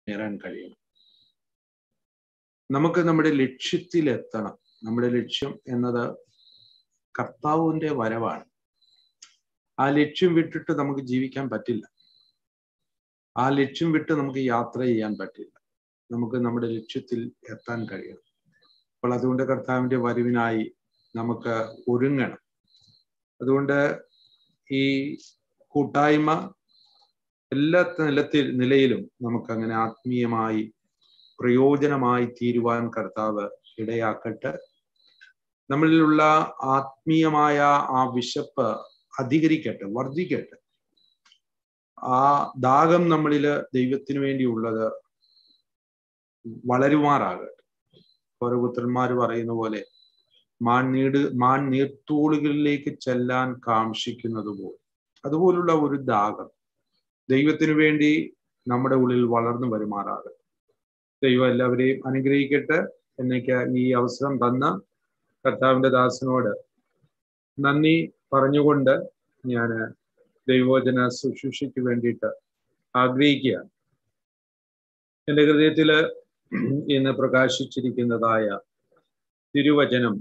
നേടാൻ കഴിയണം നമുക്ക് നമ്മുടെ ലക്ഷ്യത്തിലെത്തണം നമ്മുടെ ലക്ഷ്യം എന്നത് കർത്താവിന്റെ വരവാണ് ആ ലക്ഷ്യം വിട്ടിട്ട് നമുക്ക് ജീവിക്കാൻ പറ്റില്ല ആ ലക്ഷ്യം വിട്ട് നമുക്ക് യാത്ര ചെയ്യാൻ പറ്റില്ല നമുക്ക് നമ്മുടെ ലക്ഷ്യത്തിൽ എത്താൻ കഴിയണം അപ്പോൾ അതുകൊണ്ട് കർത്താവിന്റെ വരവിനായി നമുക്ക് ഒരുങ്ങണം അതുകൊണ്ട് ഈ കൂട്ടായ്മ എല്ലാ നിലത്തിൽ നിലയിലും നമുക്ക് അങ്ങനെ ആത്മീയമായി പ്രയോജനമായി തീരുവാൻ കർത്താവ് ഇടയാക്കട്ടെ നമ്മളിലുള്ള ആത്മീയമായ ആ വിശപ്പ് അധികരിക്കട്ടെ വർദ്ധിക്കട്ടെ ആ ദാഹം നമ്മളിൽ ദൈവത്തിന് വേണ്ടിയുള്ളത് വളരുമാറാകട്ടെ ഓരോ പുത്രന്മാർ പറയുന്ന പോലെ മാൻ നീട് മാൻ നീർത്തോളുകളിലേക്ക് ചെല്ലാൻ കാക്ഷിക്കുന്നത് പോലെ അതുപോലുള്ള ഒരു ദാഹം ദൈവത്തിനു വേണ്ടി നമ്മുടെ ഉള്ളിൽ വളർന്നു വരുമാറാകട്ടെ ദൈവം എല്ലാവരെയും അനുഗ്രഹിക്കട്ടെ എന്നേക്ക് ഈ അവസരം തന്ന കർത്താവിന്റെ ദാസനോട് നന്ദി പറഞ്ഞുകൊണ്ട് ഞാൻ ദൈവോചന ശുശ്രൂഷയ്ക്ക് വേണ്ടിയിട്ട് ആഗ്രഹിക്കുകയാണ് എൻ്റെ ഹൃദയത്തില് ഇന്ന് പ്രകാശിച്ചിരിക്കുന്നതായ തിരുവചനം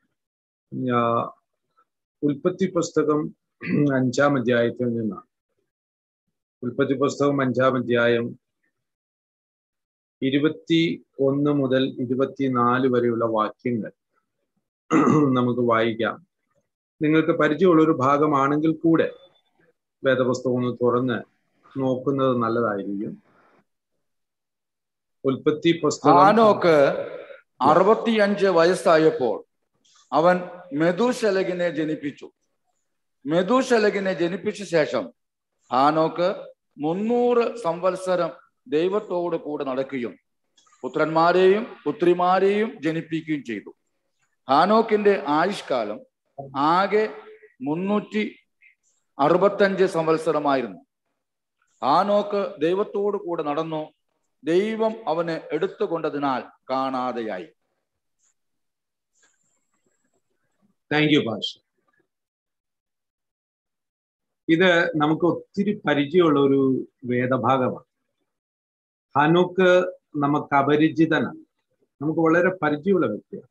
ഉൽപ്പത്തി പുസ്തകം അഞ്ചാം അധ്യായത്തിൽ നിന്നാണ് ഉൽപ്പത്തി പുസ്തകം അഞ്ചാം അധ്യായം ഇരുപത്തി ഒന്ന് മുതൽ ഇരുപത്തിനാല് വരെയുള്ള വാക്യങ്ങൾ നമുക്ക് വായിക്കാം നിങ്ങൾക്ക് പരിചയമുള്ള ഒരു ഭാഗമാണെങ്കിൽ കൂടെ വേദപുസ്തകം ഒന്ന് തുറന്ന് നോക്കുന്നത് നല്ലതായിരിക്കും ഉൽപ്പത്തി പുസ്തകം ഹാനോക്ക് അറുപത്തിയഞ്ച് വയസ്സായപ്പോൾ അവൻ മെതുശലകിനെ ജനിപ്പിച്ചു മെതുശലകിനെ ജനിപ്പിച്ച ശേഷം ഹാനോക്ക് മുന്നൂറ് സംവത്സരം ദൈവത്തോട് കൂടെ നടക്കുകയും പുത്രന്മാരെയും പുത്രിമാരെയും ജനിപ്പിക്കുകയും ചെയ്തു ഹാനോക്കിന്റെ ആയുഷ്കാലം ആകെ മുന്നൂറ്റി അറുപത്തഞ്ച് സംവത്സരമായിരുന്നു ഹാനോക്ക് ദൈവത്തോട് കൂടെ നടന്നു ദൈവം അവനെ എടുത്തുകൊണ്ടതിനാൽ കാണാതെയായി താങ്ക് യു പാഷ ഇത് നമുക്ക് ഒത്തിരി പരിചയമുള്ള ഒരു വേദഭാഗമാണ് ഹനുക്ക് നമുക്ക് അപരിചിതനാണ് നമുക്ക് വളരെ പരിചയമുള്ള വ്യക്തിയാണ്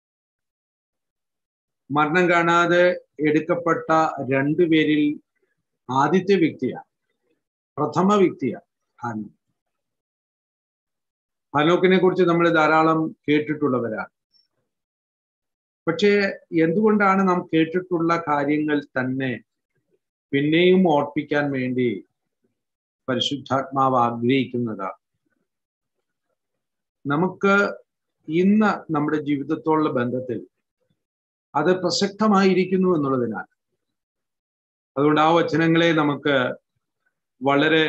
മരണം കാണാതെ എടുക്കപ്പെട്ട രണ്ടു പേരിൽ ആദ്യത്തെ വ്യക്തിയാണ് പ്രഥമ വ്യക്തിയാണ് ഹാനു ഹനോക്കിനെ കുറിച്ച് നമ്മൾ ധാരാളം കേട്ടിട്ടുള്ളവരാണ് പക്ഷേ എന്തുകൊണ്ടാണ് നാം കേട്ടിട്ടുള്ള കാര്യങ്ങൾ തന്നെ പിന്നെയും ഓർപ്പിക്കാൻ വേണ്ടി പരിശുദ്ധാത്മാവ് ആഗ്രഹിക്കുന്നത് നമുക്ക് ഇന്ന് നമ്മുടെ ജീവിതത്തോടുള്ള ബന്ധത്തിൽ അത് പ്രസക്തമായിരിക്കുന്നു എന്നുള്ളതിനാൽ അതുകൊണ്ട് ആ വചനങ്ങളെ നമുക്ക് വളരെ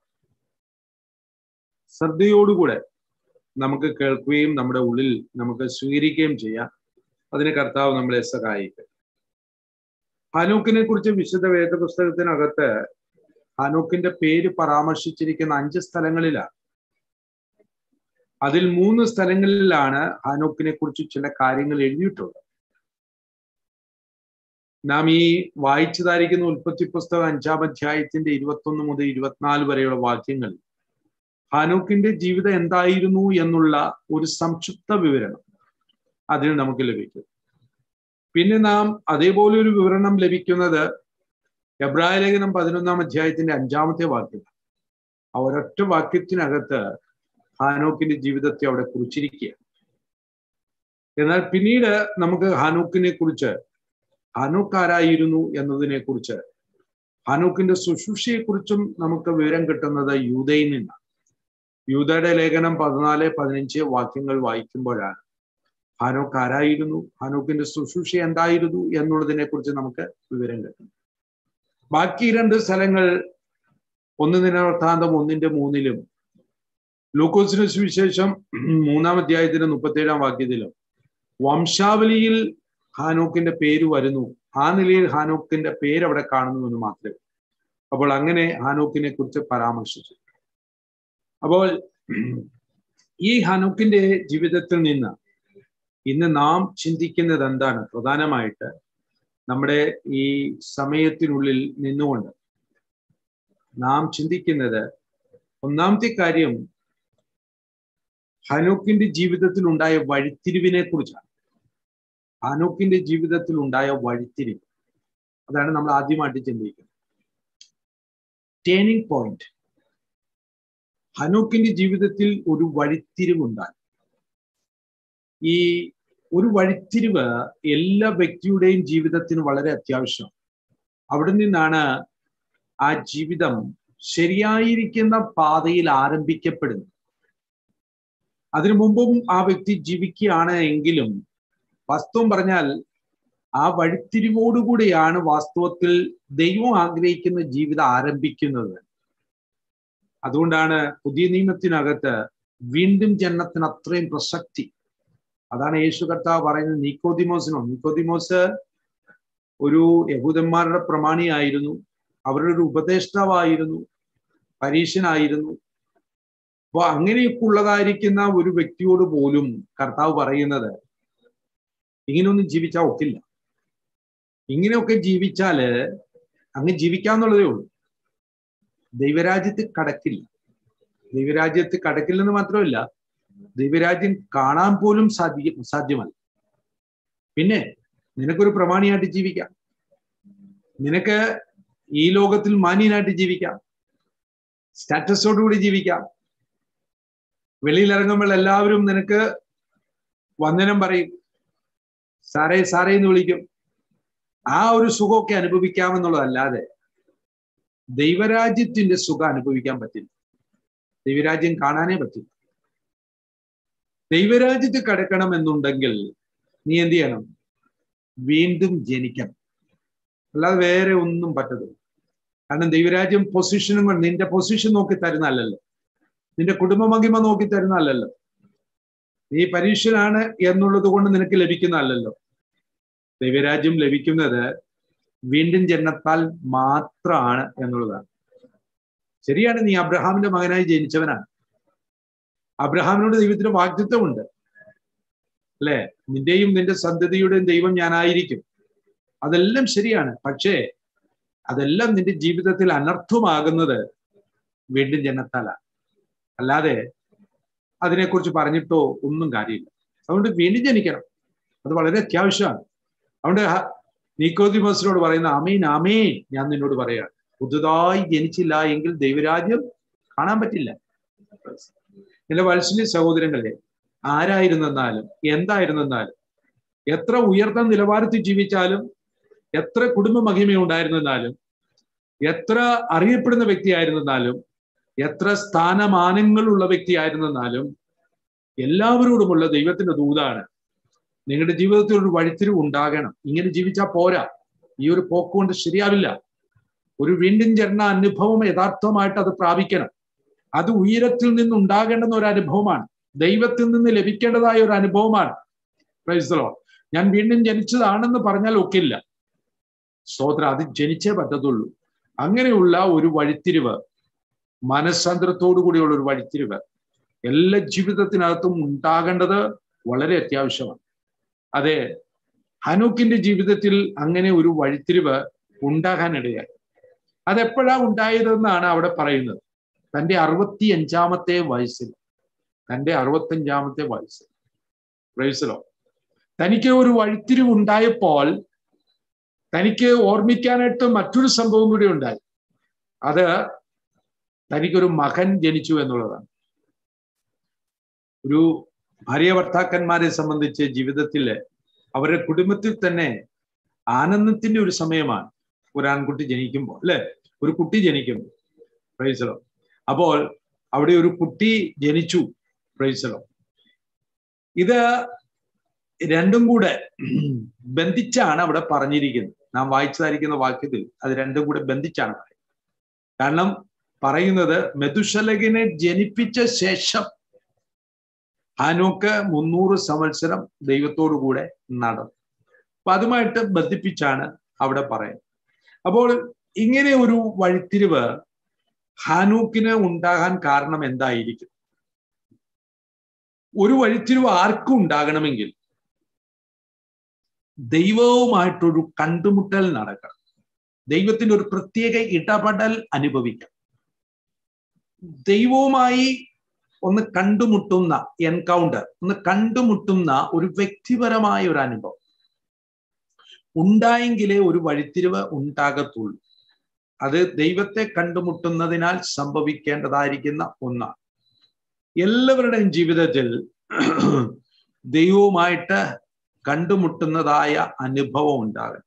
ശ്രദ്ധയോടുകൂടെ നമുക്ക് കേൾക്കുകയും നമ്മുടെ ഉള്ളിൽ നമുക്ക് സ്വീകരിക്കുകയും ചെയ്യാം അതിന് കർത്താവ് നമ്മളെ സഹായിക്കും ഹനൂക്കിനെ കുറിച്ച് വിശുദ്ധ വേദപുസ്തകത്തിനകത്ത് ഹനൂക്കിന്റെ പേര് പരാമർശിച്ചിരിക്കുന്ന അഞ്ച് സ്ഥലങ്ങളിലാണ് അതിൽ മൂന്ന് സ്ഥലങ്ങളിലാണ് ഹനൂക്കിനെ കുറിച്ച് ചില കാര്യങ്ങൾ എഴുതിയിട്ടുള്ളത് നാം ഈ വായിച്ചതായിരിക്കുന്ന ഉൽപ്പത്തി പുസ്തകം അഞ്ചാം അധ്യായത്തിന്റെ ഇരുപത്തൊന്ന് മുതൽ ഇരുപത്തിനാല് വരെയുള്ള വാക്യങ്ങൾ ഹാനൂക്കിന്റെ ജീവിതം എന്തായിരുന്നു എന്നുള്ള ഒരു സംക്ഷിപ്ത വിവരണം അതിൽ നമുക്ക് ലഭിക്കും പിന്നെ നാം അതേപോലെ ഒരു വിവരണം ലഭിക്കുന്നത് എബ്രായ ലേഖനം പതിനൊന്നാം അധ്യായത്തിന്റെ അഞ്ചാമത്തെ വാക്യം ആ ഒരൊറ്റ വാക്യത്തിനകത്ത് ഹാനോക്കിന്റെ ജീവിതത്തെ അവിടെ കുറിച്ചിരിക്കുകയാണ് എന്നാൽ പിന്നീട് നമുക്ക് ഹാനൂക്കിനെ കുറിച്ച് ഹാനൂക്ക് ആരായിരുന്നു എന്നതിനെ കുറിച്ച് ഹാനൂക്കിന്റെ ശുശ്രൂഷയെ കുറിച്ചും നമുക്ക് വിവരം കിട്ടുന്നത് യൂതയിൽ നിന്നാണ് യൂതയുടെ ലേഖനം പതിനാല് പതിനഞ്ച് വാക്യങ്ങൾ വായിക്കുമ്പോഴാണ് ഹാനോക്ക് ആരായിരുന്നു ഹാനോക്കിന്റെ ശുശ്രൂഷ എന്തായിരുന്നു എന്നുള്ളതിനെ കുറിച്ച് നമുക്ക് വിവരം കിട്ടും ബാക്കി രണ്ട് സ്ഥലങ്ങൾ ഒന്ന് ദിനവൃത്താന്തം ഒന്നിന്റെ മൂന്നിലും ലൂക്കോസിന് സുവിശേഷം മൂന്നാം അധ്യായത്തിന്റെ മുപ്പത്തേഴാം വാക്യത്തിലും വംശാവലിയിൽ ഹാനോക്കിന്റെ പേര് വരുന്നു ആ നിലയിൽ ഹാനോക്കിന്റെ പേര് അവിടെ കാണുന്നു എന്ന് മാത്രമേ അപ്പോൾ അങ്ങനെ ഹാനോക്കിനെ കുറിച്ച് പരാമർശിച്ചു അപ്പോൾ ഈ ഹാനോക്കിന്റെ ജീവിതത്തിൽ നിന്ന് ഇന്ന് നാം ചിന്തിക്കുന്നത് എന്താണ് പ്രധാനമായിട്ട് നമ്മുടെ ഈ സമയത്തിനുള്ളിൽ നിന്നുകൊണ്ട് നാം ചിന്തിക്കുന്നത് ഒന്നാമത്തെ കാര്യം ഹനോക്കിന്റെ ജീവിതത്തിൽ ഉണ്ടായ വഴിത്തിരിവിനെ കുറിച്ചാണ് ഹനോക്കിന്റെ ജീവിതത്തിൽ ഉണ്ടായ വഴിത്തിരിവ് അതാണ് നമ്മൾ ആദ്യമായിട്ട് ചിന്തിക്കുന്നത് ടേണിംഗ് പോയിന്റ് ഹനോക്കിന്റെ ജീവിതത്തിൽ ഒരു വഴിത്തിരിവുണ്ടായി ഈ ഒരു വഴിത്തിരിവ് എല്ലാ വ്യക്തിയുടെയും ജീവിതത്തിന് വളരെ അത്യാവശ്യം അവിടെ നിന്നാണ് ആ ജീവിതം ശരിയായിരിക്കുന്ന പാതയിൽ ആരംഭിക്കപ്പെടുന്നത് അതിനു മുമ്പും ആ വ്യക്തി ജീവിക്കുകയാണ് എങ്കിലും വാസ്തവം പറഞ്ഞാൽ ആ വഴിത്തിരിവോടുകൂടിയാണ് വാസ്തവത്തിൽ ദൈവം ആഗ്രഹിക്കുന്ന ജീവിതം ആരംഭിക്കുന്നത് അതുകൊണ്ടാണ് പുതിയ നിയമത്തിനകത്ത് വീണ്ടും ജന്മത്തിന് അത്രയും പ്രസക്തി അതാണ് യേശു കർത്താവ് പറയുന്നത് നീക്കോദിമോസിനോ നീക്കോദിമോസ് ഒരു യഹൂദന്മാരുടെ പ്രമാണിയായിരുന്നു അവരുടെ ഒരു ഉപദേഷ്ടാവായിരുന്നു പരീക്ഷനായിരുന്നു അപ്പൊ അങ്ങനെയൊക്കെ ഉള്ളതായിരിക്കുന്ന ഒരു വ്യക്തിയോട് പോലും കർത്താവ് പറയുന്നത് ഇങ്ങനെയൊന്നും ജീവിച്ചാൽ ഒക്കില്ല ഇങ്ങനെയൊക്കെ ജീവിച്ചാല് അങ്ങ് ജീവിക്കാന്നുള്ളതേ ഉള്ളൂ ദൈവരാജ്യത്ത് കടക്കില്ല ദൈവരാജ്യത്ത് കടക്കില്ലെന്ന് മാത്രമല്ല ദൈവരാജ്യം കാണാൻ പോലും സാധ്യ സാധ്യമല്ല പിന്നെ നിനക്കൊരു പ്രമാണിയായിട്ട് ജീവിക്കാം നിനക്ക് ഈ ലോകത്തിൽ മാന്യനായിട്ട് ജീവിക്കാം സ്റ്റാറ്റസോടുകൂടി ജീവിക്കാം വെളിയിലിറങ്ങുമ്പോൾ എല്ലാവരും നിനക്ക് വന്ദനം പറയും സാറേ സാറേ എന്ന് വിളിക്കും ആ ഒരു സുഖമൊക്കെ അനുഭവിക്കാമെന്നുള്ളതല്ലാതെ ദൈവരാജ്യത്തിന്റെ സുഖം അനുഭവിക്കാൻ പറ്റില്ല ദൈവരാജ്യം കാണാനേ പറ്റില്ല ദൈവരാജ്യത്ത് കടക്കണം എന്നുണ്ടെങ്കിൽ നീ എന്ത് ചെയ്യണം വീണ്ടും ജനിക്കണം അല്ലാതെ വേറെ ഒന്നും പറ്റത്തില്ല കാരണം ദൈവരാജ്യം പൊസിഷനും കൊണ്ട് നിന്റെ പൊസിഷൻ നോക്കി തരുന്നല്ലോ നിന്റെ കുടുംബ മഹിമ നോക്കി തരുന്നല്ലോ നീ പരീക്ഷനാണ് എന്നുള്ളത് കൊണ്ട് നിനക്ക് ലഭിക്കുന്നതല്ലോ ദൈവരാജ്യം ലഭിക്കുന്നത് വീണ്ടും ജന്മത്താൽ മാത്രമാണ് എന്നുള്ളതാണ് ശരിയാണ് നീ അബ്രഹാമിന്റെ മകനായി ജനിച്ചവനാണ് അബ്രഹാമിനോട് ദൈവത്തിന് വാഗ്ദത്വമുണ്ട് അല്ലെ നിന്റെയും നിന്റെ സന്തതിയുടെയും ദൈവം ഞാനായിരിക്കും അതെല്ലാം ശരിയാണ് പക്ഷേ അതെല്ലാം നിന്റെ ജീവിതത്തിൽ അനർത്ഥമാകുന്നത് വീണ്ടും ജനത്താലാണ് അല്ലാതെ അതിനെക്കുറിച്ച് പറഞ്ഞിട്ടോ ഒന്നും കാര്യമില്ല അതുകൊണ്ട് വീണ്ടും ജനിക്കണം അത് വളരെ അത്യാവശ്യമാണ് അതുകൊണ്ട് നീക്കോദിമോസിനോട് പറയുന്ന അമീൻ അമീൻ ഞാൻ നിന്നോട് പറയാണ് പുതുതായി ജനിച്ചില്ല എങ്കിൽ ദൈവരാജ്യം കാണാൻ പറ്റില്ല എന്റെ വത്സല്യ സഹോദരങ്ങളെ ആരായിരുന്നെന്നാലും എന്തായിരുന്നെന്നാലും എത്ര ഉയർന്ന നിലവാരത്തിൽ ജീവിച്ചാലും എത്ര കുടുംബ മഹിമയുണ്ടായിരുന്നെന്നാലും എത്ര അറിയപ്പെടുന്ന വ്യക്തിയായിരുന്നെന്നാലും എത്ര സ്ഥാനമാനങ്ങളുള്ള വ്യക്തിയായിരുന്നെന്നാലും എല്ലാവരോടുമുള്ള ദൈവത്തിന്റെ ദൂതാണ് നിങ്ങളുടെ ജീവിതത്തിൽ ഒരു വഴിത്തിരിവ് ഉണ്ടാകണം ഇങ്ങനെ ജീവിച്ചാൽ പോരാ ഈ ഒരു പോക്കുകൊണ്ട് ശരിയാവില്ല ഒരു വീണ്ടും ജന്മ അനുഭവം യഥാർത്ഥമായിട്ട് അത് പ്രാപിക്കണം അത് ഉയരത്തിൽ നിന്ന് ഉണ്ടാകേണ്ടുന്ന ഒരു അനുഭവമാണ് ദൈവത്തിൽ നിന്ന് ലഭിക്കേണ്ടതായ ഒരു അനുഭവമാണ് പ്രൈസലോ ഞാൻ വീണ്ടും ജനിച്ചതാണെന്ന് പറഞ്ഞാൽ ഒക്കില്ല സ്തോത്രം അത് ജനിച്ചേ പറ്റത്തുള്ളൂ അങ്ങനെയുള്ള ഒരു വഴിത്തിരിവ് മനസ്സാന്തരത്തോടു കൂടിയുള്ള ഒരു വഴിത്തിരിവ് എല്ലാ ജീവിതത്തിനകത്തും ഉണ്ടാകേണ്ടത് വളരെ അത്യാവശ്യമാണ് അതെ ഹനൂക്കിന്റെ ജീവിതത്തിൽ അങ്ങനെ ഒരു വഴിത്തിരിവ് ഉണ്ടാകാനിടയായി അതെപ്പോഴാ ഉണ്ടായതെന്നാണ് അവിടെ പറയുന്നത് തന്റെ അറുപത്തി അഞ്ചാമത്തെ വയസ്സിൽ തന്റെ അറുപത്തഞ്ചാമത്തെ വയസ്സിൽ പ്രൈസലോ തനിക്ക് ഒരു വഴിത്തിരിവ് ഉണ്ടായപ്പോൾ തനിക്ക് ഓർമ്മിക്കാനായിട്ട് മറ്റൊരു സംഭവം കൂടി ഉണ്ടായി അത് തനിക്കൊരു മകൻ ജനിച്ചു എന്നുള്ളതാണ് ഒരു ഭാര്യ ഭർത്താക്കന്മാരെ സംബന്ധിച്ച് ജീവിതത്തിൽ അവരുടെ കുടുംബത്തിൽ തന്നെ ആനന്ദത്തിന്റെ ഒരു സമയമാണ് ഒരു ആൺകുട്ടി ജനിക്കുമ്പോൾ അല്ലെ ഒരു കുട്ടി ജനിക്കുമ്പോൾ പ്രൈസലോ അപ്പോൾ അവിടെ ഒരു കുട്ടി ജനിച്ചു പ്രൈസലോ ഇത് രണ്ടും കൂടെ ബന്ധിച്ചാണ് അവിടെ പറഞ്ഞിരിക്കുന്നത് നാം വായിച്ചതായിരിക്കുന്ന വാക്യത്തിൽ അത് രണ്ടും കൂടെ ബന്ധിച്ചാണ് പറയുന്നത് കാരണം പറയുന്നത് മെതുഷലകിനെ ജനിപ്പിച്ച ശേഷം ഹാനോക്ക് മുന്നൂറ് സംവത്സരം ദൈവത്തോടു കൂടെ നടന്നു അപ്പൊ അതുമായിട്ട് ബന്ധിപ്പിച്ചാണ് അവിടെ പറയുന്നത് അപ്പോൾ ഇങ്ങനെ ഒരു വഴിത്തിരിവ് ഹാനൂക്കിന് ഉണ്ടാകാൻ കാരണം എന്തായിരിക്കും ഒരു വഴിത്തിരിവ് ആർക്കും ഉണ്ടാകണമെങ്കിൽ ദൈവവുമായിട്ടൊരു കണ്ടുമുട്ടൽ നടക്കണം ദൈവത്തിന്റെ ഒരു പ്രത്യേക ഇടപെടൽ അനുഭവിക്കണം ദൈവവുമായി ഒന്ന് കണ്ടുമുട്ടുന്ന എൻകൗണ്ടർ ഒന്ന് കണ്ടുമുട്ടുന്ന ഒരു വ്യക്തിപരമായ ഒരു അനുഭവം ഉണ്ടായെങ്കിലേ ഒരു വഴിത്തിരിവ് ഉണ്ടാകത്തുള്ളൂ അത് ദൈവത്തെ കണ്ടുമുട്ടുന്നതിനാൽ സംഭവിക്കേണ്ടതായിരിക്കുന്ന ഒന്നാണ് എല്ലാവരുടെയും ജീവിതത്തിൽ ദൈവവുമായിട്ട് കണ്ടുമുട്ടുന്നതായ അനുഭവം ഉണ്ടാകണം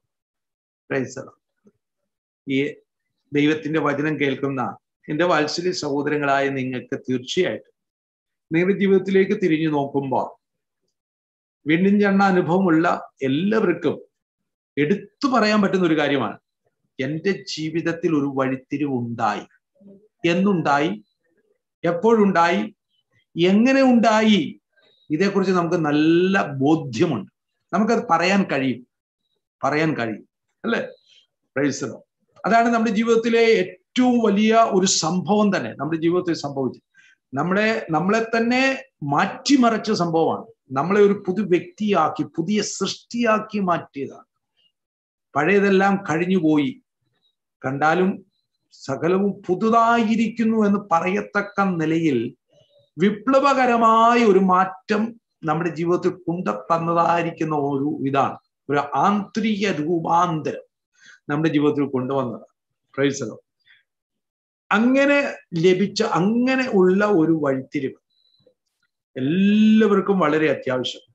ഈ ദൈവത്തിന്റെ വചനം കേൾക്കുന്ന എൻ്റെ വാത്സല്യ സഹോദരങ്ങളായ നിങ്ങൾക്ക് തീർച്ചയായിട്ടും നിങ്ങളുടെ ജീവിതത്തിലേക്ക് തിരിഞ്ഞു നോക്കുമ്പോൾ വീണ്ടും ചെണ്ണ അനുഭവമുള്ള എല്ലാവർക്കും എടുത്തു പറയാൻ പറ്റുന്ന ഒരു കാര്യമാണ് എൻ്റെ ജീവിതത്തിൽ ഒരു വഴിത്തിരിവ് ഉണ്ടായി എന്നുണ്ടായി എപ്പോഴുണ്ടായി എങ്ങനെ ഉണ്ടായി ഇതേക്കുറിച്ച് നമുക്ക് നല്ല ബോധ്യമുണ്ട് നമുക്കത് പറയാൻ കഴിയും പറയാൻ കഴിയും അല്ലേ പ്രൈസലോ അതാണ് നമ്മുടെ ജീവിതത്തിലെ ഏറ്റവും വലിയ ഒരു സംഭവം തന്നെ നമ്മുടെ ജീവിതത്തിൽ സംഭവിച്ചത് നമ്മളെ നമ്മളെ തന്നെ മാറ്റിമറിച്ച സംഭവമാണ് നമ്മളെ ഒരു പുതു വ്യക്തിയാക്കി പുതിയ സൃഷ്ടിയാക്കി മാറ്റിയതാണ് പഴയതെല്ലാം കഴിഞ്ഞുപോയി കണ്ടാലും സകലവും പുതുതായിരിക്കുന്നു എന്ന് പറയത്തക്ക നിലയിൽ വിപ്ലവകരമായ ഒരു മാറ്റം നമ്മുടെ ജീവിതത്തിൽ കൊണ്ടുതന്നതായിരിക്കുന്ന ഒരു ഇതാണ് ഒരു ആന്തരിക രൂപാന്തരം നമ്മുടെ ജീവിതത്തിൽ കൊണ്ടുവന്നത് പ്രൈസലോ അങ്ങനെ ലഭിച്ച അങ്ങനെ ഉള്ള ഒരു വഴിത്തിരിവ് എല്ലാവർക്കും വളരെ അത്യാവശ്യം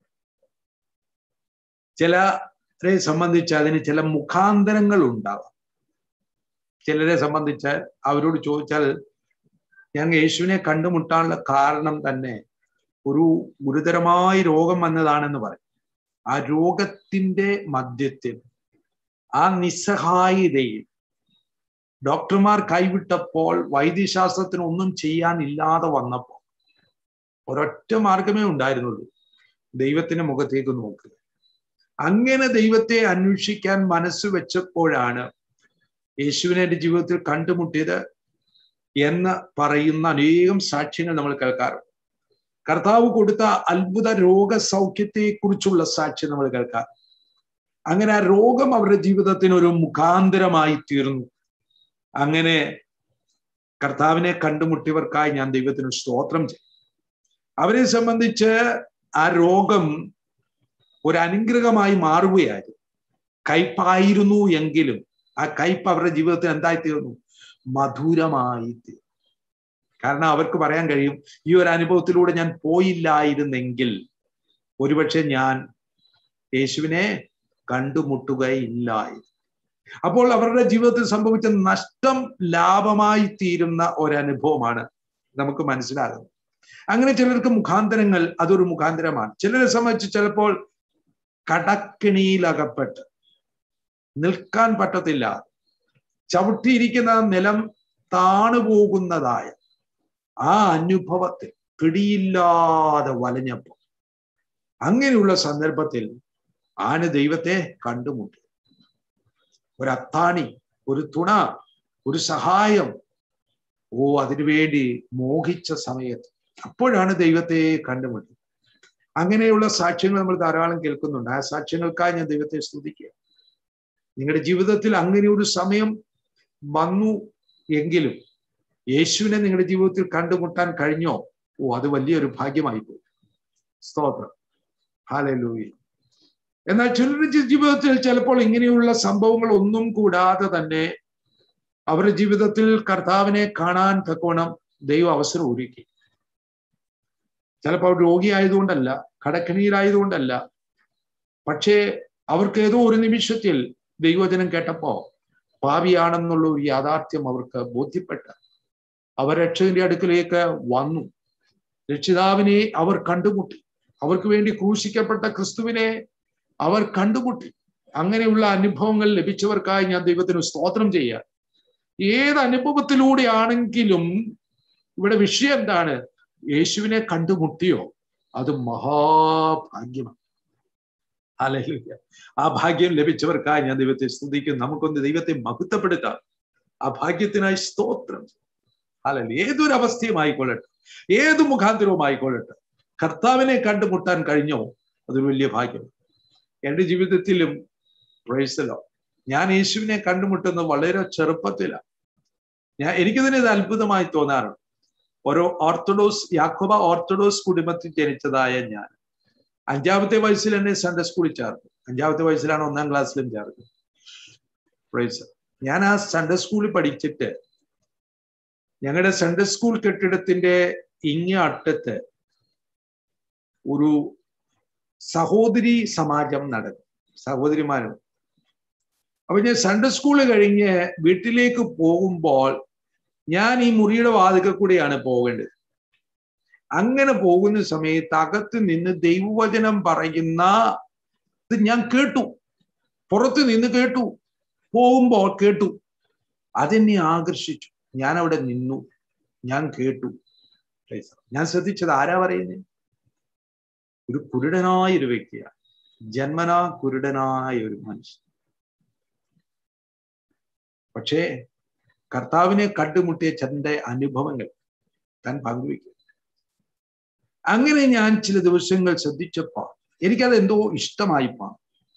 ചിലരെ സംബന്ധിച്ച് അതിന് ചില മുഖാന്തരങ്ങൾ ഉണ്ടാവാം ചിലരെ സംബന്ധിച്ച് അവരോട് ചോദിച്ചാൽ ഞങ്ങൾ യേശുവിനെ കണ്ടുമുട്ടാനുള്ള കാരണം തന്നെ ഒരു ഗുരുതരമായ രോഗം വന്നതാണെന്ന് പറയും ആ രോഗത്തിന്റെ മധ്യത്തിൽ ആ നിസ്സഹായതയിൽ ഡോക്ടർമാർ കൈവിട്ടപ്പോൾ വൈദ്യശാസ്ത്രത്തിന് ഒന്നും ചെയ്യാനില്ലാതെ വന്നപ്പോൾ ഒരൊറ്റ മാർഗമേ ഉണ്ടായിരുന്നുള്ളൂ ദൈവത്തിന്റെ മുഖത്തേക്ക് നോക്കുക അങ്ങനെ ദൈവത്തെ അന്വേഷിക്കാൻ മനസ്സ് വെച്ചപ്പോഴാണ് യേശുവിനെ എൻ്റെ ജീവിതത്തിൽ കണ്ടുമുട്ടിയത് എന്ന് പറയുന്ന അനേകം സാക്ഷ്യങ്ങൾ നമ്മൾ കേൾക്കാറുണ്ട് കർത്താവ് കൊടുത്ത അത്ഭുത രോഗസൗഖ്യത്തെ കുറിച്ചുള്ള സാക്ഷ്യം നമ്മൾ കേൾക്കാം അങ്ങനെ ആ രോഗം അവരുടെ ജീവിതത്തിന് ഒരു മുഖാന്തരമായി തീർന്നു അങ്ങനെ കർത്താവിനെ കണ്ടുമുട്ടിയവർക്കായി ഞാൻ ദൈവത്തിന് സ്തോത്രം ചെയ്യും അവരെ സംബന്ധിച്ച് ആ രോഗം ഒരു അനുഗ്രഹമായി മാറുകയായിരുന്നു കയ്പായിരുന്നു എങ്കിലും ആ കയ്പ് അവരുടെ ജീവിതത്തിൽ എന്തായി തീർന്നു മധുരമായി തീർന്നു കാരണം അവർക്ക് പറയാൻ കഴിയും ഈ ഒരു അനുഭവത്തിലൂടെ ഞാൻ പോയില്ലായിരുന്നെങ്കിൽ ഒരുപക്ഷെ ഞാൻ യേശുവിനെ കണ്ടുമുട്ടുകയില്ലായിരുന്നു അപ്പോൾ അവരുടെ ജീവിതത്തിൽ സംഭവിച്ച നഷ്ടം ലാഭമായി തീരുന്ന ഒരനുഭവമാണ് നമുക്ക് മനസ്സിലാകുന്നത് അങ്ങനെ ചിലർക്ക് മുഖാന്തരങ്ങൾ അതൊരു മുഖാന്തരമാണ് ചിലരെ സംബന്ധിച്ച് ചിലപ്പോൾ കടക്കിണിയിലകപ്പെട്ട് നിൽക്കാൻ പറ്റത്തില്ല ചവിട്ടിയിരിക്കുന്ന നിലം താണുപോകുന്നതായ ആ അനുഭവത്തിൽ പിടിയില്ലാതെ വലഞ്ഞപ്പോൾ അങ്ങനെയുള്ള സന്ദർഭത്തിൽ ആണ് ദൈവത്തെ കണ്ടുമുട്ടി ഒരു അത്താണി ഒരു തുണ ഒരു സഹായം ഓ അതിനുവേണ്ടി മോഹിച്ച സമയത്ത് അപ്പോഴാണ് ദൈവത്തെ കണ്ടുമുട്ടി അങ്ങനെയുള്ള സാക്ഷ്യങ്ങൾ നമ്മൾ ധാരാളം കേൾക്കുന്നുണ്ട് ആ സാക്ഷ്യങ്ങൾക്കായി ഞാൻ ദൈവത്തെ സ്തുതിക്കുക നിങ്ങളുടെ ജീവിതത്തിൽ അങ്ങനെ ഒരു സമയം വന്നു എങ്കിലും യേശുവിനെ നിങ്ങളുടെ ജീവിതത്തിൽ കണ്ടുമുട്ടാൻ കഴിഞ്ഞോ ഓ അത് വലിയൊരു ഭാഗ്യമായി പോയി സ്തോത്രം ഹാലൂയി എന്നാൽ ചിലരുടെ ജീവിതത്തിൽ ചിലപ്പോൾ ഇങ്ങനെയുള്ള സംഭവങ്ങൾ ഒന്നും കൂടാതെ തന്നെ അവരുടെ ജീവിതത്തിൽ കർത്താവിനെ കാണാൻ തക്കോണം ദൈവം അവസരം ഒരുക്കി ചിലപ്പോൾ അവർ രോഗിയായതുകൊണ്ടല്ല കടക്കണിയിലായതുകൊണ്ടല്ല പക്ഷേ അവർക്ക് ഏതോ ഒരു നിമിഷത്തിൽ ദൈവവചനം കേട്ടപ്പോ പാപിയാണെന്നുള്ള ഒരു യാഥാർത്ഥ്യം അവർക്ക് ബോധ്യപ്പെട്ട അവർ രക്ഷകന്റെ അടുക്കിലേക്ക് വന്നു രക്ഷിതാവിനെ അവർ കണ്ടുമുട്ടി അവർക്ക് വേണ്ടി ക്രൂശിക്കപ്പെട്ട ക്രിസ്തുവിനെ അവർ കണ്ടുമുട്ടി അങ്ങനെയുള്ള അനുഭവങ്ങൾ ലഭിച്ചവർക്കായി ഞാൻ ദൈവത്തിന് സ്തോത്രം ചെയ്യുക ഏത് അനുഭവത്തിലൂടെയാണെങ്കിലും ഇവിടെ വിഷയം എന്താണ് യേശുവിനെ കണ്ടുമുട്ടിയോ അത് മഹാഭാഗ്യമാണ് അലഹില്ല ആ ഭാഗ്യം ലഭിച്ചവർക്കായി ഞാൻ ദൈവത്തെ സ്തുതിക്കും നമുക്കൊന്ന് ദൈവത്തെ മഹത്വപ്പെടുത്താം ആ ഭാഗ്യത്തിനായി സ്തോത്രം അല്ലല്ല ഏതൊരു അവസ്ഥയും ആയിക്കൊള്ളട്ടെ ഏത് മുഖാന്തരവും ആയിക്കൊള്ളട്ടെ കർത്താവിനെ കണ്ടുമുട്ടാൻ കഴിഞ്ഞോ അതൊരു വലിയ ഭാഗ്യം എൻ്റെ ജീവിതത്തിലും പ്രൈസലോ ഞാൻ യേശുവിനെ കണ്ടുമുട്ടുന്നത് വളരെ ചെറുപ്പത്തിലാണ് ഞാൻ എനിക്ക് തന്നെ ഇത് അത്ഭുതമായി തോന്നാറുണ്ട് ഒരു ഓർത്തഡോക്സ് യാക്കോബ ഓർത്തഡോക്സ് കുടുംബത്തിൽ ജനിച്ചതായ ഞാൻ അഞ്ചാമത്തെ വയസ്സിൽ എന്നെ സൺഡേ സ്കൂളിൽ ചേർത്തു അഞ്ചാമത്തെ വയസ്സിലാണ് ഒന്നാം ക്ലാസ്സിലും ചേർത്തത് പ്രൈസ് ഞാൻ ആ സൺഡേ സ്കൂളിൽ പഠിച്ചിട്ട് ഞങ്ങളുടെ സൺഡേ സ്കൂൾ കെട്ടിടത്തിന്റെ ഇങ്ങേ അറ്റത്ത് ഒരു സഹോദരി സമാജം നടന്നു സഹോദരിമാരും അപ്പൊ ഞാൻ സൺഡേ സ്കൂൾ കഴിഞ്ഞ് വീട്ടിലേക്ക് പോകുമ്പോൾ ഞാൻ ഈ മുറിയുടെ വാതിക കൂടെയാണ് പോകേണ്ടത് അങ്ങനെ പോകുന്ന സമയത്ത് അകത്ത് നിന്ന് ദൈവവചനം പറയുന്ന ഇത് ഞാൻ കേട്ടു പുറത്ത് നിന്ന് കേട്ടു പോകുമ്പോൾ കേട്ടു അതെന്നെ ആകർഷിച്ചു ഞാൻ അവിടെ നിന്നു ഞാൻ കേട്ടു ഞാൻ ശ്രദ്ധിച്ചത് ആരാ പറയുന്നത് ഒരു കുരുടനായ ഒരു വ്യക്തിയാണ് ജന്മനാ കുരുടനായ ഒരു മനുഷ്യൻ പക്ഷേ കർത്താവിനെ കണ്ടുമുട്ടിയ തന്റെ അനുഭവങ്ങൾ താൻ പങ്കുവയ്ക്കും അങ്ങനെ ഞാൻ ചില ദിവസങ്ങൾ ശ്രദ്ധിച്ചപ്പോ എനിക്കത് എന്തോ ഇഷ്ടമായിപ്പോ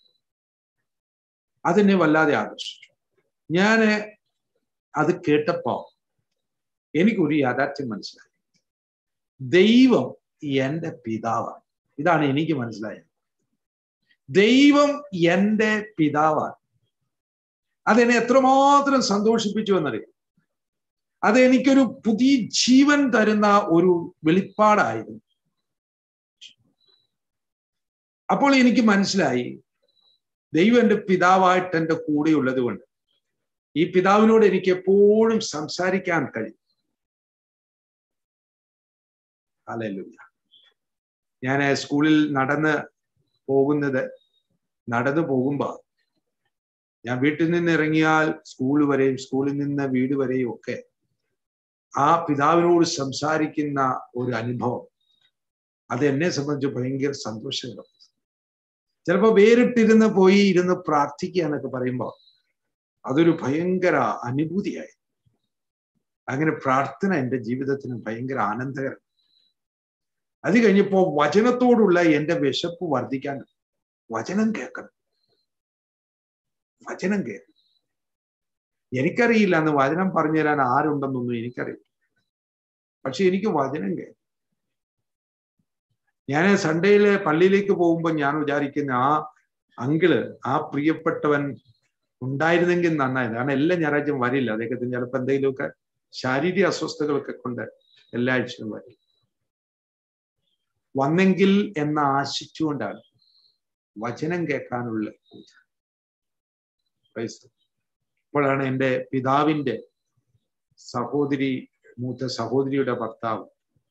അതെന്നെ വല്ലാതെ ആകർഷിച്ചു ഞാന് അത് കേട്ടപ്പോ എനിക്കൊരു യാഥാർത്ഥ്യം മനസ്സിലായി ദൈവം എന്റെ പിതാവാണ് ഇതാണ് എനിക്ക് മനസ്സിലായത് ദൈവം എന്റെ പിതാവാണ് അതെന്നെ എത്രമാത്രം സന്തോഷിപ്പിച്ചു എന്നറിയാം അത് എനിക്കൊരു പുതിയ ജീവൻ തരുന്ന ഒരു വെളിപ്പാടായിരുന്നു അപ്പോൾ എനിക്ക് മനസ്സിലായി ദൈവം എൻ്റെ പിതാവായിട്ട് എൻ്റെ കൂടെയുള്ളത് കൊണ്ട് ഈ പിതാവിനോട് എനിക്ക് എപ്പോഴും സംസാരിക്കാൻ കഴിയും അല്ലല്ല ഞാൻ സ്കൂളിൽ നടന്ന് പോകുന്നത് നടന്നു പോകുമ്പോൾ ഞാൻ വീട്ടിൽ നിന്ന് ഇറങ്ങിയാൽ സ്കൂൾ വരെയും സ്കൂളിൽ നിന്ന് വീട് വരെയും ഒക്കെ ആ പിതാവിനോട് സംസാരിക്കുന്ന ഒരു അനുഭവം അത് എന്നെ സംബന്ധിച്ച് ഭയങ്കര സന്തോഷകരം ചിലപ്പോൾ വേറിട്ടിരുന്ന് പോയി ഇരുന്ന് പ്രാർത്ഥിക്കുക എന്നൊക്കെ പറയുമ്പോൾ അതൊരു ഭയങ്കര അനുഭൂതിയായി അങ്ങനെ പ്രാർത്ഥന എൻ്റെ ജീവിതത്തിന് ഭയങ്കര ആനന്ദകരം അത് കഴിഞ്ഞപ്പോ വചനത്തോടുള്ള എൻ്റെ വിശപ്പ് വർദ്ധിക്കാൻ വചനം കേൾക്കണം വചനം കേൾക്കണം എനിക്കറിയില്ല അന്ന് വചനം പറഞ്ഞു തരാൻ ആരുണ്ടെന്നൊന്നും എനിക്കറിയില്ല പക്ഷെ എനിക്ക് വചനം കേൾക്കും ഞാൻ സൺഡേയിലെ പള്ളിയിലേക്ക് പോകുമ്പോൾ ഞാൻ വിചാരിക്കുന്ന ആ അങ്കിള് ആ പ്രിയപ്പെട്ടവൻ ഉണ്ടായിരുന്നെങ്കിൽ നന്നായിരുന്നു കാരണം എല്ലാ ഞായറാഴ്ചയും വരില്ല അദ്ദേഹത്തിന് ചിലപ്പോൾ എന്തെങ്കിലുമൊക്കെ ശാരീരിക അസ്വസ്ഥതകളൊക്കെ കൊണ്ട് എല്ലാ ആഴ്ചയും വരും വന്നെങ്കിൽ എന്ന് ആശിച്ചുകൊണ്ടാണ് വചനം കേൾക്കാനുള്ള പൂജ ഇപ്പോഴാണ് എൻ്റെ പിതാവിൻ്റെ സഹോദരി മൂത്ത സഹോദരിയുടെ ഭർത്താവ്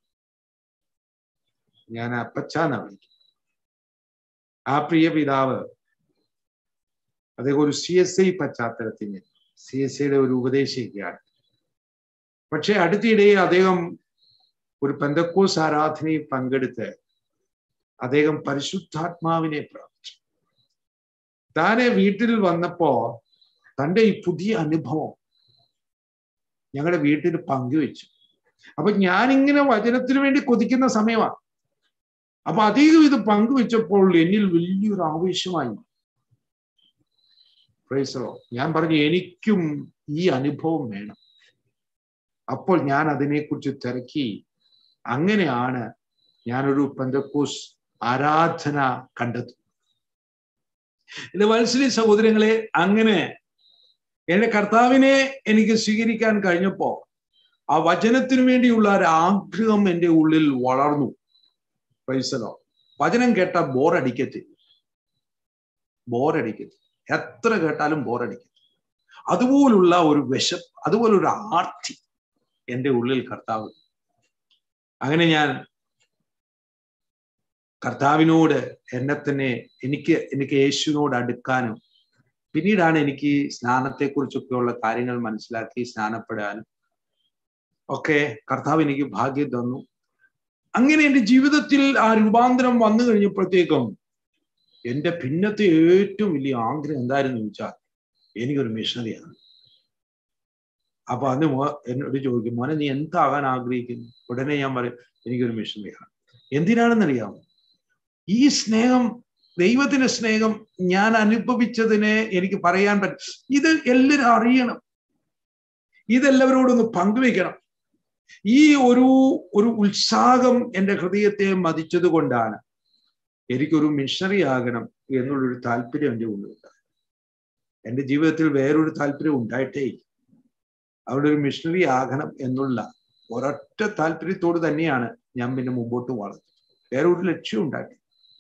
ഞാൻ അപ്പച്ചാന്ന വിളിക്കും ആ പ്രിയ പിതാവ് അദ്ദേഹം ഒരു സി എസ് ഐ പശ്ചാത്തലത്തിന് സി എസ് ഐയുടെ ഒരു ഉപദേശിക്കുകയാണ് പക്ഷെ അടുത്തിടെ അദ്ദേഹം ഒരു പെന്തക്കോസ് ആരാധനയിൽ പങ്കെടുത്ത് അദ്ദേഹം പരിശുദ്ധാത്മാവിനെ പ്രാപിച്ചു താനെ വീട്ടിൽ വന്നപ്പോ തൻ്റെ ഈ പുതിയ അനുഭവം ഞങ്ങളുടെ വീട്ടിൽ പങ്കുവെച്ചു അപ്പൊ ഞാനിങ്ങനെ വചനത്തിന് വേണ്ടി കൊതിക്കുന്ന സമയമാണ് അപ്പൊ അധികം ഇത് പങ്കുവെച്ചപ്പോൾ എന്നിൽ വലിയൊരു ആവേശമായി പ്രൈസറോ ഞാൻ പറഞ്ഞു എനിക്കും ഈ അനുഭവം വേണം അപ്പോൾ ഞാൻ അതിനെക്കുറിച്ച് തിരക്കി അങ്ങനെയാണ് ഞാനൊരു പെന്തക്കോസ് ആരാധന കണ്ടെത്തുന്നത് ഇത് വത്സലി സഹോദരങ്ങളെ അങ്ങനെ എന്റെ കർത്താവിനെ എനിക്ക് സ്വീകരിക്കാൻ കഴിഞ്ഞപ്പോ ആ വചനത്തിനു വേണ്ടിയുള്ള ഒരു ആഗ്രഹം എൻ്റെ ഉള്ളിൽ വളർന്നു പൈസലോ വചനം കേട്ട ബോറടിക്കത്തില്ല ബോറടിക്കത്തില്ല എത്ര കേട്ടാലും ബോറടിക്കത്തില്ല അതുപോലുള്ള ഒരു വിശപ്പ് അതുപോലൊരു ആർത്തി എൻ്റെ ഉള്ളിൽ കർത്താവ് അങ്ങനെ ഞാൻ കർത്താവിനോട് എന്നെ തന്നെ എനിക്ക് എനിക്ക് യേശുവിനോട് അടുക്കാനും പിന്നീടാണ് എനിക്ക് സ്നാനത്തെക്കുറിച്ചൊക്കെയുള്ള കാര്യങ്ങൾ മനസ്സിലാക്കി സ്നാനപ്പെടാനും ഒക്കെ കർത്താവ് എനിക്ക് ഭാഗ്യം തന്നു അങ്ങനെ എൻ്റെ ജീവിതത്തിൽ ആ രൂപാന്തരം വന്നു കഴിഞ്ഞപ്പോഴത്തേക്കും എൻ്റെ പിന്നത്തെ ഏറ്റവും വലിയ ആഗ്രഹം എന്തായിരുന്നു ചോദിച്ചാൽ എനിക്കൊരു മിഷണറിയാണ് അപ്പൊ അന്ന് എന്നോട് ചോദിക്കും മോനെ നീ എന്താകാൻ ആഗ്രഹിക്കുന്നു ഉടനെ ഞാൻ പറയും എനിക്കൊരു മിഷണറിയാണ് എന്തിനാണെന്നറിയാമോ ഈ സ്നേഹം ദൈവത്തിന്റെ സ്നേഹം ഞാൻ അനുഭവിച്ചതിനെ എനിക്ക് പറയാൻ പറ്റും ഇത് എല്ലാവരും അറിയണം ഇതെല്ലാവരോടൊന്ന് പങ്കുവെക്കണം ഈ ഒരു ഒരു ഉത്സാഹം എൻ്റെ ഹൃദയത്തെ മതിച്ചത് കൊണ്ടാണ് എനിക്കൊരു മിഷണറി ആകണം എന്നുള്ളൊരു താല്പര്യം എൻ്റെ ഉള്ളിലുണ്ട് എൻ്റെ ജീവിതത്തിൽ വേറൊരു താല്പര്യം ഉണ്ടായിട്ടേ ഇല്ല. അവിടെ ഒരു മിഷണറി ആകണം എന്നുള്ള ഒരൊറ്റ താല്പര്യത്തോട് തന്നെയാണ് ഞാൻ പിന്നെ മുമ്പോട്ട് വളർന്നത് വേറെ ഒരു ലക്ഷ്യം ഉണ്ടാക്കി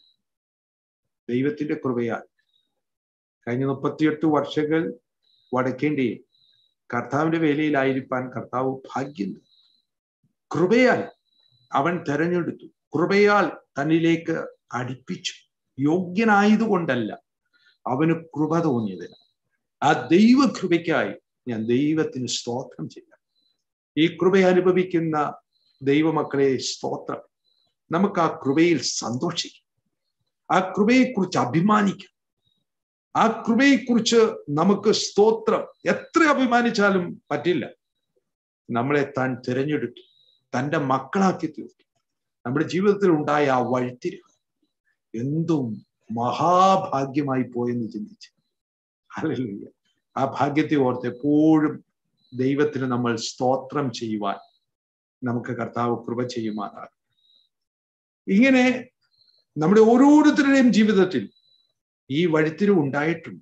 ദൈവത്തിന്റെ കൃപയാൽ കഴിഞ്ഞ മുപ്പത്തിയെട്ട് വർഷങ്ങൾ വടക്കേണ്ടിയും കർത്താവിന്റെ വേലയിലായിരിക്കാൻ കർത്താവ് ഭാഗ്യം തന്നു. കൃപയാൽ അവൻ തെരഞ്ഞെടുത്തു കൃപയാൽ തന്നിലേക്ക് അടുപ്പിച്ചു യോഗ്യനായതുകൊണ്ടല്ല അവന് കൃപ തോന്നിയതിന് ആ ദൈവ കൃപയ്ക്കായി ഞാൻ ദൈവത്തിന് സ്തോത്രം ചെയ്യാം ഈ കൃപ അനുഭവിക്കുന്ന ദൈവമക്കളെ സ്തോത്രം നമുക്ക് ആ കൃപയിൽ സന്തോഷിക്കാം ആ കൃപയെക്കുറിച്ച് അഭിമാനിക്കാം ആ കൃപയെക്കുറിച്ച് നമുക്ക് സ്തോത്രം എത്ര അഭിമാനിച്ചാലും പറ്റില്ല നമ്മളെ താൻ തിരഞ്ഞെടുത്തു തൻ്റെ മക്കളാക്കി തീർത്തു നമ്മുടെ ജീവിതത്തിൽ ഉണ്ടായ ആ വഴിത്തിരിവ് എന്തും മഹാഭാഗ്യമായി പോയെന്ന് ചിന്തിച്ച് ഹല്ലേലൂയ ആ ഭാഗ്യത്തെ ഓർത്ത് എപ്പോഴും ദൈവത്തിന് നമ്മൾ സ്തോത്രം ചെയ്യുവാൻ നമുക്ക് കർത്താവ് കൃപ ചെയ്യുമാറാകും ഇങ്ങനെ നമ്മുടെ ഓരോരുത്തരുടെയും ജീവിതത്തിൽ ഈ വഴിത്തിരിവ് ഉണ്ടായിട്ടുണ്ട്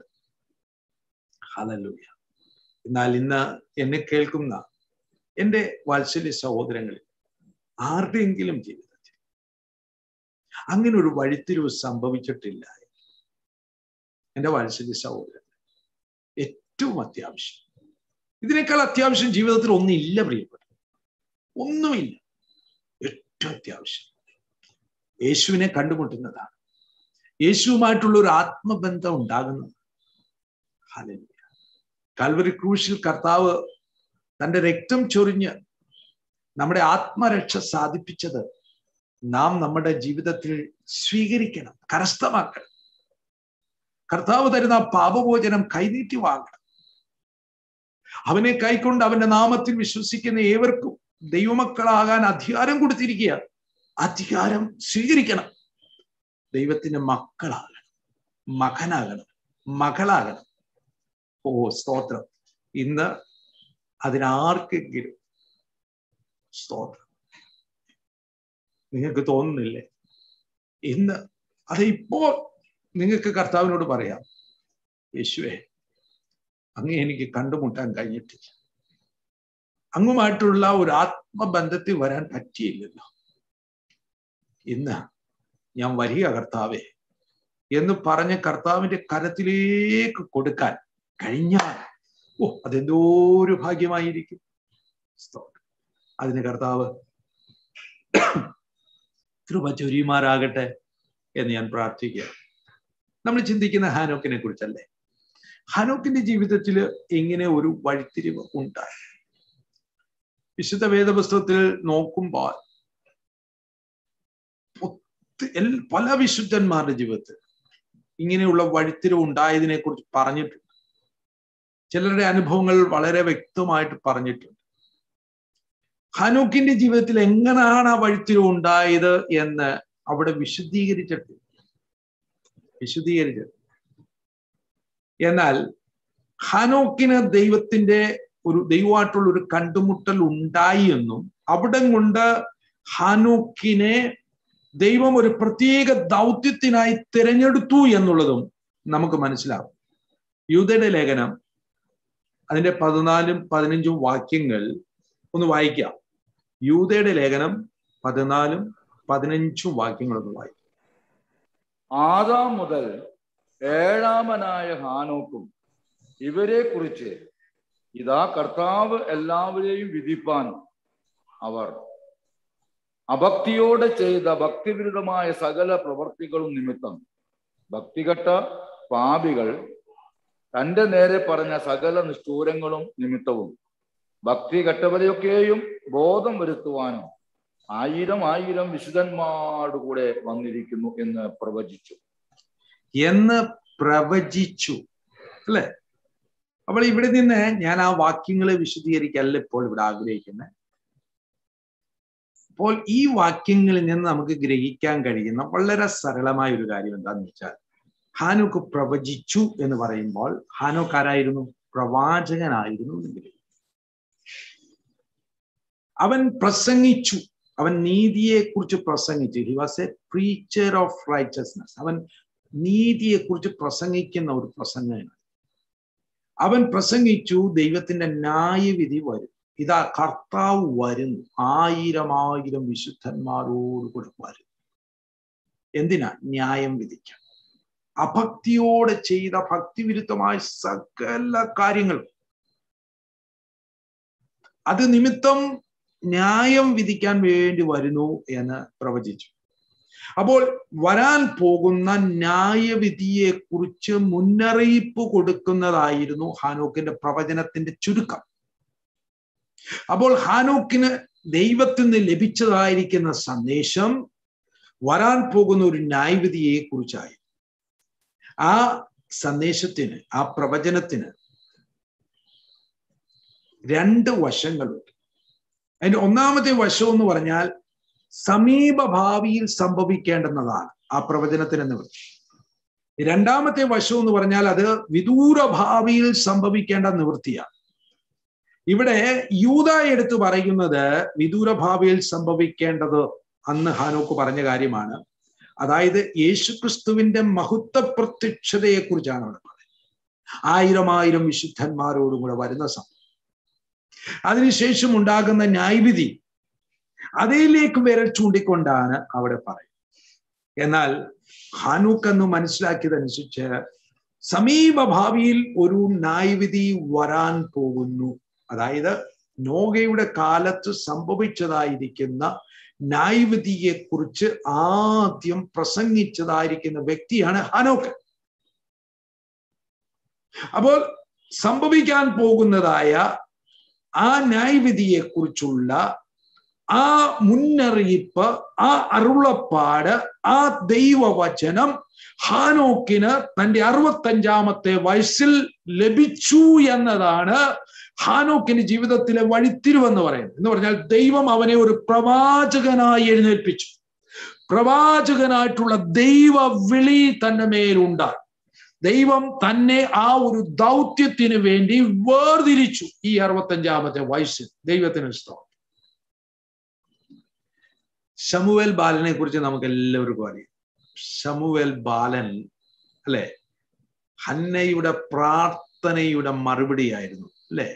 ഹല്ലേലൂയ എന്നാൽ ഇന്ന് എന്നെ കേൾക്കുന്ന എൻ്റെ വാത്സല്യ സഹോദരങ്ങളിൽ ആരുടെയെങ്കിലും ജീവിതത്തിൽ അങ്ങനെ ഒരു വഴിത്തിരിവ് സംഭവിച്ചിട്ടില്ല എൻ്റെ വാത്സല്യ സഹോദരൻ ഏറ്റവും അത്യാവശ്യം ഇതിനേക്കാൾ അത്യാവശ്യം ജീവിതത്തിൽ ഒന്നില്ല പ്രിയപ്പെട്ട ഒന്നുമില്ല ഏറ്റവും അത്യാവശ്യം യേശുവിനെ കണ്ടുമുട്ടുന്നതാണ് യേശുവുമായിട്ടുള്ള ഒരു ആത്മബന്ധം ഉണ്ടാകുന്നത് ഹല്ലേലൂയ കാൽവരി ക്രൂശിൽ കർത്താവ് തന്റെ രക്തം ചൊരിഞ്ഞ് നമ്മുടെ ആത്മരക്ഷ സാധിപ്പിച്ചത് നാം നമ്മുടെ ജീവിതത്തിൽ സ്വീകരിക്കണം കരസ്ഥമാക്കണം കർത്താവ് തരുന്ന പാപഭോജനം കൈനീട്ടി വാങ്ങണം അവനെ കൈക്കൊണ്ട് അവന്റെ നാമത്തിൽ വിശ്വസിക്കുന്ന ഏവർക്കും ദൈവമക്കളാകാൻ അധികാരം കൊടുത്തിരിക്കുക അധികാരം സ്വീകരിക്കണം ദൈവത്തിന്റെ മക്കളാകണം മകനാകണം മകളാകണം ഓ സ്തോത്രം ഇന്ന് അതിനാർക്കെങ്കിലും സ്തോത്രം നിങ്ങൾക്ക് തോന്നുന്നില്ലേ ഇന്ന് അത് ഇപ്പോൾ നിങ്ങൾക്ക് കർത്താവിനോട് പറയാം യേശുവേ അങ്ങ് എനിക്ക് കണ്ടുമുട്ടാൻ കഴിഞ്ഞിട്ടില്ല അങ്ങുമായിട്ടുള്ള ഒരു ആത്മബന്ധത്തിൽ വരാൻ പറ്റിയില്ലല്ലോ ഇന്ന് ഞാൻ വരിക കർത്താവേ എന്ന് പറഞ്ഞ് കർത്താവിന്റെ കരത്തിലേക്ക് കൊടുക്കാൻ കഴിഞ്ഞാൽ ഓ അതെന്തോ ഒരു ഭാഗ്യമായിരിക്കും സ്തോത്രം. അതിന് കർത്താവ് കൃപ ചൊരിയുമാറാകട്ടെ എന്ന് ഞാൻ പ്രാർത്ഥിക്കുക നമ്മൾ ചിന്തിക്കുന്ന ഹാനോക്കിനെ കുറിച്ചല്ലേ ഹാനോക്കിന്റെ ജീവിതത്തിൽ എങ്ങനെ ഒരു വഴിത്തിരിവ് ഉണ്ടായി വിശുദ്ധ വേദപുസ്തകത്തിൽ നോക്കുമ്പോൾ ഒത്തി- എൽ- പല വിശുദ്ധന്മാരുടെ ജീവിതത്തിൽ ഇങ്ങനെയുള്ള വഴിത്തിരിവ് ഉണ്ടായതിനെ കുറിച്ച് പറഞ്ഞിട്ടുണ്ട് ചിലരുടെ അനുഭവങ്ങൾ വളരെ വ്യക്തമായിട്ട് പറഞ്ഞിട്ടുണ്ട് ഹനൂക്കിന്റെ ജീവിതത്തിൽ എങ്ങനെയാണ് ആ വഴിത്തിരിവ് ഉണ്ടായത് എന്ന് അവിടെ വിശദീകരിച്ചിട്ടുണ്ട് വിശദീകരിച്ചത് എന്നാൽ ഹനോക്കിന് ദൈവത്തിന്റെ ഒരു ദൈവമായിട്ടുള്ള ഒരു കണ്ടുമുട്ടൽ ഉണ്ടായി എന്നും അവിടെ കൊണ്ട് ഹാനോക്കിനെ ദൈവം ഒരു പ്രത്യേക ദൗത്യത്തിനായി തിരഞ്ഞെടുത്തു എന്നുള്ളതും നമുക്ക് മനസ്സിലാവും യൂതയുടെ ലേഖനം അതിന്റെ പതിനാലും പതിനഞ്ചും വാക്യങ്ങൾ ഒന്ന് വായിക്കാം യൂതയുടെ ലേഖനം പതിനാലും പതിനഞ്ചും വാക്യങ്ങൾ ഒന്ന് വായിക്കാം ആദാം മുതൽ ഏഴാമനായ ഹാനോക്കും ഇവരെ കുറിച്ച് ഇതാ കർത്താവ് എല്ലാവരെയും വിധിപ്പാൻ അവർ അഭക്തിയോടെ ചെയ്ത ഭക്തിവിരുദ്ധമായ സകല പ്രവർത്തികളും നിമിത്തം ഭക്തികെട്ട പാപികൾ തന്റെ നേരെ പറഞ്ഞ സകല നിഷ്ഠൂരങ്ങളും നിമിത്തവും ഭക്തി കെട്ടവരെയൊക്കെയും ബോധം വരുത്തുവാനും ആയിരം ആയിരം വിശുദ്ധന്മാരുടെ കൂടെ വന്നിരിക്കുന്നു എന്ന് പ്രവചിച്ചു എന്ന് പ്രവചിച്ചു അല്ലെ അപ്പോൾ ഇവിടെ നിന്ന് ഞാൻ ആ വാക്യങ്ങളെ വിശദീകരിക്കല്ല ഇപ്പോൾ ഇവിടെ ആഗ്രഹിക്കുന്നത് അപ്പോൾ ഈ വാക്യങ്ങളിൽ നിന്ന് നമുക്ക് ഗ്രഹിക്കാൻ കഴിയുന്ന വളരെ സരളമായ ഒരു കാര്യം എന്താന്ന് വെച്ചാൽ ഹാനോക്ക് പ്രവചിച്ചു എന്ന് പറയുമ്പോൾ ഹാനോക്ക് ആരായിരുന്നു പ്രവാചകനായിരുന്നു എന്ന് ഗ്രഹിക്കും അവൻ പ്രസംഗിച്ചു അവൻ നീതിയെ കുറിച്ച് പ്രസംഗിച്ചു he was a preacher of righteousness അവൻ നീതിയെ കുറിച്ച് പ്രസംഗിക്കുന്ന ഒരു പ്രസംഗമാണ് അവൻ പ്രസംഗിച്ചു ദൈവത്തിന്റെ ന്യായവിധി വരും ഇതാ കർത്താവ് വരുന്നു ആയിരം ആയിരം വിശുദ്ധന്മാരോട് കൂടെ വരും എന്തിനാ ന്യായം വിധിക്കാൻ അഭക്തിയോടെ ചെയ്ത ഭക്തിവിരുദ്ധമായ സകല കാര്യങ്ങളും അത് നിമിത്തം ന്യായം വിധിക്കാൻ വേണ്ടി വരുന്നു എന്ന് പ്രവചിച്ചു അപ്പോൾ വരാൻ പോകുന്ന ന്യായവിധിയെ കുറിച്ച് മുന്നറിയിപ്പ് കൊടുക്കുന്നതായിരുന്നു ഹാനോക്കിന്റെ പ്രവചനത്തിന്റെ ചുരുക്കം അപ്പോൾ ഹാനോക്കിന് ദൈവത്തിൽ നിന്ന് ലഭിച്ചതായിരിക്കുന്ന സന്ദേശം വരാൻ പോകുന്ന ഒരു ന്യായവിധിയെ കുറിച്ചായി ആ സന്ദേശത്തിന് ആ പ്രവചനത്തിന് രണ്ട് വശങ്ങളുണ്ട് അതിന്റെ ഒന്നാമത്തെ വശം എന്ന് പറഞ്ഞാൽ സമീപ ഭാവിയിൽ സംഭവിക്കേണ്ടുന്നതാണ് ആ പ്രവചനത്തിന് നിവൃത്തി രണ്ടാമത്തെ വശം എന്ന് പറഞ്ഞാൽ അത് വിദൂര ഭാവിയിൽ സംഭവിക്കേണ്ട നിവൃത്തിയാണ് ഇവിടെ യൂത എടുത്തു പറയുന്നത് വിദൂര ഭാവിയിൽ സംഭവിക്കേണ്ടത് അന്ന് ഹാനോക്ക് പറഞ്ഞ കാര്യമാണ് അതായത് യേശുക്രിസ്തുവിന്റെ മഹത്വ പ്രത്യക്ഷതയെ കുറിച്ചാണ് അവിടെ പറയുന്നത് ആയിരം ആയിരം വിശുദ്ധന്മാരോടും കൂടെ വരുന്ന സംഭവം അതിനുശേഷം ഉണ്ടാകുന്ന ന്യായവിധി അതിലേക്ക് വിരൽ ചൂണ്ടിക്കൊണ്ടാണ് അവിടെ പറയുന്നത് എന്നാൽ ഹാനൂക്ക് എന്ന് മനസ്സിലാക്കിയതനുസരിച്ച് സമീപ ഭാവിയിൽ ഒരു ന്യായവിധി വരാൻ പോകുന്നു അതായത് നോഗയുടെ കാലത്ത് സംഭവിച്ചതായിരിക്കുന്ന ന്യായവിധിയെ കുറിച്ച് ആദ്യം പ്രസംഗിച്ചതായിരിക്കുന്ന വ്യക്തിയാണ് ഹനോക്ക് അപ്പോൾ സംഭവിക്കാൻ പോകുന്നതായ ആ ന്യായവിധിയെ കുറിച്ചുള്ള ആ മുന്നറിയിപ്പ് ആ അരുളപ്പാട് ആ ദൈവവചനം ഹാനോക്കിന് തന്റെ അറുപത്തഞ്ചാമത്തെ വയസ്സിൽ ലഭിച്ചു എന്നതാണ് ഹാനോക്കിന് ജീവിതത്തിലെ വഴിത്തിരിവെന്ന് പറയുന്നത് എന്ന് പറഞ്ഞാൽ ദൈവം അവനെ ഒരു പ്രവാചകനായി എഴുന്നേൽപ്പിച്ചു പ്രവാചകനായിട്ടുള്ള ദൈവ വിളി തന്റെ മേലുണ്ടായി ദൈവം തന്നെ ആ ഒരു ദൗത്യത്തിന് വേണ്ടി വേർതിരിച്ചു ഈ അറുപത്തഞ്ചാമത്തെ വയസ്സിൽ ദൈവത്തിന് ഇഷ്ടം ശമുവേൽ ബാലനെ കുറിച്ച് നമുക്ക് എല്ലാവർക്കും അറിയാം ശമുവേൽ ബാലൻ അല്ലെ ഹന്നയുടെ പ്രാർത്ഥനയുടെ മറുപടിയായിരുന്നു അല്ലെ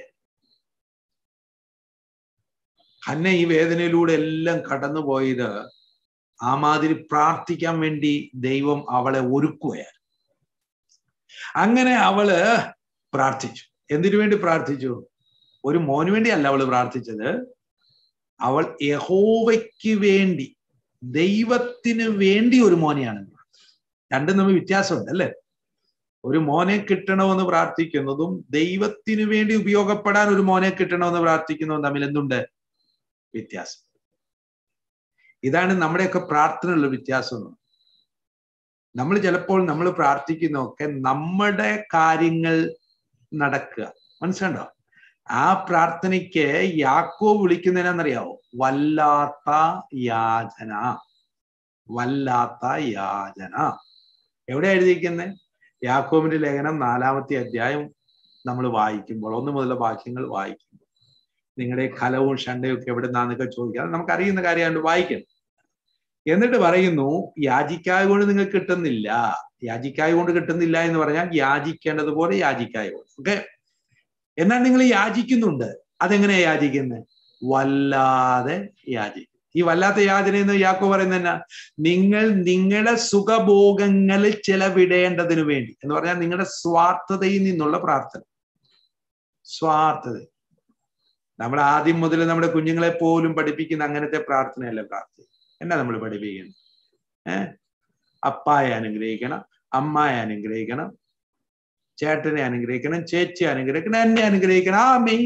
ഹന്ന ഈ വേദനയിലൂടെ എല്ലാം കടന്നുപോയത് ആ മാതിരി പ്രാർത്ഥിക്കാൻ വേണ്ടി ദൈവം അവളെ ഒരുക്കുകയാണ് അങ്ങനെ അവള് പ്രാർത്ഥിച്ചു എന്തിനു വേണ്ടി പ്രാർത്ഥിച്ചു ഒരു മോന് വേണ്ടിയല്ല അവള് പ്രാർത്ഥിച്ചത് അവൾ യഹോവയ്ക്ക് വേണ്ടി ദൈവത്തിന് വേണ്ടി ഒരു മോനെയാണ് രണ്ടും തമ്മിൽ വ്യത്യാസമുണ്ട് അല്ലേ ഒരു മോനെ കിട്ടണമെന്ന് പ്രാർത്ഥിക്കുന്നതും ദൈവത്തിന് വേണ്ടി ഉപയോഗപ്പെടാൻ ഒരു മോനെ കിട്ടണമെന്ന് പ്രാർത്ഥിക്കുന്നതും തമ്മിൽ എന്തുണ്ട് വ്യത്യാസം ഇതാണ് നമ്മുടെയൊക്കെ പ്രാർത്ഥനയുള്ള വ്യത്യാസം നമ്മൾ ചിലപ്പോൾ നമ്മൾ പ്രാർത്ഥിക്കുന്നതൊക്കെ നമ്മുടെ കാര്യങ്ങൾ നടക്കുക മനസ്സിലുണ്ടോ ആ പ്രാർത്ഥനയ്ക്ക് യാക്കോ വിളിക്കുന്നതിനെന്നറിയാവോ വല്ലാത്ത യാചന വല്ലാത്ത യാചന എവിടെ എഴുതിയിരിക്കുന്നത് യാക്കോബിന്റെ ലേഖനം നാലാമത്തെ അധ്യായം നമ്മൾ വായിക്കുമ്പോൾ ഒന്ന് മുതലുള്ള വാക്യങ്ങൾ വായിക്കുമ്പോൾ നിങ്ങളുടെ കലവും ഷണ്ടയും ഒക്കെ എവിടെ നിന്നാന്നൊക്കെ ചോദിക്കാം നമുക്ക് അറിയുന്ന കാര്യമാണ് വായിക്കണം എന്നിട്ട് പറയുന്നു യാചിക്കായ കൊണ്ട് നിങ്ങൾക്ക് കിട്ടുന്നില്ല യാചിക്കായ കൊണ്ട് കിട്ടുന്നില്ല എന്ന് പറഞ്ഞാൽ യാചിക്കേണ്ടത് പോലെ യാചിക്കായ കൊണ്ട് ഓക്കെ എന്നാൽ നിങ്ങൾ യാചിക്കുന്നുണ്ട് അതെങ്ങനെയാ യാചിക്കുന്നത് വല്ലാതെ യാചിക്കും ഈ വല്ലാത്ത യാചന എന്ന് യാക്കോ പറയുന്നത് എന്നാ നിങ്ങൾ നിങ്ങളുടെ സുഖഭോഗങ്ങളിൽ ചെലവിടേണ്ടതിനു വേണ്ടി എന്ന് പറഞ്ഞാൽ നിങ്ങളുടെ സ്വാർത്ഥതയിൽ നിന്നുള്ള പ്രാർത്ഥന സ്വാർത്ഥത നമ്മൾ ആദ്യം മുതൽ നമ്മുടെ കുഞ്ഞുങ്ങളെ പോലും പഠിപ്പിക്കുന്ന അങ്ങനത്തെ പ്രാർത്ഥനയല്ല പ്രാർത്ഥന എന്നാ നമ്മൾ പഠിപ്പിക്കുന്നത് ഏഹ് അപ്പായെ അനുഗ്രഹിക്കണം അമ്മായ അനുഗ്രഹിക്കണം ചേട്ടനെ അനുഗ്രഹിക്കണം ചേച്ചി അനുഗ്രഹിക്കണം എന്നെ അനുഗ്രഹിക്കണം ആ മെയ്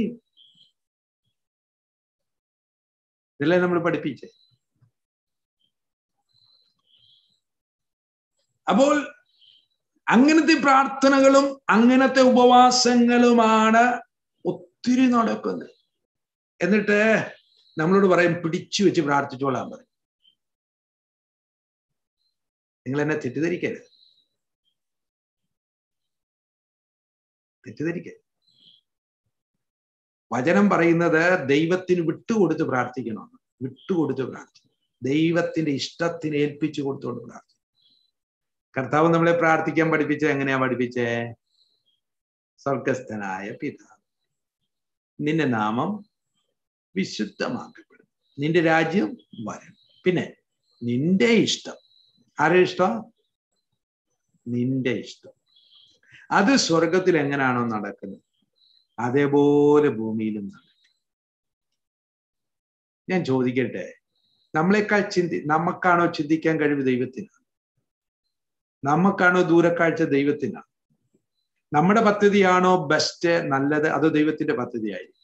ഇതല്ലേ നമ്മൾ പഠിപ്പിച്ചേ അപ്പോൾ അങ്ങനത്തെ പ്രാർത്ഥനകളും അങ്ങനത്തെ ഉപവാസങ്ങളുമാണ് ഒത്തിരി നടക്കുന്നത് എന്നിട്ട് നമ്മളോട് പറയും പിടിച്ചു വെച്ച് പ്രാർത്ഥിച്ചോളാൻ പറയും നിങ്ങൾ എന്നെ തെറ്റിദ്ധരിക്കരുത് തെറ്റിദ്ധരിക്കരുത് വചനം പറയുന്നത് ദൈവത്തിന് വിട്ടുകൊടുത്ത് പ്രാർത്ഥിക്കണം വിട്ടുകൊടുത്ത് പ്രാർത്ഥിക്കണം ദൈവത്തിന്റെ ഇഷ്ടത്തിന് ഏൽപ്പിച്ചു കൊടുത്തുകൊണ്ട് പ്രാർത്ഥിക്കണം കർത്താവ് നമ്മളെ പ്രാർത്ഥിക്കാൻ പഠിപ്പിച്ചത് എങ്ങനെയാ പഠിപ്പിച്ചേ സ്വർഗസ്ഥനായ പിതാവ് നിന്റെ നാമം വിശുദ്ധമാക്കപ്പെടും നിന്റെ രാജ്യം വരണം പിന്നെ നിന്റെ ഇഷ്ടം ആരുടെ ഇഷ്ടം നിന്റെ ഇഷ്ടം അത് സ്വർഗത്തിൽ എങ്ങനെയാണോ നടക്കുന്നത് അതേപോലെ ഭൂമിയിലും നടക്കും ഞാൻ ചോദിക്കട്ടെ നമ്മളെക്കാൾ ചിന്തി നമുക്കാണോ ചിന്തിക്കാൻ കഴിവ് ദൈവത്തിനാണ് നമുക്കാണോ ദൂരക്കാഴ്ച ദൈവത്തിനാണ് നമ്മുടെ പദ്ധതിയാണോ ബെസ്റ്റ് നല്ലത് അതോ ദൈവത്തിന്റെ പദ്ധതിയായിരിക്കും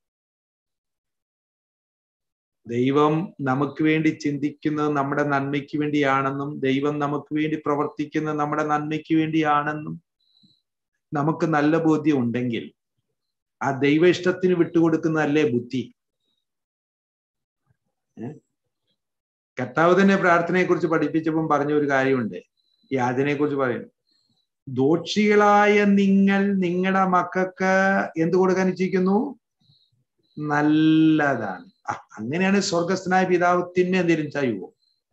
ദൈവം നമുക്ക് വേണ്ടി ചിന്തിക്കുന്നത് നമ്മുടെ നന്മയ്ക്ക് വേണ്ടിയാണെന്നും ദൈവം നമുക്ക് വേണ്ടി പ്രവർത്തിക്കുന്നത് നമ്മുടെ നന്മയ്ക്ക് വേണ്ടിയാണെന്നും നമുക്ക് നല്ല ബോധ്യം ഉണ്ടെങ്കിൽ ആ ദൈവ ഇഷ്ടത്തിന് വിട്ടുകൊടുക്കുന്നതല്ലേ ബുദ്ധി കർത്താവ് തന്നെ പ്രാർത്ഥനയെ കുറിച്ച് പഠിപ്പിച്ചപ്പം പറഞ്ഞ ഒരു കാര്യമുണ്ട് യാചനയെ കുറിച്ച് പറയും ദോഷികളായ നിങ്ങൾ നിങ്ങളുടെ മക്കൾക്ക് എന്ത് കൊടുക്കാൻ ഇച്ഛിക്കുന്നു നല്ലതാണ് ആ അങ്ങനെയാണ് സ്വർഗസ്ഥനായ പിതാവ് തിന്മ എന്തെങ്കിലും ചെയ്യുമോ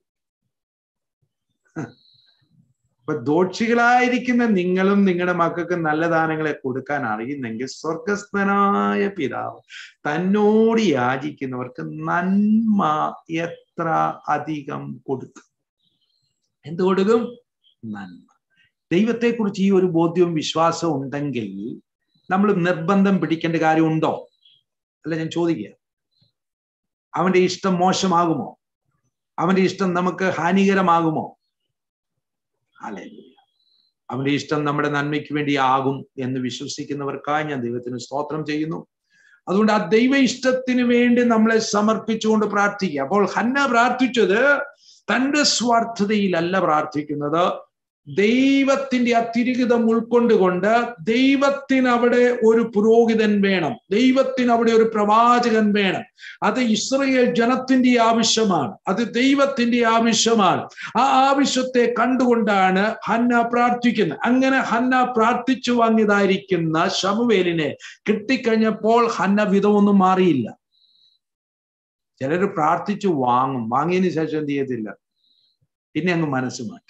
അപ്പൊ ദോഷികളായിരിക്കുന്ന നിങ്ങളും നിങ്ങളുടെ മക്കൾക്ക് നല്ല ദാനങ്ങളെ കൊടുക്കാൻ അറിയുന്നെങ്കിൽ സ്വർഗസ്ഥനായ പിതാവ് തന്നോട് യാചിക്കുന്നവർക്ക് നന്മ എത്ര അധികം കൊടുക്കും എന്ത് കൊടുക്കും നന്മ ദൈവത്തെക്കുറിച്ച് ഈ ഒരു ബോധ്യവും വിശ്വാസവും ഉണ്ടെങ്കിൽ നമ്മൾ നിർബന്ധം പിടിക്കേണ്ട കാര്യമുണ്ടോ അല്ല ഞാൻ ചോദിക്കുക അവന്റെ ഇഷ്ടം മോശമാകുമോ അവന്റെ ഇഷ്ടം നമുക്ക് ഹാനികരമാകുമോ അല്ലെ അവന്റെ ഇഷ്ടം നമ്മുടെ നന്മയ്ക്ക് വേണ്ടി ആകും എന്ന് വിശ്വസിക്കുന്നവർക്കായി ഞാൻ ദൈവത്തിന് സ്തോത്രം ചെയ്യുന്നു അതുകൊണ്ട് ആ ദൈവ ഇഷ്ടത്തിന് വേണ്ടി നമ്മളെ സമർപ്പിച്ചുകൊണ്ട് പ്രാർത്ഥിക്കുക അപ്പോൾ ഹന്ന പ്രാർത്ഥിച്ചത് തന്റെ സ്വാർത്ഥതയിലല്ല പ്രാർത്ഥിക്കുന്നത് ദൈവത്തിന്റെ അത്തിരികിതം ഉൾക്കൊണ്ടുകൊണ്ട് ദൈവത്തിന് അവിടെ ഒരു പുരോഹിതൻ വേണം ദൈവത്തിന് അവിടെ ഒരു പ്രവാചകൻ വേണം അത് ഇസ്രയേൽ ജനത്തിന്റെ ആവശ്യമാണ് അത് ദൈവത്തിന്റെ ആവശ്യമാണ് ആ ആവശ്യത്തെ കണ്ടുകൊണ്ടാണ് ഹന്ന പ്രാർത്ഥിക്കുന്നത് അങ്ങനെ ഹന്ന പ്രാർത്ഥിച്ചു വാങ്ങിയതായിരിക്കുന്ന ശമുവേലിനെ കിട്ടിക്കഴിഞ്ഞപ്പോൾ ഹന്ന വിധമൊന്നും മാറിയില്ല ചിലർ പ്രാർത്ഥിച്ചു വാങ്ങും വാങ്ങിയതിന് ശേഷം എന്ത് ചെയ്യത്തില്ല പിന്നെ അങ്ങ് മനസ്സ് മാറ്റും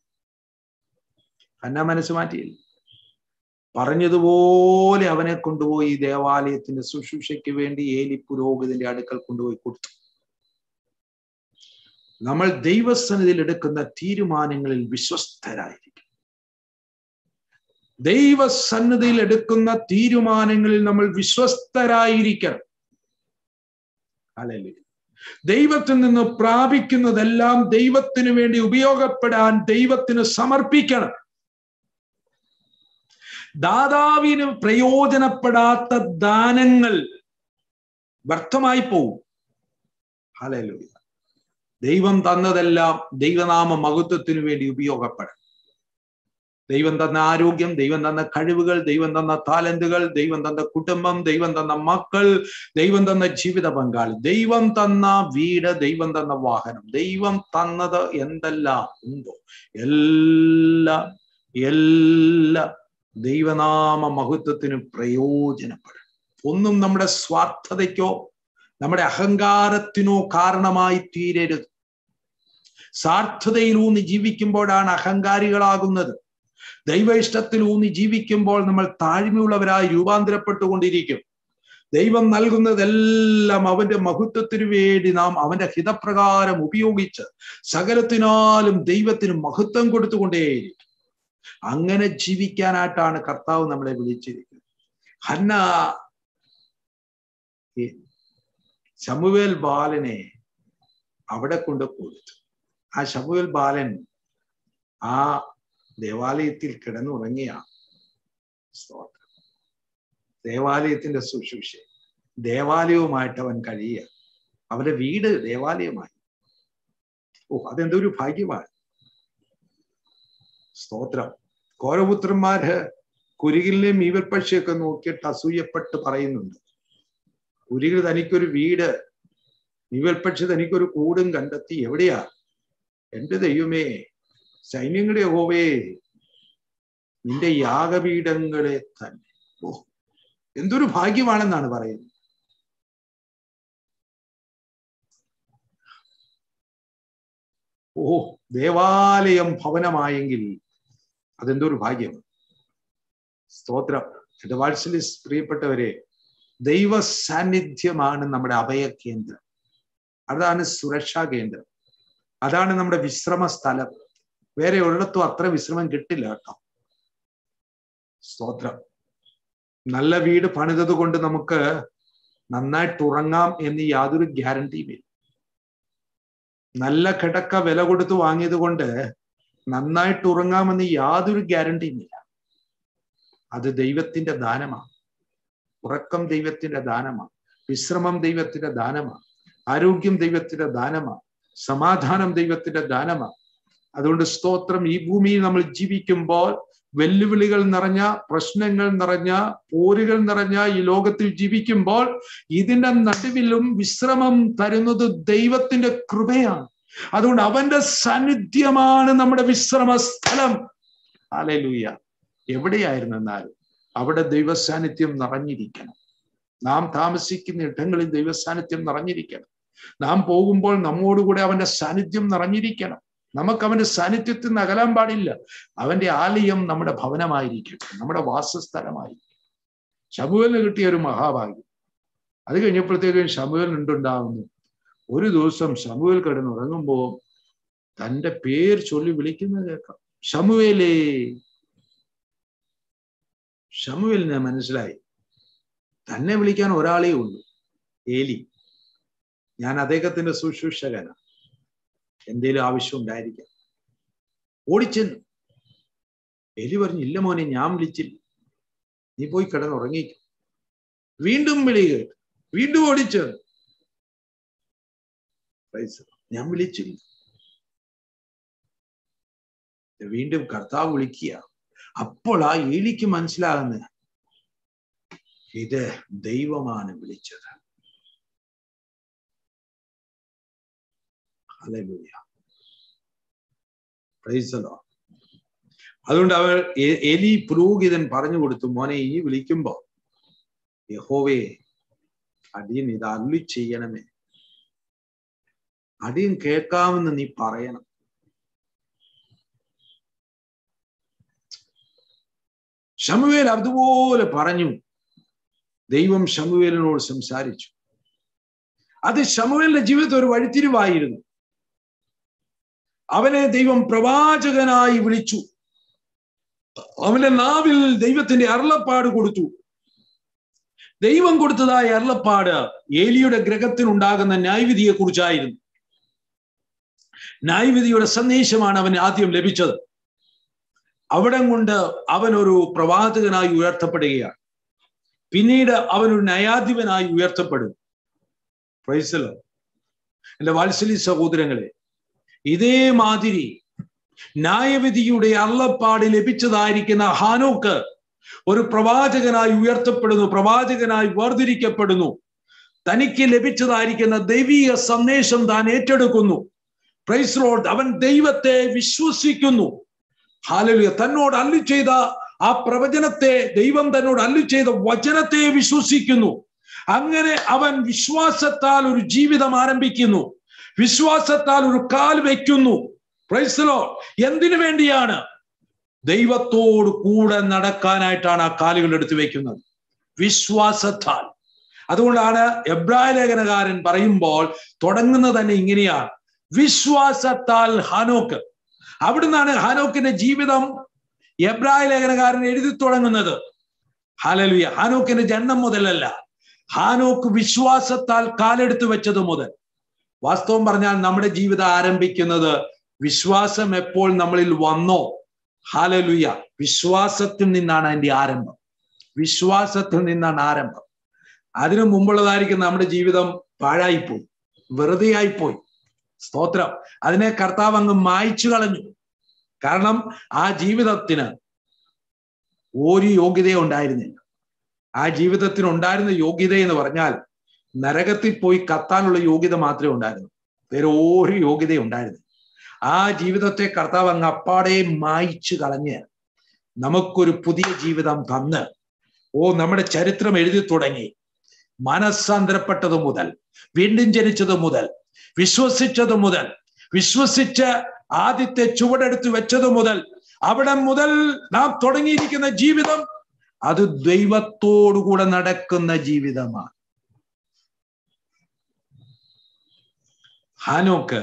ഹന്ന മനസ്സ് മാറ്റിയില്ല പറഞ്ഞതുപോലെ അവനെ കൊണ്ടുപോയി ഈ ദേവാലയത്തിന്റെ ശുശ്രൂഷയ്ക്ക് വേണ്ടി ഏലി പുരോഹിതന്റെ അടുക്കൽ കൊണ്ടുപോയി കൊടുത്തു നമ്മൾ ദൈവസന്നിധിയിൽ എടുക്കുന്ന തീരുമാനങ്ങളിൽ വിശ്വസ്തരായിരിക്കും ദൈവസന്നിധിയിൽ എടുക്കുന്ന തീരുമാനങ്ങളിൽ നമ്മൾ വിശ്വസ്തരായിരിക്കണം അല്ലല്ലേ ദൈവത്തിൽ നിന്ന് പ്രാപിക്കുന്നതെല്ലാം ദൈവത്തിന് വേണ്ടി ഉപയോഗപ്പെടാൻ ദൈവത്തിന് സമർപ്പിക്കണം ദാതാവിന് പ്രയോജനപ്പെടാത്ത ദാനങ്ങൾ വ്യർത്ഥമായി പോവും ഹലലൂയ ദൈവം തന്നതെല്ലാം ദൈവനാമ മഹത്വത്തിനു വേണ്ടി ഉപയോഗപ്പെടാം ദൈവം തന്ന ആരോഗ്യം ദൈവം തന്ന കഴിവുകൾ ദൈവം തന്ന താലന്തുകൾ ദൈവം തന്ന കുടുംബം ദൈവം തന്ന മക്കൾ ദൈവം തന്ന ജീവിത പങ്കാളി ദൈവം തന്ന വീട് ദൈവം തന്ന വാഹനം ദൈവം തന്നത് എന്തെല്ലാം ഉണ്ടോ എല്ലാം എല്ലാം ദൈവനാമ മഹത്വത്തിന് പ്രയോജനപ്പെടണം ഒന്നും നമ്മുടെ സ്വാർത്ഥതയ്ക്കോ നമ്മുടെ അഹങ്കാരത്തിനോ കാരണമായി തീരരുത് സ്വാർത്ഥതയിൽ ഊന്നി ജീവിക്കുമ്പോഴാണ് അഹങ്കാരികളാകുന്നത് ദൈവ ഇഷ്ടത്തിൽ ഊന്നി ജീവിക്കുമ്പോൾ നമ്മൾ താഴ്മയുള്ളവരായി രൂപാന്തരപ്പെട്ടുകൊണ്ടിരിക്കും ദൈവം നൽകുന്നതെല്ലാം അവന്റെ മഹത്വത്തിനു വേണ്ടി നാം അവന്റെ ഹിതപ്രകാരം ഉപയോഗിച്ച് സകലത്തിനാലും ദൈവത്തിന് മഹത്വം കൊടുത്തുകൊണ്ടേയിരിക്കും അങ്ങനെ ജീവിക്കാനായിട്ടാണ് കർത്താവ് നമ്മളെ വിളിച്ചിരിക്കുന്നത് ഹന്ന ശമുവേൽ ബാലനെ അവിടെ കൊണ്ട് കൊടുത്തു ആ ശമുവേൽ ബാലൻ ആ ദേവാലയത്തിൽ കിടന്നുറങ്ങിയ സ്തോത്രം ദേവാലയത്തിന്റെ ശുശ്രൂഷ ദേവാലയവുമായിട്ട് അവൻ കഴിയുക അവന്റെ വീട് ദേവാലയമായി ഓ അതെന്തൊരു ഭാഗ്യമാണ് സ്തോത്രം കോരപുത്രന്മാര് കുരുകിലിനെയും ഈവൽപ്പക്ഷിയൊക്കെ നോക്കിയിട്ട് അസൂയപ്പെട്ട് പറയുന്നുണ്ട് കുരുകിൽ തനിക്കൊരു വീട് ഈവൽപ്പക്ഷി തനിക്കൊരു കൂടും കണ്ടെത്തി എവിടെയാ എന്റെ ദൈവമേ സൈന്യങ്ങളുടെ ഹോവേ നിന്റെ യാഗപീഠങ്ങളെ തന്നെ ഓ എന്തൊരു ഭാഗ്യമാണെന്നാണ് പറയുന്നത് ഓ ദേവാലയം ഭവനമായെങ്കിൽ അതെന്തൊരു ഭാഗ്യം സ്തോത്രം എന്റെ വാത്സല്യ പ്രിയപ്പെട്ടവരെ ദൈവ സാന്നിധ്യമാണ് നമ്മുടെ അഭയ കേന്ദ്രം അതാണ് സുരക്ഷാ കേന്ദ്രം അതാണ് നമ്മുടെ വിശ്രമ സ്ഥലം വേറെ ഒരിടത്തും അത്ര വിശ്രമം കിട്ടില്ല കേട്ടോ സ്തോത്രം നല്ല വീട് പണിതത് കൊണ്ട് നമുക്ക് നന്നായിട്ട് ഉറങ്ങാം എന്ന് യാതൊരു ഗ്യാരണ്ടിയും ഇല്ല നല്ല കിടക്ക വില കൊടുത്ത് വാങ്ങിയത് കൊണ്ട് നന്നായിട്ട് ഉറങ്ങാമെന്ന് യാതൊരു ഗ്യാരണ്ടിയും ഇല്ല അത് ദൈവത്തിന്റെ ദാനമാണ് ഉറക്കം ദൈവത്തിന്റെ ദാനമാണ് വിശ്രമം ദൈവത്തിന്റെ ദാനമാണ് ആരോഗ്യം ദൈവത്തിന്റെ ദാനമാണ് സമാധാനം ദൈവത്തിന്റെ ദാനമാണ് അതുകൊണ്ട് സ്തോത്രം ഈ ഭൂമിയിൽ നമ്മൾ ജീവിക്കുമ്പോൾ വെല്ലുവിളികൾ നിറഞ്ഞ പ്രശ്നങ്ങൾ നിറഞ്ഞ പോരുകൾ നിറഞ്ഞ ഈ ലോകത്തിൽ ജീവിക്കുമ്പോൾ ഇതിന്റെ നടുവിലും വിശ്രമം തരുന്നത് ദൈവത്തിന്റെ കൃപയാണ് അതുകൊണ്ട് അവന്റെ സാന്നിധ്യമാണ് നമ്മുടെ വിശ്രമ സ്ഥലം അലലൂയ എവിടെയായിരുന്നു എന്നാലും അവിടെ ദൈവസാന്നിധ്യം നിറഞ്ഞിരിക്കണം നാം താമസിക്കുന്ന ഇടങ്ങളിൽ ദൈവസാന്നിധ്യം നിറഞ്ഞിരിക്കണം നാം പോകുമ്പോൾ നമ്മോടുകൂടെ അവന്റെ സാന്നിധ്യം നിറഞ്ഞിരിക്കണം നമുക്ക് അവന്റെ സാന്നിധ്യത്തിൽ നിന്ന് അകലാൻ പാടില്ല അവന്റെ ആലയം നമ്മുടെ ഭവനമായിരിക്കട്ടെ നമ്മുടെ വാസസ്ഥലമായിരിക്കും ശമുവലിന് കിട്ടിയ ഒരു മഹാഭാഗ്യം അത് കഴിഞ്ഞപ്പോഴത്തേക്കും ശമുവൽ ഉണ്ടുണ്ടാവുന്നു ഒരു ദിവസം ശമുവേൽ കിടന്നുറങ്ങുമ്പോ തന്റെ പേര് ചൊല്ലി വിളിക്കുന്നത് കേൾക്കാം ശമുവേലേ ഷമുവേലിന് മനസ്സിലായി തന്നെ വിളിക്കാൻ ഒരാളേ ഉള്ളൂ ഏലി ഞാൻ അദ്ദേഹത്തിന്റെ ശുശ്രൂഷകനാണ് എന്തേലും ആവശ്യം ഉണ്ടായിരിക്കാം ഓടിച്ചെന്നു എലി പറഞ്ഞു ഇല്ല മോനെ ഞാൻ വിളിച്ചില്ല നീ പോയി കിടന്നുറങ്ങിക്കും വീണ്ടും വിളി കേട്ടു വീണ്ടും ഓടിച്ചെന്നു ഞാൻ വിളിച്ചില്ല വീണ്ടും കർത്താവ് വിളിക്കുക അപ്പോൾ ആ ഏലിക്ക് മനസ്സിലാകുന്ന ഇത് ദൈവമാണ് വിളിച്ചത് അതുകൊണ്ട് അവർ എലി പുരോഹിതൻ പറഞ്ഞു കൊടുത്തു മോനെ ഈ വിളിക്കുമ്പോ യഹോവേ അടിയൻ ഇത് അല്ലി ചെയ്യണമേ അടിയൻ കേൾക്കാമെന്ന് നീ പറയണം ഷമുവേൽ അതുപോലെ പറഞ്ഞു ദൈവം ഷമുവേലിനോട് സംസാരിച്ചു അത് ഷമുവേലിന്റെ ജീവിതത്തിൽ ഒരു വഴിത്തിരിവായിരുന്നു അവനെ ദൈവം പ്രവാചകനായി വിളിച്ചു അവന്റെ നാവിൽ ദൈവത്തിന്റെ അരുളപ്പാട് കൊടുത്തു ദൈവം കൊടുത്തതായ അരുളപ്പാട് ഏലിയുടെ ഗ്രഹത്തിനുണ്ടാകുന്ന ന്യായവിധിയെ കുറിച്ചായിരുന്നു ന്യായവിധിയുടെ സന്ദേശമാണ് അവന് ആദ്യം ലഭിച്ചത് അവിടം കൊണ്ട് അവൻ ഒരു പ്രവാചകനായി ഉയർത്തപ്പെടുകയാണ് പിന്നീട് അവൻ ഒരു ന്യായാധിപനായി ഉയർത്തപ്പെടും പ്രൈസലോ എന്റെ വാത്സല്യ സഹോദരങ്ങളെ ഇതേ മാതിരി ന്യായവിധിയുടെ അള്ളപ്പാട് ലഭിച്ചതായിരിക്കുന്ന ഹാനോക്ക് ഒരു പ്രവാചകനായി ഉയർത്തപ്പെടുന്നു പ്രവാചകനായി വേർതിരിക്കപ്പെടുന്നു തനിക്ക് ലഭിച്ചതായിരിക്കുന്ന ദൈവീയ സന്ദേശം താൻ ഏറ്റെടുക്കുന്നു പ്രൈസ് ലോഡ് അവൻ ദൈവത്തെ വിശ്വസിക്കുന്നു ഹാലലുയ തന്നോട് അല്ലി ചെയ്ത ആ പ്രവചനത്തെ ദൈവം തന്നോട് അല്ലി ചെയ്ത വചനത്തെ വിശ്വസിക്കുന്നു അങ്ങനെ അവൻ വിശ്വാസത്താൽ ഒരു ജീവിതം ആരംഭിക്കുന്നു വിശ്വാസത്താൽ ഒരു കാൽ വയ്ക്കുന്നു പ്രൈസലോ എന്തിനു വേണ്ടിയാണ് ദൈവത്തോട് കൂടെ നടക്കാനായിട്ടാണ് ആ കാലുകൾ എടുത്തു വെക്കുന്നത് വിശ്വാസത്താൽ അതുകൊണ്ടാണ് എബ്രായ ലേഖനകാരൻ പറയുമ്പോൾ തുടങ്ങുന്നത് തന്നെ ഇങ്ങനെയാണ് വിശ്വാസത്താൽ ഹാനോക്ക് അവിടുന്നാണ് ഹാനോക്കിന്റെ ജീവിതം എബ്രായ ലേഖനകാരൻ എഴുതി തുടങ്ങുന്നത് ഹാലലുയ ഹാനോക്കിന്റെ ജന്മം മുതലല്ല ഹാനോക്ക് വിശ്വാസത്താൽ കാലെടുത്തു വെച്ചത് മുതൽ വാസ്തവം പറഞ്ഞാൽ നമ്മുടെ ജീവിതം ആരംഭിക്കുന്നത് വിശ്വാസം എപ്പോൾ നമ്മളിൽ വന്നോ ഹാലലുയ വിശ്വാസത്തിൽ നിന്നാണ് അതിന്റെ ആരംഭം വിശ്വാസത്തിൽ നിന്നാണ് ആരംഭം അതിനു മുമ്പുള്ളതായിരിക്കും നമ്മുടെ ജീവിതം പാഴായിപ്പോയി വെറുതെയായിപ്പോയി സ്തോത്രം അതിനെ കർത്താവ് അങ്ങ് മായ്ച്ചു കളഞ്ഞു കാരണം ആ ജീവിതത്തിന് ഒരു യോഗ്യതയും ഉണ്ടായിരുന്നില്ല ആ ജീവിതത്തിന് ഉണ്ടായിരുന്ന യോഗ്യത എന്ന് പറഞ്ഞാൽ നരകത്തിൽ പോയി കത്താനുള്ള യോഗ്യത മാത്രമേ ഉണ്ടായിരുന്നു വേറെ ഒരു യോഗ്യതയും ഉണ്ടായിരുന്നു ആ ജീവിതത്തെ കർത്താവ് അങ്ങ് അപ്പാടെ മായ്ച്ചു കളഞ്ഞ് നമുക്കൊരു പുതിയ ജീവിതം തന്ന് ഓ നമ്മുടെ ചരിത്രം എഴുതി തുടങ്ങി മനസ്സാന്തരപ്പെട്ടത് മുതൽ വീണ്ടും ജനിച്ചത് മുതൽ വിശ്വസിച്ചത് മുതൽ വിശ്വസിച്ച് ആദ്യത്തെ ചുവടെടുത്ത് വെച്ചതു മുതൽ അവിടെ മുതൽ നാം തുടങ്ങിയിരിക്കുന്ന ജീവിതം അത് ദൈവത്തോടുകൂടെ നടക്കുന്ന ജീവിതമാണ് ഹാനോക്ക്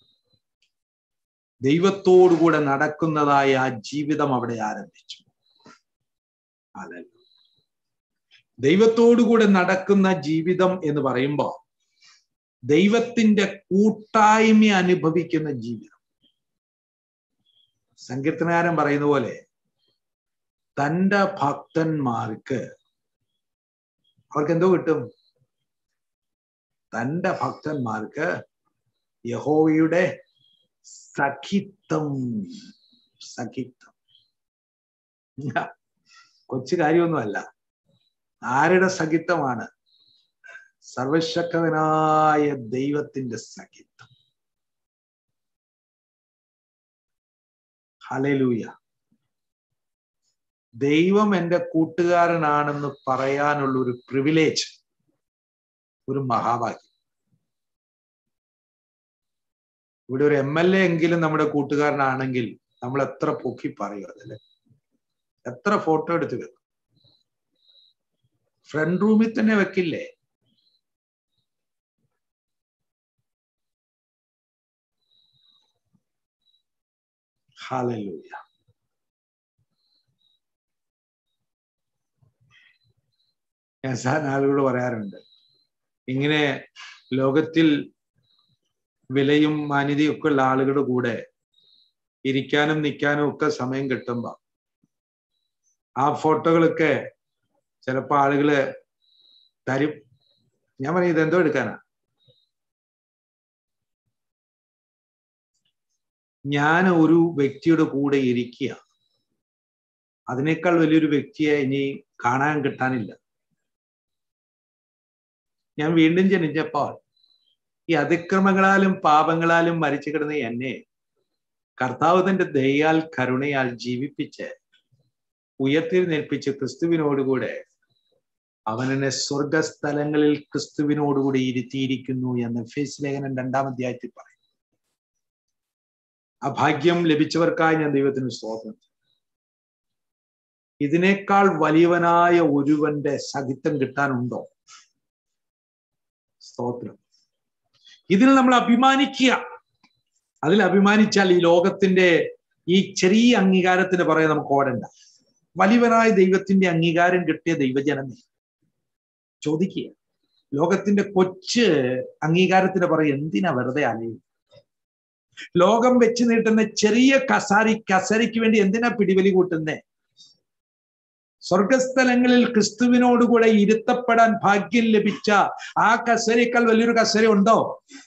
ദൈവത്തോടുകൂടെ നടക്കുന്നതായ ആ ജീവിതം അവിടെ ആരംഭിച്ചു അല്ല ദൈവത്തോടുകൂടെ നടക്കുന്ന ജീവിതം എന്ന് പറയുമ്പോൾ ദൈവത്തിന്റെ കൂട്ടായ്മ അനുഭവിക്കുന്ന ജീവിതം സങ്കീർത്തനകാരൻ പറയുന്ന പോലെ തന്റെ ഭക്തന്മാർക്ക് അവർക്ക് എന്തോ കിട്ടും തന്റെ ഭക്തന്മാർക്ക് യഹോവയുടെ സഖിത്വം സഖിത്വം കൊച്ചു കാര്യമൊന്നുമല്ല ആരുടെ സഖിത്വമാണ് സർവശക്തനായ ദൈവത്തിന്റെ സഖിത്വം ഹലലൂയ ദൈവം എൻ്റെ കൂട്ടുകാരനാണെന്ന് പറയാനുള്ള ഒരു പ്രിവിലേജ് ഒരു മഹാഭാഗ്യം ഇവിടെ ഒരു എം എൽ എ എങ്കിലും നമ്മുടെ കൂട്ടുകാരനാണെങ്കിൽ നമ്മൾ എത്ര പൊക്കി പറയും അതല്ലേ എത്ര ഫോട്ടോ എടുത്ത് വെക്കും ഫ്രണ്ട് റൂമിൽ തന്നെ വെക്കില്ലേ ഹാലൂയ ഞാൻ സാറിന് ആളുകളോട് പറയാറുണ്ട് ഇങ്ങനെ ലോകത്തിൽ വിലയും മാന്യതയും ഒക്കെ ഉള്ള ആളുകളുടെ കൂടെ ഇരിക്കാനും നിൽക്കാനും ഒക്കെ സമയം കിട്ടുമ്പോ ആ ഫോട്ടോകളൊക്കെ ചിലപ്പോ ആളുകള് തരും ഞാൻ പറയും ഇതെന്തോ എടുക്കാനാ ഞാൻ ഒരു വ്യക്തിയുടെ കൂടെ ഇരിക്കുക അതിനേക്കാൾ വലിയൊരു വ്യക്തിയെ ഇനി കാണാൻ കിട്ടാനില്ല ഞാൻ വീണ്ടും ജനിച്ചപ്പോൾ ഈ അതിക്രമങ്ങളാലും പാപങ്ങളാലും മരിച്ചു കിടന്ന എന്നെ കർത്താവ് തന്റെ ദയാൽ കരുണയാൽ ജീവിപ്പിച്ച് ഉയർത്തിരുന്നേൽപ്പിച്ച് ക്രിസ്തുവിനോടുകൂടെ അവൻ എന്നെ സ്വർഗസ്ഥലങ്ങളിൽ ക്രിസ്തുവിനോടുകൂടി ഇരുത്തിയിരിക്കുന്നു എന്ന് ഫേസ് ലേഖനം രണ്ടാം അധ്യായത്തിൽ പറയും ആ ഭാഗ്യം ലഭിച്ചവർക്കായി ഞാൻ ദൈവത്തിന് സ്തോത്രം ഇതിനേക്കാൾ വലിയവനായ ഒരുവന്റെ സഹിത്വം കിട്ടാനുണ്ടോ സ്തോത്രം ഇതിൽ നമ്മൾ അഭിമാനിക്കുക അതിൽ അഭിമാനിച്ചാൽ ഈ ലോകത്തിന്റെ ഈ ചെറിയ അംഗീകാരത്തിന് പറയാൻ നമുക്ക് ഓടണ്ട വലിയവനായ ദൈവത്തിന്റെ അംഗീകാരം കിട്ടിയ ദൈവജനമേ ചോദിക്കുക ലോകത്തിന്റെ കൊച്ച് അംഗീകാരത്തിന് പറയും എന്തിനാ വെറുതെ അലയും ലോകം വെച്ച് നീട്ടുന്ന ചെറിയ കസാരി കസരയ്ക്ക് വേണ്ടി എന്തിനാ പിടിവലി കൂട്ടുന്നേ സ്വർഗസ്ഥലങ്ങളിൽ ക്രിസ്തുവിനോടുകൂടെ ഇരുത്തപ്പെടാൻ ഭാഗ്യം ലഭിച്ച ആ കസരയേക്കാൾ വലിയൊരു കസര ഉണ്ടോ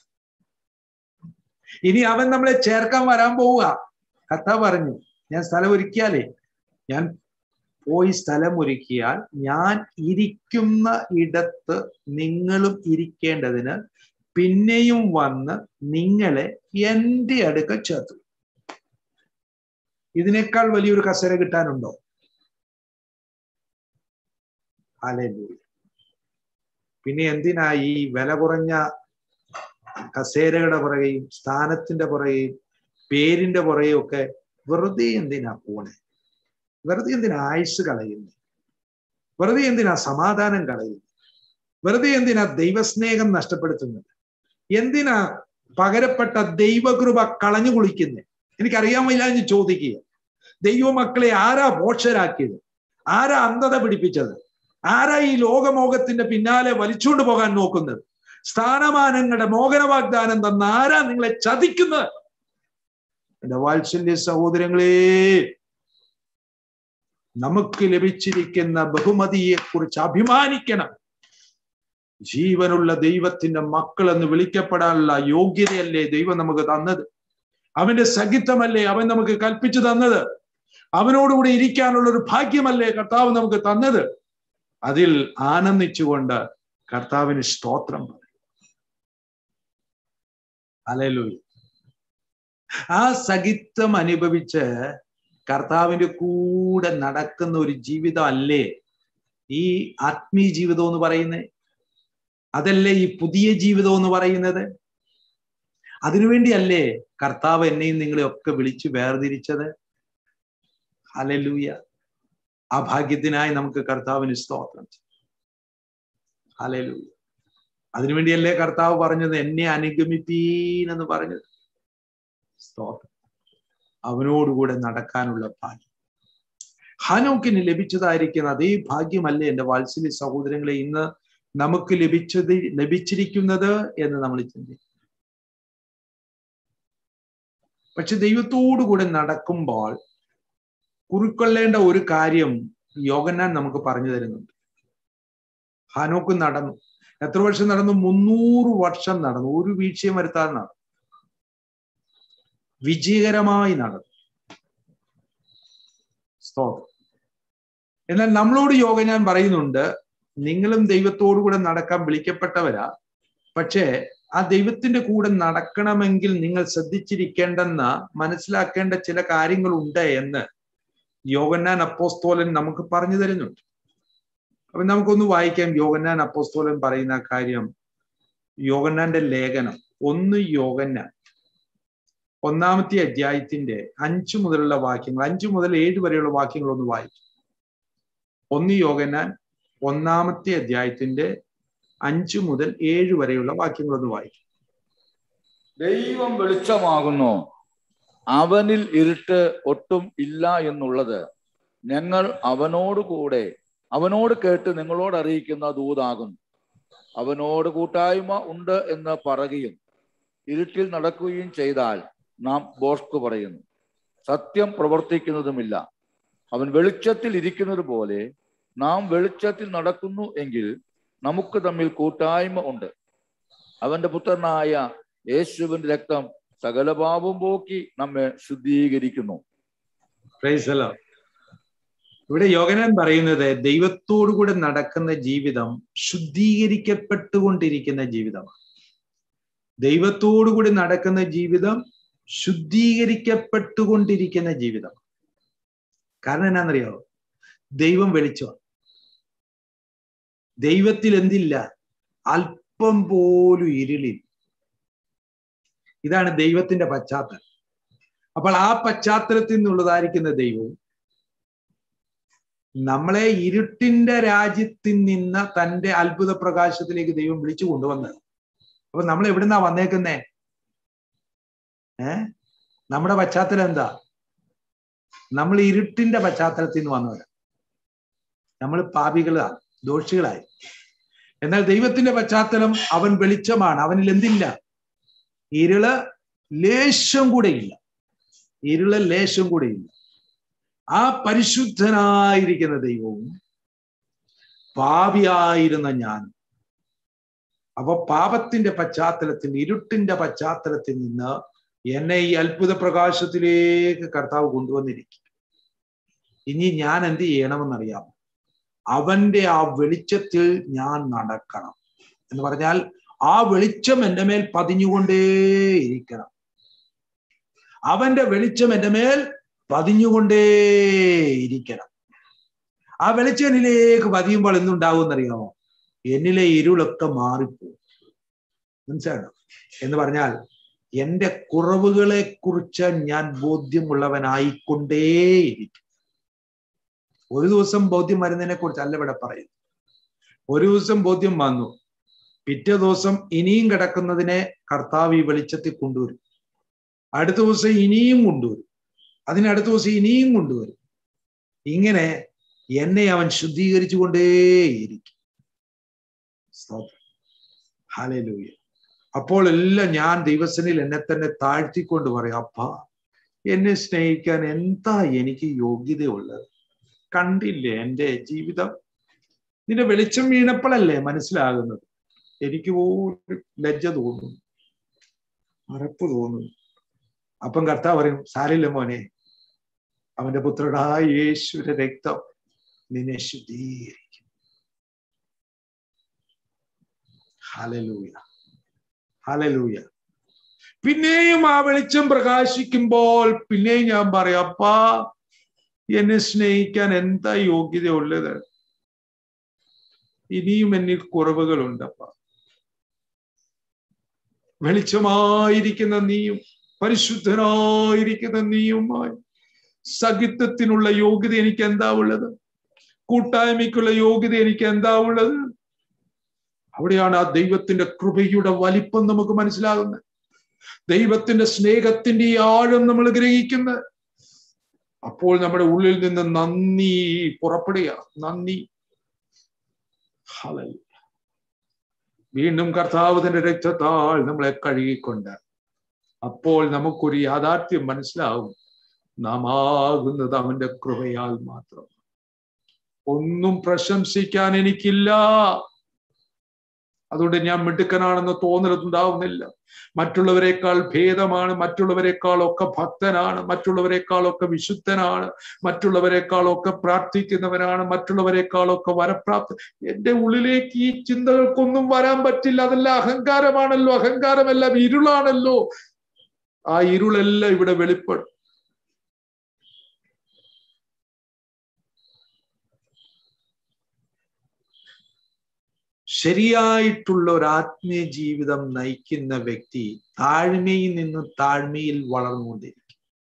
ഇനി അവൻ നമ്മളെ ചേർക്കാൻ വരാൻ പോവുക കഥ പറഞ്ഞു ഞാൻ സ്ഥലം ഒരുക്കിയാലേ ഞാൻ പോയി സ്ഥലം ഒരുക്കിയാൽ ഞാൻ ഇരിക്കുന്ന ഇടത്ത് നിങ്ങളും ഇരിക്കേണ്ടതിന് പിന്നെയും വന്ന് നിങ്ങളെ എൻ്റെ അടുക്ക ചേർത്തു ഇതിനേക്കാൾ വലിയൊരു കസര കിട്ടാനുണ്ടോ അലൂയ പിന്നെ എന്തിനാ ഈ വില കുറഞ്ഞ കസേരകളുടെ പുറകെയും സ്ഥാനത്തിന്റെ പുറകെയും പേരിന്റെ പുറകെയും ഒക്കെ വെറുതെ എന്തിനാ പോണേ വെറുതെ എന്തിനാ ആയുസ് കളയുന്നു വെറുതെ എന്തിനാ സമാധാനം കളയുന്നു വെറുതെ എന്തിനാ ദൈവസ്നേഹം നഷ്ടപ്പെടുത്തുന്നത് എന്തിനാ പകരപ്പെട്ട ദൈവകൃപ കളഞ്ഞു കുളിക്കുന്നത് എനിക്കറിയാൻ വയ്യാഞ്ഞ് ചോദിക്കുക ദൈവമക്കളെ ആരാ മോക്ഷരാക്കിയത് ആരാ അന്ധത പിടിപ്പിച്ചത് ആരാ ഈ ലോകമോഹത്തിന്റെ പിന്നാലെ വലിച്ചുകൊണ്ട് പോകാൻ നോക്കുന്നത് സ്ഥാനമാനങ്ങളുടെ മോഹന വാഗ്ദാനം തന്ന ആരാ നിങ്ങളെ ചതിക്കുന്നത് എന്റെ വാത്സല്യ സഹോദരങ്ങളെ നമുക്ക് ലഭിച്ചിരിക്കുന്ന ബഹുമതിയെ കുറിച്ച് അഭിമാനിക്കണം ജീവനുള്ള ദൈവത്തിന്റെ മക്കൾ എന്ന് വിളിക്കപ്പെടാനുള്ള യോഗ്യതയല്ലേ ദൈവം നമുക്ക് തന്നത് അവന്റെ സഹിത്വമല്ലേ അവൻ നമുക്ക് കൽപ്പിച്ചു തന്നത് അവനോടുകൂടി ഇരിക്കാനുള്ള ഒരു ഭാഗ്യമല്ലേ കർത്താവ് നമുക്ക് തന്നത് അതിൽ ആനന്ദിച്ചുകൊണ്ട് കർത്താവിന് സ്തോത്രം പറയും അലലൂയ ആ സഹിത്വം അനുഭവിച്ച് കർത്താവിന്റെ കൂടെ നടക്കുന്ന ഒരു ജീവിതം അല്ലേ ഈ ആത്മീയ ജീവിതം എന്ന് പറയുന്നത് അതല്ലേ ഈ പുതിയ ജീവിതം എന്ന് പറയുന്നത് അതിനുവേണ്ടിയല്ലേ കർത്താവ് എന്നെയും നിങ്ങളെ ഒക്കെ വിളിച്ച് വേർതിരിച്ചത് ഹലലൂയ ആ ഭാഗ്യത്തിനായി നമുക്ക് കർത്താവിന് സ്തോത്രം ഹലലൂയ അതിനുവേണ്ടിയല്ലേ കർത്താവ് പറഞ്ഞത് എന്നെ അനുഗമിപ്പീൻ എന്ന് പറഞ്ഞത് സ്തോത്രം അവനോടുകൂടെ നടക്കാനുള്ള ഭാഗ്യം ഹാനോക്കിന് ലഭിച്ചതായിരിക്കുന്ന അതേ ഭാഗ്യമല്ലേ എൻ്റെ വാത്സല്യ സഹോദരങ്ങളെ ഇന്ന് നമുക്ക് ലഭിച്ചത് ലഭിച്ചിരിക്കുന്നത് എന്ന് നമ്മൾ ചിന്തിക്കും പക്ഷെ ദൈവത്തോടുകൂടെ നടക്കുമ്പോൾ കുറിക്കൊള്ളേണ്ട ഒരു കാര്യം യോഗനാൻ നമുക്ക് പറഞ്ഞു തരുന്നുണ്ട് ഹാനോക്ക് നടന്നു എത്ര വർഷം നടന്നു മുന്നൂറ് വർഷം നടന്നു ഒരു വീഴ്ചയും വരുത്താതെ നടന്നു വിജയകരമായി നടന്നു സ്തോത്രം എന്നാൽ നമ്മളോട് യോഗ ഞാൻ പറയുന്നുണ്ട് നിങ്ങളും ദൈവത്തോടു കൂടെ നടക്കാൻ വിളിക്കപ്പെട്ടവരാ പക്ഷേ ആ ദൈവത്തിന്റെ കൂടെ നടക്കണമെങ്കിൽ നിങ്ങൾ ശ്രദ്ധിച്ചിരിക്കേണ്ടെന്ന മനസ്സിലാക്കേണ്ട ചില കാര്യങ്ങളുണ്ട് എന്ന് യോഗന്നാൻ അപ്പോസ്തോലൻ നമുക്ക് പറഞ്ഞു തരുന്നുണ്ട് അപ്പൊ നമുക്കൊന്ന് വായിക്കാം യോഗന്നാൻ അപ്പോസ്തോലൻ പറയുന്ന കാര്യം യോഗന്നാന്റെ ലേഖനം ഒന്ന് യോഗന്നാൻ ഒന്നാമത്തെ അധ്യായത്തിന്റെ അഞ്ചു മുതലുള്ള വാക്യങ്ങൾ അഞ്ചു മുതൽ ഏഴ് വരെയുള്ള വാക്യങ്ങൾ ഒന്ന് വായിക്കും ഒന്ന് യോഗന്നാൻ ഒന്നാമത്തെ അധ്യായത്തിന്റെ അഞ്ചു മുതൽ ഏഴ് വരെയുള്ള വാക്യങ്ങൾ ഒന്ന് വായിക്കും ദൈവം വെളിച്ചമാകുന്നു അവനിൽ ഇരുട്ട് ഒട്ടും ഇല്ല എന്നുള്ളത് ഞങ്ങൾ അവനോട് കൂടെ അവനോട് കേട്ട് നിങ്ങളോട് അറിയിക്കുന്ന ദൂതാകുന്നു അവനോട് കൂട്ടായ്മ ഉണ്ട് എന്ന് പറയുകയും ഇരുട്ടിൽ നടക്കുകയും ചെയ്താൽ നാം ബോഷ്കു പറയുന്നു സത്യം പ്രവർത്തിക്കുന്നതുമില്ല അവൻ വെളിച്ചത്തിൽ ഇരിക്കുന്നത് പോലെ നാം വെളിച്ചത്തിൽ നടക്കുന്നു എങ്കിൽ നമുക്ക് തമ്മിൽ കൂട്ടായ്മ ഉണ്ട് അവന്റെ പുത്രനായ യേശുവിന്റെ രക്തം സകല പാപവും പോക്കി നമ്മെ ശുദ്ധീകരിക്കുന്നു പ്രൈസലോ ഇവിടെ യോഗനാൻ പറയുന്നത് ദൈവത്തോടു കൂടെ നടക്കുന്ന ജീവിതം ശുദ്ധീകരിക്കപ്പെട്ടുകൊണ്ടിരിക്കുന്ന ജീവിതമാണ് ദൈവത്തോടു കൂടി നടക്കുന്ന ജീവിതം ശുദ്ധീകരിക്കപ്പെട്ടുകൊണ്ടിരിക്കുന്ന ജീവിതം കാരണം എന്നാണെന്നറിയാവോ ദൈവം വെളിച്ചമാണ് ദൈവത്തിൽ എന്തില്ല അല്പം പോലും ഇരുളിൽ ഇതാണ് ദൈവത്തിന്റെ പശ്ചാത്തലം അപ്പോൾ ആ പശ്ചാത്തലത്തിൽ നിന്നുള്ളതായിരിക്കുന്ന ദൈവവും നമ്മളെ ഇരുട്ടിന്റെ രാജ്യത്തിൽ നിന്ന് തന്റെ അത്ഭുത പ്രകാശത്തിലേക്ക് ദൈവം വിളിച്ചു കൊണ്ടുവന്നത് അപ്പൊ നമ്മൾ എവിടുന്നാ വന്നേക്കുന്നേ ഏ നമ്മുടെ പശ്ചാത്തലം എന്താ നമ്മൾ ഇരുട്ടിന്റെ പശ്ചാത്തലത്തിൽ നിന്ന് വന്നവരാ നമ്മൾ പാപികളാണ് ദോഷികളായി എന്നാൽ ദൈവത്തിന്റെ പശ്ചാത്തലം അവൻ വെളിച്ചമാണ് അവനിൽ എന്തില്ല ഇരുള് ലേശം കൂടെ ഇല്ല ഇരുള് ലേശം കൂടെ ഇല്ല ആ പരിശുദ്ധനായിരിക്കുന്ന ദൈവവും പാപിയായിരുന്ന ഞാൻ അപ്പൊ പാപത്തിന്റെ പശ്ചാത്തലത്തിൽ ഇരുട്ടിന്റെ പശ്ചാത്തലത്തിൽ നിന്ന് എന്നെ ഈ അത്ഭുത പ്രകാശത്തിലേക്ക് കർത്താവ് കൊണ്ടുവന്നിരിക്കും ഇനി ഞാൻ എന്ത് ചെയ്യണമെന്നറിയാമോ അവന്റെ ആ വെളിച്ചത്തിൽ ഞാൻ നടക്കണം എന്ന് പറഞ്ഞാൽ ആ വെളിച്ചം എൻ്റെ മേൽ പതിഞ്ഞുകൊണ്ടേയിരിക്കണം അവന്റെ വെളിച്ചം എൻ്റെ മേൽ പതിഞ്ഞുകൊണ്ടേയിരിക്കണം ആ വെളിച്ചം എന്നിലേക്ക് പതിയുമ്പോൾ എന്തുണ്ടാവും എന്നറിയാമോ എന്നിലെ ഇരുളൊക്കെ മാറിപ്പോവും മനസ്സിലാണോ എന്ന് പറഞ്ഞാൽ എന്റെ കുറവുകളെ കുറിച്ച് ഞാൻ ബോധ്യമുള്ളവനായിക്കൊണ്ടേയിരിക്കും ഒരു ദിവസം ബോധ്യം വരുന്നതിനെ കുറിച്ച് അല്ല ഇവിടെ പറയുന്നു ഒരു ദിവസം ബോധ്യം വന്നു പിറ്റേ ദിവസം ഇനിയും കിടക്കുന്നതിനെ കർത്താവ് ഈ വെളിച്ചത്തിൽ കൊണ്ടുവരും അടുത്ത ദിവസം ഇനിയും കൊണ്ടുവരും അതിനടുത്ത ദിവസം ഇനിയും കൊണ്ടുവരും ഇങ്ങനെ എന്നെ അവൻ ശുദ്ധീകരിച്ചു കൊണ്ടേയിരിക്കും ഹാലൂയ അപ്പോൾ എല്ലാം ഞാൻ ദൈവസനിൽ എന്നെ തന്നെ താഴ്ത്തിക്കൊണ്ട് പറയാം അപ്പ എന്നെ സ്നേഹിക്കാൻ എന്താ എനിക്ക് യോഗ്യതയുള്ളത് കണ്ടില്ലേ എൻ്റെ ജീവിതം നിന്റെ വെളിച്ചം വീണപ്പോഴല്ലേ മനസ്സിലാകുന്നത് എനിക്ക് പോലും ലജ്ജ തോന്നുന്നു മറപ്പ് തോന്നുന്നു അപ്പം കർത്താവ് പറയും സാരില്ല മോനെ അവന്റെ പുത്രനായ യേശുവിന്റെ രക്തം നിന്നെ ശുദ്ധീകരിക്കും ഹലലൂയ ഹലലൂയ പിന്നെയും ആ വെളിച്ചം പ്രകാശിക്കുമ്പോൾ പിന്നെയും ഞാൻ പറയാം അപ്പാ എന്നെ സ്നേഹിക്കാൻ എന്താ യോഗ്യതയുള്ളത് ഇനിയും എന്നിൽ കുറവുകളുണ്ടപ്പ വെളിച്ചമായിരിക്കുന്ന നീയും പരിശുദ്ധനായിരിക്കുന്ന നീയുമായി സഹിത്വത്തിനുള്ള യോഗ്യത എനിക്ക് എന്താ ഉള്ളത് കൂട്ടായ്മയ്ക്കുള്ള യോഗ്യത എനിക്ക് എന്താ ഉള്ളത് അവിടെയാണ് ആ ദൈവത്തിന്റെ കൃപയുടെ വലിപ്പം നമുക്ക് മനസ്സിലാകുന്നത് ദൈവത്തിന്റെ സ്നേഹത്തിന്റെ ഈ ആഴം നമ്മൾ ഗ്രഹിക്കുന്നത് അപ്പോൾ നമ്മുടെ ഉള്ളിൽ നിന്ന് നന്ദി പുറപ്പെടുക നന്ദി ഹല്ലേലൂയ. വീണ്ടും കർത്താവ് തന്റെ രക്തത്താൽ നമ്മളെ കഴുകിക്കൊണ്ട് അപ്പോൾ നമുക്കൊരു യാഥാർത്ഥ്യം മനസ്സിലാവും നാം ആകുന്നത് അവന്റെ കൃപയാൽ മാത്രം ഒന്നും പ്രശംസിക്കാൻ എനിക്കില്ല അതുകൊണ്ട് ഞാൻ മിടുക്കനാണെന്ന് തോന്നലുണ്ടാവുന്നില്ല മറ്റുള്ളവരെക്കാൾ ഭേദമാണ് മറ്റുള്ളവരെക്കാൾ ഒക്കെ ഭക്തനാണ് മറ്റുള്ളവരെക്കാൾ ഒക്കെ വിശുദ്ധനാണ് മറ്റുള്ളവരെക്കാൾ ഒക്കെ പ്രാർത്ഥിക്കുന്നവനാണ് മറ്റുള്ളവരെക്കാൾ ഒക്കെ വരപ്രാപ്ത എന്റെ ഉള്ളിലേക്ക് ഈ ചിന്തകൾക്കൊന്നും വരാൻ പറ്റില്ല അതെല്ലാം അഹങ്കാരമാണല്ലോ അഹങ്കാരമെല്ലാം ഇരുളാണല്ലോ ആ ഇരുളെല്ലാം ഇവിടെ വെളിപ്പെടും ശരിയായിട്ടുള്ള ഒരു ആത്മീയ ജീവിതം നയിക്കുന്ന വ്യക്തി താഴ്മയിൽ നിന്ന് താഴ്മയിൽ വളർന്നുകൊണ്ടിരിക്കും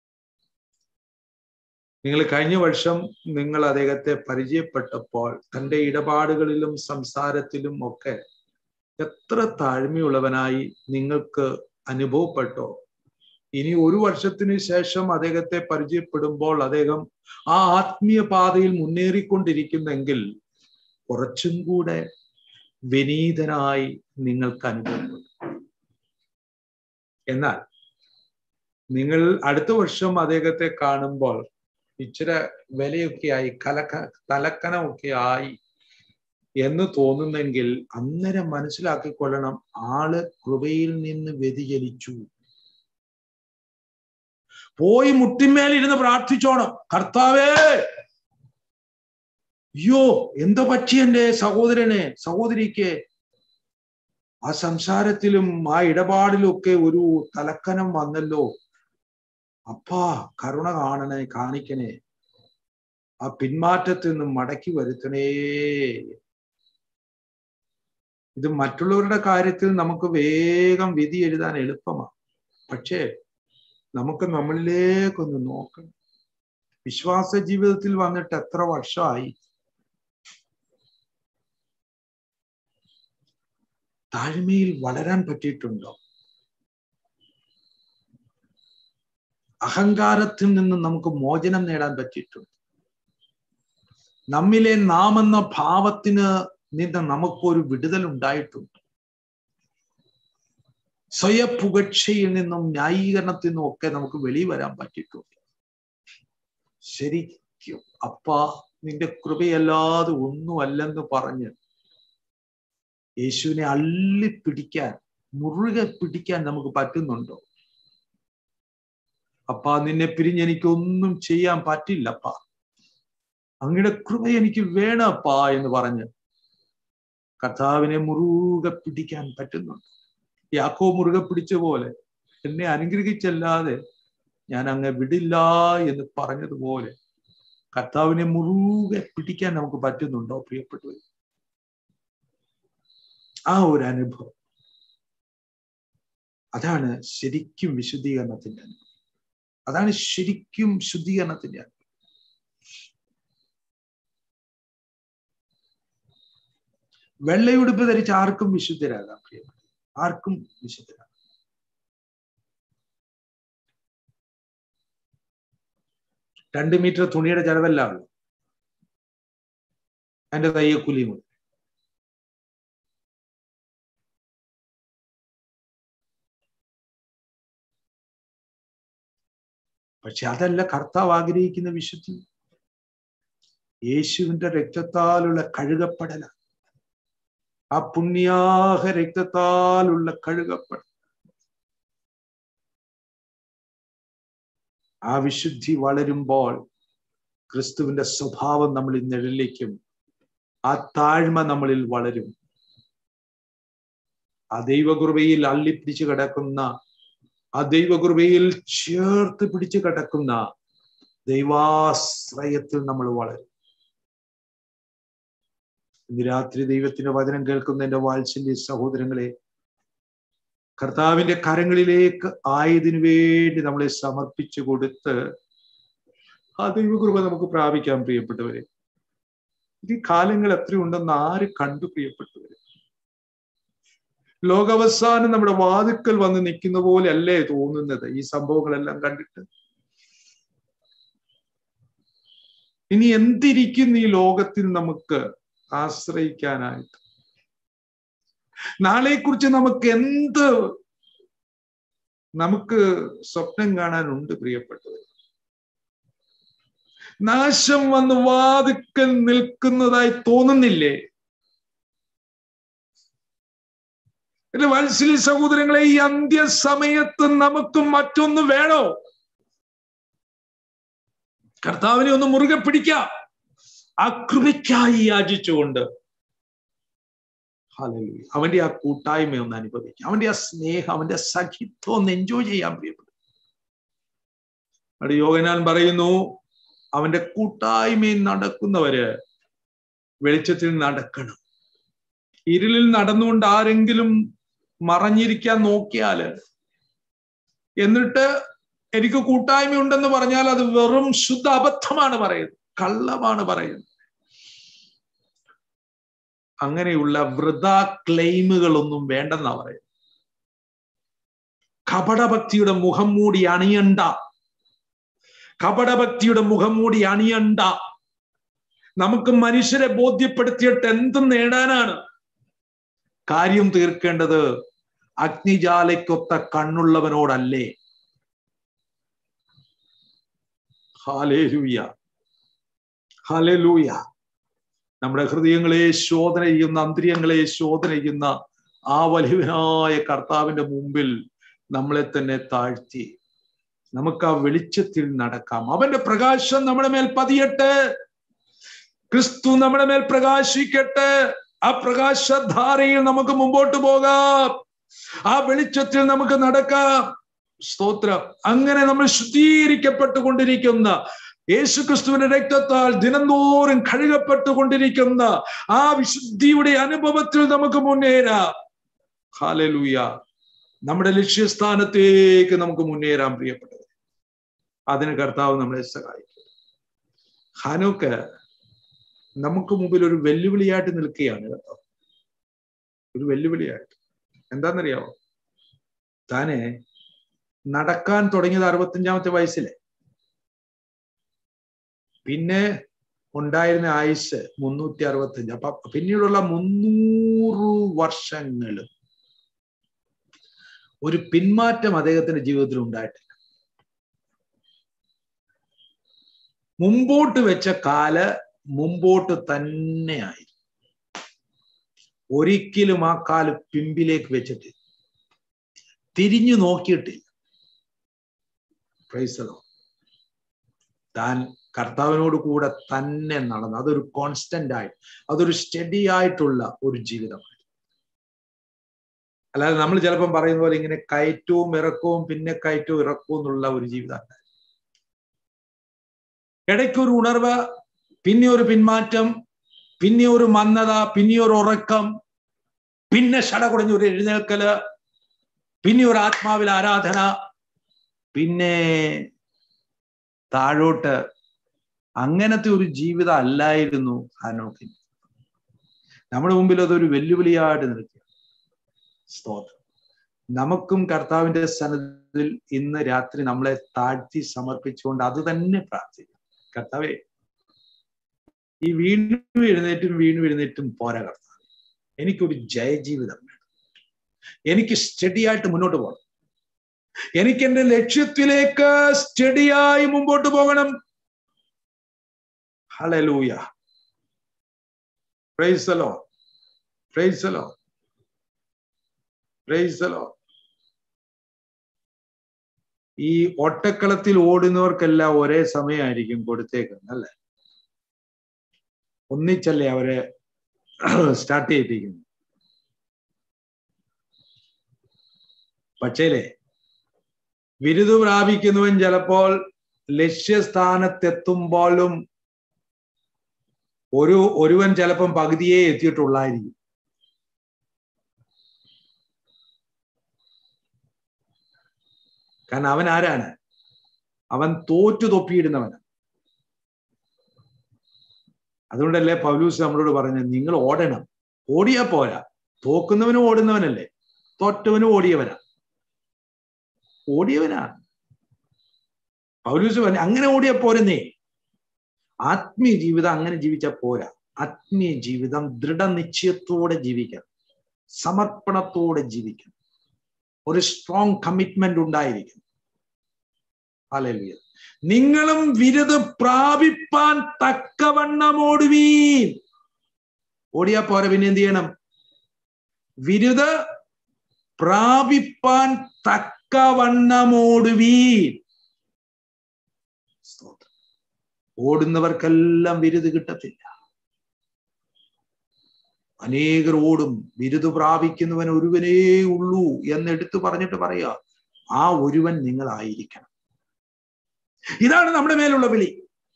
നിങ്ങൾ കഴിഞ്ഞ വർഷം നിങ്ങൾ അദ്ദേഹത്തെ പരിചയപ്പെട്ടപ്പോൾ തന്റെ ഇടപാടുകളിലും സംസാരത്തിലും ഒക്കെ എത്ര താഴ്മയുള്ളവനായി നിങ്ങൾക്ക് അനുഭവപ്പെട്ടോ ഇനി ഒരു വർഷത്തിന് ശേഷം അദ്ദേഹത്തെ പരിചയപ്പെടുമ്പോൾ അദ്ദേഹം ആ ആത്മീയ പാതയിൽ മുന്നേറിക്കൊണ്ടിരിക്കുന്നെങ്കിൽ കുറച്ചും കൂടെ വിനീതനായി നിങ്ങൾക്ക് അനുഭവപ്പെടും എന്നാൽ നിങ്ങൾ അടുത്ത വർഷം അദ്ദേഹത്തെ കാണുമ്പോൾ ഇച്ചിരി വിലയൊക്കെ ആയി കലക്ക തലക്കനമൊക്കെ ആയി എന്ന് തോന്നുന്നെങ്കിൽ അന്നേരം മനസ്സിലാക്കിക്കൊള്ളണം ആള് കൃപയിൽ നിന്ന് വ്യതിചലിച്ചു പോയി മുട്ടിന്മേലിരുന്ന് പ്രാർത്ഥിച്ചോണം കർത്താവേ അയ്യോ എന്താ പറ്റി എന്റെ സഹോദരനെ സഹോദരിക്ക് ആ സംസാരത്തിലും ആ ഇടപാടിലും ഒക്കെ ഒരു തലക്കനം വന്നല്ലോ അപ്പാ കരുണ കാണണേ കാണിക്കണേ ആ പിന്മാറ്റത്തിൽ നിന്നും മടക്കി വരുത്തണേ ഇത് മറ്റുള്ളവരുടെ കാര്യത്തിൽ നമുക്ക് വേഗം വിധി എഴുതാൻ എളുപ്പമാണ് പക്ഷേ നമുക്ക് നമ്മളിലേക്കൊന്ന് നോക്കണം വിശ്വാസ ജീവിതത്തിൽ വന്നിട്ട് എത്ര വർഷമായി താഴ്മയിൽ വളരാൻ പറ്റിയിട്ടുണ്ടോ അഹങ്കാരത്തിൽ നിന്ന് നമുക്ക് മോചനം നേടാൻ പറ്റിയിട്ടുണ്ട് നമ്മിലെ നാം എന്ന ഭാവത്തിന് നിന്ന് നമുക്കൊരു വിടുതൽ ഉണ്ടായിട്ടുണ്ട് സ്വയപുകക്ഷയിൽ നിന്നും ന്യായീകരണത്തിൽ നിന്നും ഒക്കെ നമുക്ക് വെളി വരാൻ പറ്റിയിട്ടുണ്ട് ശരിക്കും അപ്പ നിന്റെ കൃപയല്ലാതെ ഒന്നുമല്ലെന്ന് പറഞ്ഞ് യേശുവിനെ അള്ളി പിടിക്കാൻ മുറുകെ പിടിക്കാൻ നമുക്ക് പറ്റുന്നുണ്ടോ അപ്പ നിന്നെ പിരിഞ്ഞ് എനിക്കൊന്നും ചെയ്യാൻ പറ്റില്ലപ്പ അങ്ങയുടെ കൃപ എനിക്ക് വേണപ്പാ എന്ന് പറഞ്ഞ് കർത്താവിനെ മുറുകെ പിടിക്കാൻ പറ്റുന്നുണ്ട് യാക്കോ മുറുകെ പിടിച്ച പോലെ എന്നെ അനുഗ്രഹിച്ചല്ലാതെ ഞാൻ അങ്ങ് വിടില്ല എന്ന് പറഞ്ഞതുപോലെ കർത്താവിനെ മുറുകെ പിടിക്കാൻ നമുക്ക് പറ്റുന്നുണ്ടോ പ്രിയപ്പെട്ടവർ ആ ഒരു അനുഭവം അതാണ് ശരിക്കും വിശുദ്ധീകരണത്തിന്റെ അനുഭവം അതാണ് ശരിക്കും ശുദ്ധീകരണത്തിന്റെ അനുഭവം വെള്ളയുടുപ്പ് ധരിച്ച് ആർക്കും വിശുദ്ധരാകാം പ്രിയപ്പെട്ട ആർക്കും വിശുദ്ധരാകാം രണ്ട് മീറ്റർ തുണിയുടെ ചെലവല്ല ഉള്ളു അതിന്റെ തയ്യക്കൂലിയും കൂടെ പക്ഷെ അതല്ല കർത്താവ് ആഗ്രഹിക്കുന്ന വിശുദ്ധി യേശുവിന്റെ രക്തത്താലുള്ള കഴുകപ്പെടല ആ പുണ്യാഹ രക്തത്താലുള്ള കഴുകപ്പെടൽ ആ വിശുദ്ധി വളരുമ്പോൾ ക്രിസ്തുവിന്റെ സ്വഭാവം നമ്മളിൽ നിഴലിലേക്കും ആ താഴ്മ നമ്മളിൽ വളരും ആ ദൈവകൃപയിൽ അള്ളിപ്പിടിച്ച് കിടക്കുന്ന ആ ദൈവകൃപയിൽ ചേർത്ത് പിടിച്ച് കിടക്കുന്ന ദൈവാശ്രയത്തിൽ നമ്മൾ വളരും ഇന്ന് രാത്രി ദൈവത്തിന്റെ വചനം കേൾക്കുന്ന എന്റെ വാത്സല്യ സഹോദരങ്ങളെ കർത്താവിന്റെ കരങ്ങളിലേക്ക് ആയതിനു വേണ്ടി നമ്മളെ സമർപ്പിച്ചു കൊടുത്ത് ആ ദൈവകൃപ നമുക്ക് പ്രാപിക്കാൻ പ്രിയപ്പെട്ടവരെ ഈ കാലങ്ങൾ എത്രയുണ്ടെന്ന് ആര് കണ്ടു പ്രിയപ്പെട്ടവരെ ലോകാവസാനം നമ്മുടെ വാതുക്കൽ വന്ന് നിൽക്കുന്ന പോലെ അല്ലേ തോന്നുന്നത് ഈ സംഭവങ്ങളെല്ലാം കണ്ടിട്ട് ഇനി എന്തിരിക്കുന്നു ഈ ലോകത്തിൽ നമുക്ക് ആശ്രയിക്കാനായിട്ട് നാളെക്കുറിച്ച് നമുക്ക് എന്ത് നമുക്ക് സ്വപ്നം കാണാനുണ്ട് പ്രിയപ്പെട്ടവർ നാശം വന്ന് വാതുക്കൽ നിൽക്കുന്നതായി തോന്നുന്നില്ലേ എന്റെ വത്സലി സഹോദരങ്ങളെ ഈ അന്ത്യസമയത്ത് നമുക്ക് മറ്റൊന്ന് വേണോ കർത്താവിനെ ഒന്ന് മുറുകെ പിടിക്കാം ആ കൃപയ്ക്കായി യാചിച്ചുകൊണ്ട് അവന്റെ ആ കൂട്ടായ്മ ഒന്ന് അനുഭവിക്കാം അവന്റെ ആ സ്നേഹം അവന്റെ സഖിത്വം ഒന്ന് എൻജോയ് ചെയ്യാൻ പ്രിയപ്പെട്ടു അവിടെ യോഗനാൻ പറയുന്നു അവന്റെ കൂട്ടായ്മയിൽ നടക്കുന്നവര് വെളിച്ചത്തിൽ നടക്കണം ഇരുളിൽ നടന്നുകൊണ്ട് ആരെങ്കിലും മറഞ്ഞിരിക്കാൻ നോക്കിയാല് എന്നിട്ട് എനിക്ക് കൂട്ടായ്മ ഉണ്ടെന്ന് പറഞ്ഞാൽ അത് വെറും ശുദ്ധ അബദ്ധമാണ് പറയുന്നത് കള്ളമാണ് പറയുന്നത് അങ്ങനെയുള്ള വൃത ക്ലെയിമുകളൊന്നും വേണ്ടെന്നാ പറയുന്നത് കപടഭക്തിയുടെ മുഖം മൂടി അണിയണ്ട കപടഭക്തിയുടെ മുഖം മൂടി അണിയണ്ട നമുക്ക് മനുഷ്യരെ ബോധ്യപ്പെടുത്തിയിട്ട് എന്തും നേടാനാണ് കാര്യം തീർക്കേണ്ടത് അഗ്നിജാലയ്ക്കൊത്ത കണ്ണുള്ളവനോടല്ലേ ഹാലേലൂയ ഹാലേലൂയ നമ്മുടെ ഹൃദയങ്ങളെ ശോധന ചെയ്യുന്ന അന്തര്യങ്ങളെ ശോധന ചെയ്യുന്ന ആ വലിയവനായ കർത്താവിന്റെ മുമ്പിൽ നമ്മളെ തന്നെ താഴ്ത്തി നമുക്ക് ആ വെളിച്ചത്തിൽ നടക്കാം അവന്റെ പ്രകാശം നമ്മുടെ മേൽ പതിയട്ടെ ക്രിസ്തു നമ്മുടെ മേൽ പ്രകാശിക്കട്ടെ ആ പ്രകാശധാരയിൽ നമുക്ക് മുമ്പോട്ട് പോകാം ആ വെളിച്ചത്തിൽ നമുക്ക് നടക്കാം സ്തോത്രം അങ്ങനെ നമ്മൾ ശുദ്ധീകരിക്കപ്പെട്ടുകൊണ്ടിരിക്കുന്ന യേശു ക്രിസ്തുവിന്റെ രക്തത്താൽ ദിനംതോറും കഴുകപ്പെട്ടുകൊണ്ടിരിക്കുന്ന ആ വിശുദ്ധിയുടെ അനുഭവത്തിൽ നമുക്ക് മുന്നേറാം ഹാലലൂയ നമ്മുടെ ലക്ഷ്യസ്ഥാനത്തേക്ക് നമുക്ക് മുന്നേറാൻ പ്രിയപ്പെട്ടത് അതിന് കർത്താവ് നമ്മളെ സഹായിക്കും ഹാനോക്ക് നമുക്ക് മുമ്പിൽ ഒരു വെല്ലുവിളിയായിട്ട് നിൽക്കുകയാണ് കേട്ടോ ഒരു വെല്ലുവിളിയായിട്ട് എന്താണെന്നറിയാവോ താനെ നടക്കാൻ തുടങ്ങിയത് അറുപത്തഞ്ചാമത്തെ വയസ്സിലെ പിന്നെ ഉണ്ടായിരുന്ന ആയുസ് മുന്നൂറ്റി അറുപത്തഞ്ച് അപ്പൊ പിന്നീടുള്ള മുന്നൂറ് വർഷങ്ങളും ഒരു പിന്മാറ്റം അദ്ദേഹത്തിന്റെ ജീവിതത്തിൽ ഉണ്ടായിട്ടില്ല മുമ്പോട്ട് വെച്ച കാല് മുമ്പോട്ട് തന്നെയായി ഒരിക്കലും ആ കാല് പിമ്പിലേക്ക് വെച്ചിട്ട് തിരിഞ്ഞു നോക്കിയിട്ടില്ല പ്രൈസലോ താൻ കർത്താവിനോട് കൂടെ തന്നെ നടന്നു അതൊരു കോൺസ്റ്റന്റ് ആയിട്ട് അതൊരു സ്റ്റഡി ആയിട്ടുള്ള ഒരു ജീവിതമാണ് അല്ലാതെ നമ്മൾ ചിലപ്പം പറയുന്ന പോലെ ഇങ്ങനെ കയറ്റവും ഇറക്കവും പിന്നെ കയറ്റവും ഇറക്കവും എന്നുള്ള ഒരു ജീവിതമല്ല ഇടയ്ക്കൊരു ഉണർവ് പിന്നെ ഒരു പിന്മാറ്റം പിന്നെ ഒരു മന്ദത പിന്നെ ഒരു ഉറക്കം പിന്നെ ഷട കുടഞ്ഞ ഒരു എഴുന്നേൽക്കല് പിന്നെ ഒരു ആത്മാവിൽ ആരാധന പിന്നെ താഴോട്ട് അങ്ങനത്തെ ഒരു ജീവിതം അല്ലായിരുന്നു ഹാനോക്കിന് നമ്മുടെ മുമ്പിൽ അതൊരു വെല്ലുവിളിയായിട്ട് നിൽക്കുക സ്തോത്രം നമുക്കും കർത്താവിന്റെ സന്നദ്ധത്തിൽ ഇന്ന് രാത്രി നമ്മളെ താഴ്ത്തി സമർപ്പിച്ചുകൊണ്ട് അത് തന്നെ പ്രാർത്ഥിക്കും കർത്താവേ ഈ വീണ്ടും എഴുന്നേറ്റും വീണ്ടും എഴുന്നേറ്റും പോരാ കർത്താവ് എനിക്കൊരു ജയജീവിതം വേണം എനിക്ക് സ്റ്റഡിയായിട്ട് മുന്നോട്ട് പോകണം എനിക്ക് എന്റെ ലക്ഷ്യത്തിലേക്ക് സ്റ്റഡിയായി മുമ്പോട്ട് പോകണം ഹലലൂയ പ്രൈസലോ പ്രൈസലോ പ്രൈസലോ ഈ ഒട്ടക്കളത്തിൽ ഓടുന്നവർക്കെല്ലാം ഒരേ സമയമായിരിക്കും കൊടുത്തേക്കുന്നത് അല്ലെ ഒന്നിച്ചല്ലേ അവരെ സ്റ്റാർട്ട് ചെയ്യിപ്പിക്കുന്നു പക്ഷേലേ ബിരുദു പ്രാപിക്കുന്നവൻ ചിലപ്പോൾ ലക്ഷ്യസ്ഥാനത്തെത്തുമ്പോഴും ഒരു ഒരുവൻ ചിലപ്പം പകുതിയെ എത്തിയിട്ടുള്ളായിരിക്കും കാരണം അവൻ ആരാണ് അവൻ തോറ്റു തൊപ്പിയിടുന്നവനാണ് അതുകൊണ്ടല്ലേ പൗലൂസ് നമ്മളോട് പറഞ്ഞത് നിങ്ങൾ ഓടണം ഓടിയാ പോരാ തോക്കുന്നവനും ഓടുന്നവനല്ലേ തോറ്റവനും ഓടിയവനാ ഓടിയവനാ പൗലൂസ് പറഞ്ഞു അങ്ങനെ ഓടിയാ പോരുന്നേ ആത്മീയ ജീവിതം അങ്ങനെ ജീവിച്ചാൽ പോരാ ആത്മീയ ജീവിതം ദൃഢനിശ്ചയത്തോടെ ജീവിക്കണം സമർപ്പണത്തോടെ ജീവിക്കണം ഒരു സ്ട്രോങ് കമ്മിറ്റ്മെന്റ് ഉണ്ടായിരിക്കും ഹല്ലേലൂയ നിങ്ങളും വിരുത് പ്രാപിപ്പാൻ തക്കവണ്ണം ഓടുവീൻ ഓടിയാ പോരെ പിന്നെ എന്ത് ചെയ്യണം വിരുത് പ്രാപിപ്പാൻ തക്കവണ്ണം ഓടുവീൻ സ്തോത്രം. ഓടുന്നവർക്കെല്ലാം വിരുത് കിട്ടത്തില്ല അനേകർ ഓടും ബിരുദ പ്രാപിക്കുന്നവൻ ഒരുവനേ ഉള്ളൂ എന്ന് എടുത്തു പറഞ്ഞിട്ട് പറയാ ആ ഒരുവൻ നിങ്ങളായിരിക്കണം ഇതാണ് നമ്മുടെ മേലുള്ള വിളി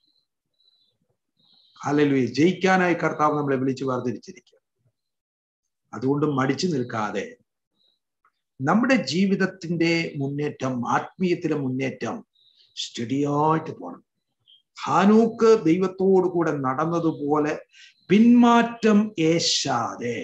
ഹല്ലേലൂയ ജയിക്കാനായി കർത്താവ് നമ്മളെ വിളിച്ചു വേർതിരിച്ചിരിക്കുക അതുകൊണ്ട് മടിച്ചു നിൽക്കാതെ നമ്മുടെ ജീവിതത്തിന്റെ മുന്നേറ്റം ആത്മീയത്തിലെ മുന്നേറ്റം സ്റ്റഡിയായിട്ട് പോകണം ഹാനൂക്ക് ദൈവത്തോടു കൂടെ നടന്നതുപോലെ പിന്മാറ്റം ഏശാതെ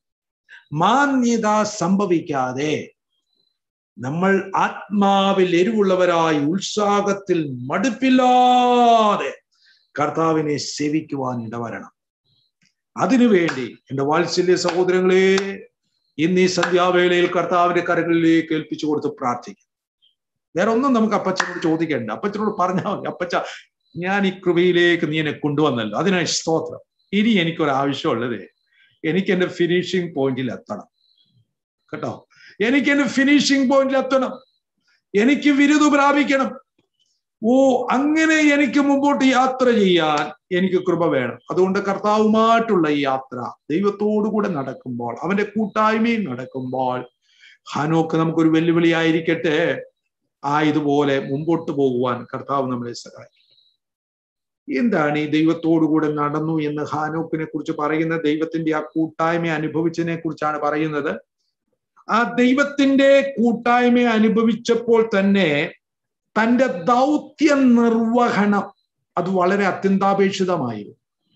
മാന്യത സംഭവിക്കാതെ നമ്മൾ ആത്മാവിൽ എരിവുള്ളവരായി ഉത്സാഹത്തിൽ മടുപ്പില്ലാതെ കർത്താവിനെ സേവിക്കുവാൻ ഇടവരണം അതിനുവേണ്ടി എന്റെ വാത്സല്യ സഹോദരങ്ങളെ ഇന്ന് ഈ സന്ധ്യാവേളയിൽ കർത്താവിന്റെ കരങ്ങളിലേക്ക് ഏൽപ്പിച്ചു കൊടുത്ത് പ്രാർത്ഥിക്കും വേറെ ഒന്നും നമുക്ക് അപ്പച്ചനോട് ചോദിക്കേണ്ട അപ്പച്ചനോട് പറഞ്ഞാൽ മതി അപ്പച്ച ഞാൻ ഈ കൃപയിലേക്ക് നീ എന്നെ കൊണ്ടുവന്നല്ലോ അതിനായി സ്തോത്രം ഇനി എനിക്കൊരു ആവശ്യമുള്ളത് എനിക്ക് എന്റെ ഫിനിഷിംഗ് പോയിന്റിൽ എത്തണം കേട്ടോ എനിക്ക് എന്റെ ഫിനിഷിംഗ് പോയിന്റിൽ എത്തണം എനിക്ക് വിരുദു പ്രാപിക്കണം ഓ അങ്ങനെ എനിക്ക് മുമ്പോട്ട് യാത്ര ചെയ്യാൻ എനിക്ക് കൃപ വേണം അതുകൊണ്ട് കർത്താവുമായിട്ടുള്ള ഈ യാത്ര ദൈവത്തോടു കൂടെ നടക്കുമ്പോൾ അവന്റെ കൂട്ടായ്മയിൽ നടക്കുമ്പോൾ ഹാനോക്ക് നമുക്കൊരു വെല്ലുവിളിയായിരിക്കട്ടെ ആ ഇതുപോലെ മുമ്പോട്ട് പോകുവാൻ കർത്താവ് നമ്മളെ സഹായിക്കും എന്താണ് ഈ ദൈവത്തോടു കൂടെ നടന്നു എന്ന് ഹാനോക്കിനെ കുറിച്ച് പറയുന്ന ദൈവത്തിന്റെ ആ കൂട്ടായ്മ അനുഭവിച്ചതിനെ കുറിച്ചാണ് പറയുന്നത് ആ ദൈവത്തിന്റെ കൂട്ടായ്മ അനുഭവിച്ചപ്പോൾ തന്നെ തന്റെ ദൗത്യ നിർവഹണം അത് വളരെ അത്യന്താപേക്ഷിതമായിരുന്നു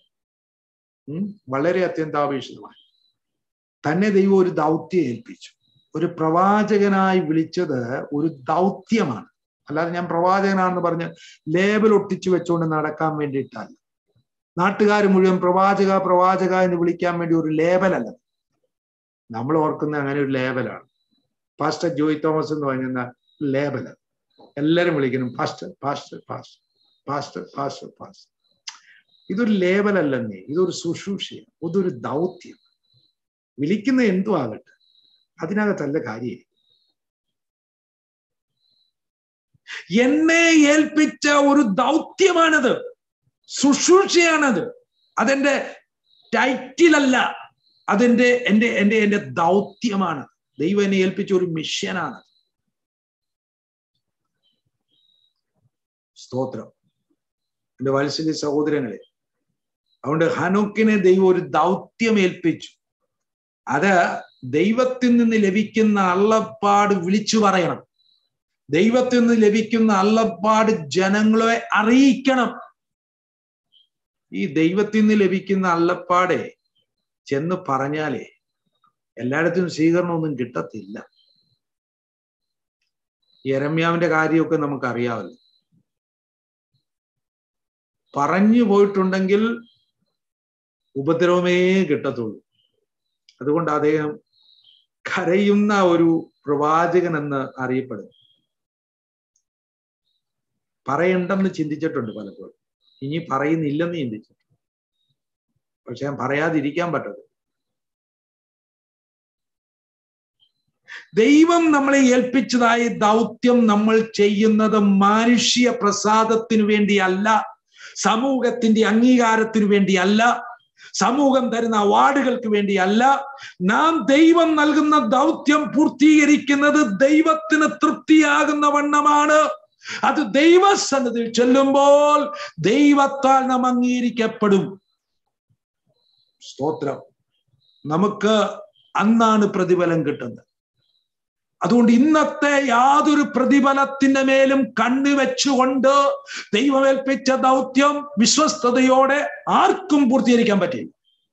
ഉം വളരെ അത്യന്താപേക്ഷിതമായി തന്നെ ദൈവം ഒരു ദൗത്യം ഏൽപ്പിച്ചു ഒരു പ്രവാചകനായി വിളിച്ചത് ഒരു ദൗത്യമാണ് അല്ലാതെ ഞാൻ പ്രവാചകനാണെന്ന് പറഞ്ഞ് ലേബൽ ഒട്ടിച്ചു വെച്ചുകൊണ്ട് നടക്കാൻ വേണ്ടിയിട്ടല്ല നാട്ടുകാർ മുഴുവൻ പ്രവാചക പ്രവാചക എന്ന് വിളിക്കാൻ വേണ്ടി ഒരു ലേബലല്ല നമ്മൾ ഓർക്കുന്ന അങ്ങനെ ഒരു ലേബലാണ് പാസ്റ്റർ ജോയ് തോമസ് എന്ന് പറയുന്ന ലേബൽ എല്ലാരും വിളിക്കണം pastor pastor pastor pastor pastor pastor ഇതൊരു ലേബൽ അല്ലെന്നേ ഇതൊരു ശുശ്രൂഷയാണ് ഇതൊരു ദൗത്യം വിളിക്കുന്ന എന്തു ആകട്ടെ അതിനകത്തല്ല കാര്യം എന്നെ ഏൽപ്പിച്ച ഒരു ദൗത്യമാണത് ശുശ്രൂഷയാണത് അതെന്റെ ടൈറ്റിലല്ല അതെന്റെ എന്റെ എന്റെ എന്റെ ദൗത്യമാണ് ദൈവം എന്നെ ഏൽപ്പിച്ച ഒരു മിഷനാണ് സ്തോത്രം എന്റെ വത്സല്യ സഹോദരങ്ങളെ അതുകൊണ്ട് ഹനോക്കിനെ ദൈവം ഒരു ദൗത്യം ഏൽപ്പിച്ചു അത് ദൈവത്തിൽ നിന്ന് ലഭിക്കുന്ന അള്ളപ്പാട് വിളിച്ചു പറയണം ദൈവത്തിൽ നിന്ന് ലഭിക്കുന്ന അള്ളപ്പാട് ജനങ്ങളെ അറിയിക്കണം ഈ ദൈവത്തിൽ നിന്ന് ലഭിക്കുന്ന അള്ളപ്പാടെ ചെന്ന് പറഞ്ഞാലേ എല്ലായിടത്തും സ്വീകരണമൊന്നും കിട്ടത്തില്ല യരമ്യാവിന്റെ കാര്യമൊക്കെ നമുക്ക് അറിയാമല്ലോ പറഞ്ഞു പോയിട്ടുണ്ടെങ്കിൽ ഉപദ്രവമേ കിട്ടത്തുള്ളൂ അതുകൊണ്ട് അദ്ദേഹം കരയുന്ന ഒരു പ്രവാചകൻ എന്ന് അറിയപ്പെടുന്നു പറയണ്ടെന്ന് ചിന്തിച്ചിട്ടുണ്ട് പലപ്പോഴും ഇനി പറയുന്നില്ലെന്ന് ചിന്തിച്ചിട്ടുണ്ട് പക്ഷെ ഞാൻ പറയാതിരിക്കാൻ പറ്റത് ദൈവം നമ്മളെ ഏൽപ്പിച്ചതായ ദൗത്യം നമ്മൾ ചെയ്യുന്നത് മാനുഷ്യ പ്രസാദത്തിനു വേണ്ടിയല്ല സമൂഹത്തിന്റെ അംഗീകാരത്തിനു വേണ്ടിയല്ല സമൂഹം തരുന്ന അവാർഡുകൾക്ക് വേണ്ടിയല്ല നാം ദൈവം നൽകുന്ന ദൗത്യം പൂർത്തീകരിക്കുന്നത് ദൈവത്തിന് തൃപ്തിയാകുന്ന വണ്ണമാണ് അത് ദൈവസന്നതിൽ ചെല്ലുമ്പോൾ ദൈവത്താൽ നാം അംഗീകരിക്കപ്പെടും സ്തോത്രം നമുക്ക് അന്നാണ് പ്രതിഫലം കിട്ടുന്നത് അതുകൊണ്ട് ഇന്നത്തെ യാതൊരു പ്രതിഫലത്തിന്റെ മേലും കണ്ണുവെച്ചുകൊണ്ട് ദൈവമേൽപ്പിച്ച ദൗത്യം വിശ്വസ്തയോടെ ആർക്കും പൂർത്തീകരിക്കാൻ പറ്റില്ല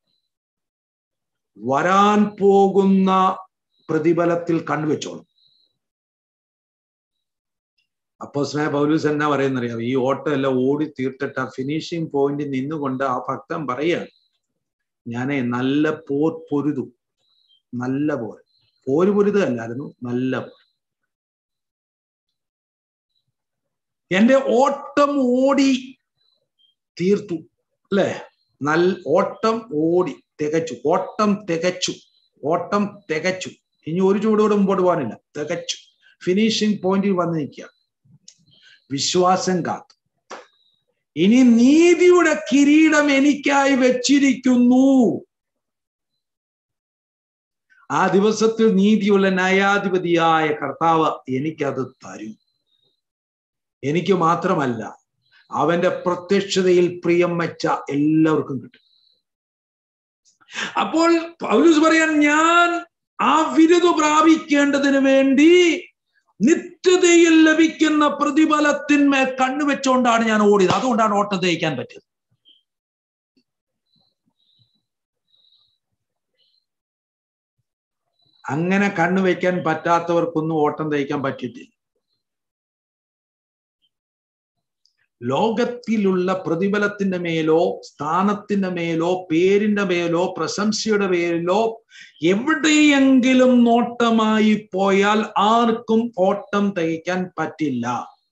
വരാൻ പോകുന്ന പ്രതിഫലത്തിൽ കണ്ണുവെച്ചോളും അപ്പോ സ്നേഹ പൗലൂസ് എന്നാ പറയുന്നറിയാം ഈ ഓട്ടം എല്ലാം ഓടി തീർത്തിട്ട് ആ ഫിനിഷിംഗ് പോയിന്റിൽ നിന്നുകൊണ്ട് ആ ഭക്തൻ പറയാണ് ഞാനേ നല്ല പോർ പൊരുതു നല്ല പോർ പോര് പൊരുതല്ലായിരുന്നു നല്ല പോർ എന്റെ ഓട്ടം ഓടി തീർത്തു അല്ലേ നൽ ഓട്ടം ഓടി തികച്ചു ഓട്ടം തികച്ചു ഓട്ടം തികച്ചു ഇനി ഒരു ചൂടോടെ മുമ്പോട്ട് പോകാനില്ല തികച്ചു ഫിനിഷിംഗ് പോയിന്റിൽ വന്ന് നിൽക്കുക വിശ്വാസം കാത്തു ഇനി നീതിയുടെ കിരീടം എനിക്കായി വെച്ചിരിക്കുന്നു ആ ദിവസത്തിൽ നീതിയുള്ള ന്യായാധിപതിയായ കർത്താവ് എനിക്കത് തരും എനിക്ക് മാത്രമല്ല അവന്റെ പ്രത്യക്ഷതയിൽ പ്രിയം വെച്ച എല്ലാവർക്കും കിട്ടും അപ്പോൾ പൗലൂസ് പറയാൻ ഞാൻ ആ വിരുദ് പ്രാപിക്കേണ്ടതിന് വേണ്ടി നിത്യതയിൽ ലഭിക്കുന്ന പ്രതിഫലത്തിന്മേൽ കണ്ണുവെച്ചുകൊണ്ടാണ് ഞാൻ ഓടിയത് അതുകൊണ്ടാണ് ഓട്ടം തയ്ക്കാൻ പറ്റിയത് അങ്ങനെ കണ്ണുവെക്കാൻ പറ്റാത്തവർക്കൊന്നും ഓട്ടം തയ്ക്കാൻ പറ്റിയിട്ടില്ല ലോകത്തിലുള്ള പ്രതിഫലത്തിന്റെ മേലോ സ്ഥാനത്തിന്റെ മേലോ പേരിന്റെ മേലോ പ്രശംസയുടെ പേരിലോ എവിടെയെങ്കിലും നോട്ടമായി പോയാൽ ആർക്കും ഓട്ടം തയ്ക്കാൻ പറ്റില്ല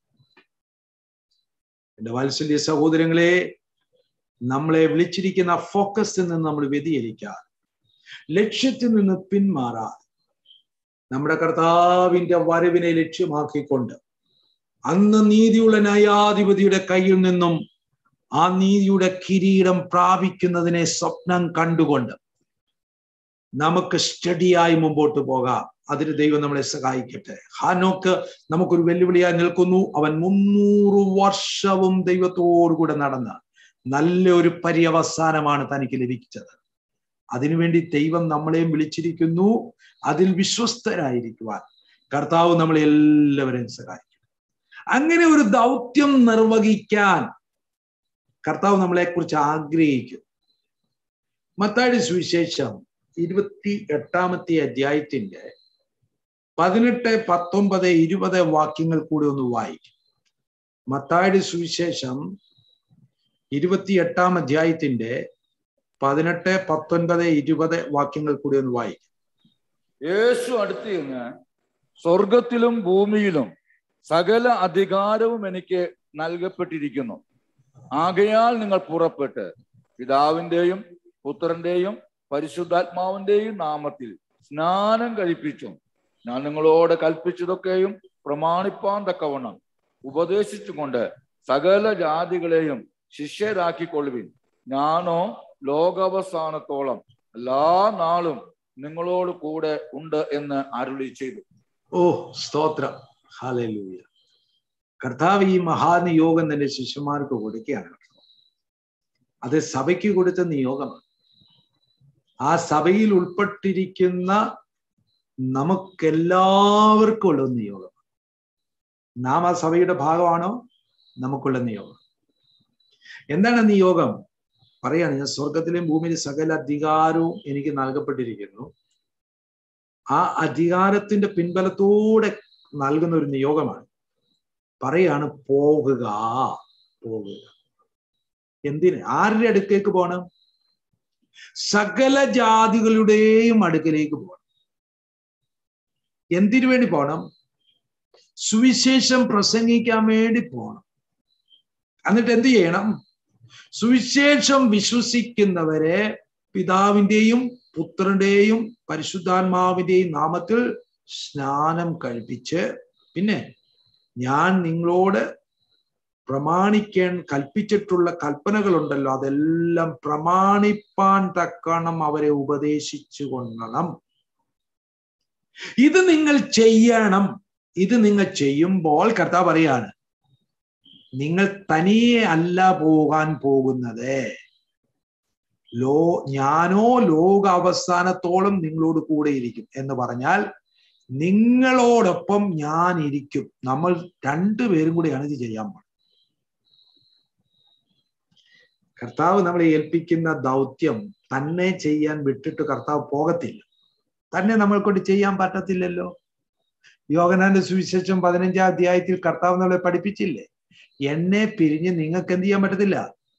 എന്റെ വാത്സല്യ സഹോദരങ്ങളെ നമ്മളെ വിളിച്ചിരിക്കുന്ന ഫോക്കസിൽ നിന്ന് നമ്മൾ വ്യതിചലിക്കാൻ ലക്ഷ്യത്തിൽ നിന്ന് പിന്മാറാൻ നമ്മുടെ കർത്താവിന്റെ വരവിനെ ലക്ഷ്യമാക്കിക്കൊണ്ട് അന്ന് നീതിയുള്ള ന്യായാധിപതിയുടെ കയ്യിൽ നിന്നും ആ നീതിയുടെ കിരീടം പ്രാപിക്കുന്നതിനെ സ്വപ്നം കണ്ടുകൊണ്ട് നമുക്ക് സ്റ്റഡിയായി മുമ്പോട്ട് പോകാം അതിന് ദൈവം നമ്മളെ സഹായിക്കട്ടെ ഹാനോക്ക് നമുക്കൊരു വെല്ലുവിളിയായി നിൽക്കുന്നു അവൻ മുന്നൂറ് വർഷവും ദൈവത്തോടുകൂടെ നടന്ന് നല്ല ഒരു പര്യവസാനമാണ് തനിക്ക് ലഭിച്ചത് അതിനുവേണ്ടി ദൈവം നമ്മളെയും വിളിച്ചിരിക്കുന്നു അതിൽ വിശ്വസ്തരായിരിക്കുവാൻ കർത്താവ് നമ്മളെ എല്ലാവരെയും സഹായിക്കും അങ്ങനെ ഒരു ദൗത്യം നിർവഹിക്കാൻ കർത്താവ് നമ്മളെ കുറിച്ച് ആഗ്രഹിക്കും മത്താടി സുവിശേഷം ഇരുപത്തി എട്ടാമത്തെ അധ്യായത്തിന്റെ പതിനെട്ട് പത്തൊമ്പത് ഇരുപത് വാക്യങ്ങൾ കൂടി ഒന്ന് വായിക്കും മത്തായുടെ സുവിശേഷം ഇരുപത്തി എട്ടാം അധ്യായത്തിന്റെ പതിനെട്ട് പത്തൊൻപത് ഇരുപത് വാക്യങ്ങൾ കൂടി ഒന്ന് വായിക്കും യേശു അടുത്ത് ചെന്ന് സ്വർഗത്തിലും ഭൂമിയിലും സകല അധികാരവും എനിക്ക് നൽകപ്പെട്ടിരിക്കുന്നു ആകയാൽ നിങ്ങൾ പുറപ്പെട്ട് പിതാവിന്റെയും പുത്രന്റെയും പരിശുദ്ധാത്മാവിന്റെയും നാമത്തിൽ സ്നാനം കഴിപ്പിച്ചും ഞാൻ നിങ്ങളോട് കൽപ്പിച്ചതൊക്കെയും പ്രമാണിപ്പാൻ തക്കവണ്ണം ഉപദേശിച്ചുകൊണ്ട് സകല ജാതികളെയും ശിഷ്യരാക്കിക്കൊള്ളുവിൻ ഞാനോ ലോകാവസാനത്തോളം എല്ലാ നാളും നിങ്ങളോട് കൂടെ ഉണ്ട് എന്ന് അരുളി ചെയ്തു ഓ സ്തോത്രം ഹാലൂയ കർത്താവ് ഈ മഹാനിയോഗം തന്റെ ശിഷ്യന്മാർക്ക് കൊടുക്കുകയാണ് അത് സഭയ്ക്ക് കൊടുത്ത നിയോഗമാണ് ആ സഭയിൽ ഉൾപ്പെട്ടിരിക്കുന്ന നമുക്കെല്ലാവർക്കും ഉള്ള നിയോഗം നാം ആ സഭയുടെ ഭാഗമാണോ നമുക്കുള്ള നിയോഗം എന്താണ് നിയോഗം പറയാണ് ഞാൻ സ്വർഗത്തിലെയും ഭൂമിയിലെ സകല അധികാരവും എനിക്ക് നൽകപ്പെട്ടിരിക്കുന്നു ആ അധികാരത്തിന്റെ പിൻബലത്തോടെ നൽകുന്ന ഒരു നിയോഗമാണ് പറയാണ് പോകുക പോകുക എന്തിന് ആരുടെ അടുക്കേക്ക് പോകണം സകല ജാതികളുടെയും അടുക്കലേക്ക് പോകണം എന്തിനു വേണ്ടി പോകണം സുവിശേഷം പ്രസംഗിക്കാൻ വേണ്ടി പോകണം എന്നിട്ട് എന്ത് ചെയ്യണം സുവിശേഷം വിശ്വസിക്കുന്നവരെ പിതാവിന്റെയും പുത്രന്റെയും പരിശുദ്ധാത്മാവിന്റെയും നാമത്തിൽ സ്നാനം കഴിപ്പിച്ച് പിന്നെ ഞാൻ നിങ്ങളോട് പ്രമാണിക്കാൻ കൽപ്പിച്ചിട്ടുള്ള കൽപ്പനകളുണ്ടല്ലോ അതെല്ലാം പ്രമാണിപ്പാൻ തക്കണം അവരെ ഉപദേശിച്ചു കൊള്ളണം ഇത് നിങ്ങൾ ചെയ്യണം ഇത് നിങ്ങൾ ചെയ്യുമ്പോൾ കർത്താവ് പറയാണ് നിങ്ങൾ തനിയെ അല്ല പോകാൻ പോകുന്നത് ലോ ഞാനോ ലോക അവസാനത്തോളം നിങ്ങളോട് കൂടെ ഇരിക്കും എന്ന് പറഞ്ഞാൽ നിങ്ങളോടൊപ്പം ഞാൻ ഇരിക്കും നമ്മൾ രണ്ടുപേരും കൂടിയാണ് ഇത് ചെയ്യാൻ പാടുന്നത് കർത്താവ് നമ്മളെ ഏൽപ്പിക്കുന്ന ദൗത്യം തന്നെ ചെയ്യാൻ വിട്ടിട്ട് കർത്താവ് പോകത്തില്ല തന്നെ നമ്മൾ കൊണ്ട് ചെയ്യാൻ പറ്റത്തില്ലല്ലോ യോഗനാന്റെ സുവിശേഷം പതിനഞ്ചാം അധ്യായത്തിൽ കർത്താവ് നമ്മളെ പഠിപ്പിച്ചില്ലേ എന്നെ പിരിഞ്ഞ് നിങ്ങൾക്ക് എന്ത് ചെയ്യാൻ പറ്റത്തില്ല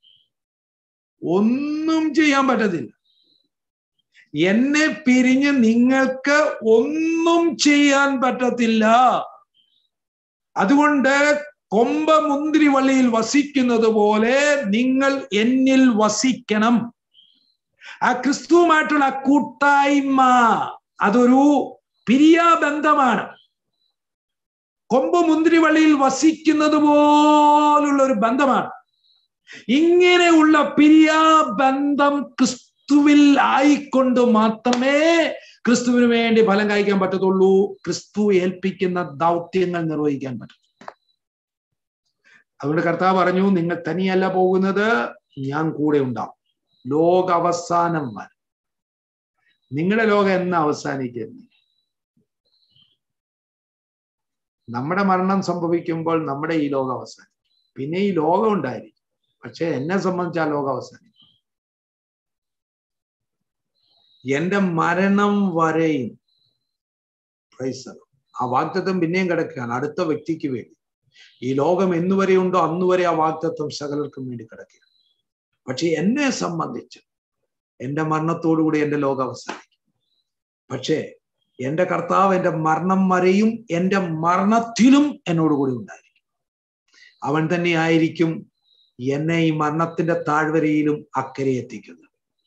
ഒന്നും ചെയ്യാൻ പറ്റത്തില്ല എന്നെ പിരിഞ്ഞ് നിങ്ങൾക്ക് ഒന്നും ചെയ്യാൻ പറ്റത്തില്ല അതുകൊണ്ട് കൊമ്പ മുന്തിരി വള്ളിയിൽ വസിക്കുന്നത് പോലെ നിങ്ങൾ എന്നിൽ വസിക്കണം ആ ക്രിസ്തുവുമായിട്ടുള്ള കൂട്ടായ്മ അതൊരു പിരിയാബന്ധമാണ് കൊമ്പ് മുന്തിരി വള്ളിയിൽ വസിക്കുന്നത് പോലുള്ള ഒരു ബന്ധമാണ് ഇങ്ങനെയുള്ള പിരിയാബന്ധം ക്രിസ്തുവിൽ ആയിക്കൊണ്ട് മാത്രമേ ക്രിസ്തുവിന് വേണ്ടി ഫലം കായ്ക്കാൻ പറ്റത്തുള്ളൂ ക്രിസ്തു ഏൽപ്പിക്കുന്ന ദൗത്യങ്ങൾ നിർവഹിക്കാൻ പറ്റും അതുകൊണ്ട് കർത്താവ് പറഞ്ഞു നിങ്ങൾ തനിയല്ല പോകുന്നത് ഞാൻ കൂടെ ഉണ്ടാവും ലോക അവസാനം വരെ നിങ്ങളുടെ ലോകം എന്ന് അവസാനിക്കുന്നു നമ്മുടെ മരണം സംഭവിക്കുമ്പോൾ നമ്മുടെ ഈ ലോകം അവസാനിക്കും പിന്നെ ഈ ലോകം ഉണ്ടായിരിക്കും പക്ഷെ എന്നെ സംബന്ധിച്ച് ആ ലോകം അവസാനിക്കും എന്റെ മരണം വരെയും ആ വാക്തത്വം പിന്നെയും കിടക്കുകയാണ് അടുത്ത വ്യക്തിക്ക് വേണ്ടി ഈ ലോകം എന്നുവരെ ഉണ്ടോ അന്നുവരെ ആ വാക്തത്വം സകലർക്കും വേണ്ടി കിടക്കുകയാണ് പക്ഷെ എന്നെ സംബന്ധിച്ച് എന്റെ മരണത്തോടുകൂടി എന്റെ ലോകം അവസാനിക്കും പക്ഷേ എന്റെ കർത്താവ് എന്റെ മരണം വരെയും എന്റെ മരണത്തിലും എന്നോടുകൂടി ഉണ്ടായിരിക്കും അവൻ തന്നെ ആയിരിക്കും എന്നെ ഈ മരണത്തിന്റെ താഴ്വരയിലും അക്കരെ എത്തിക്കുന്നത്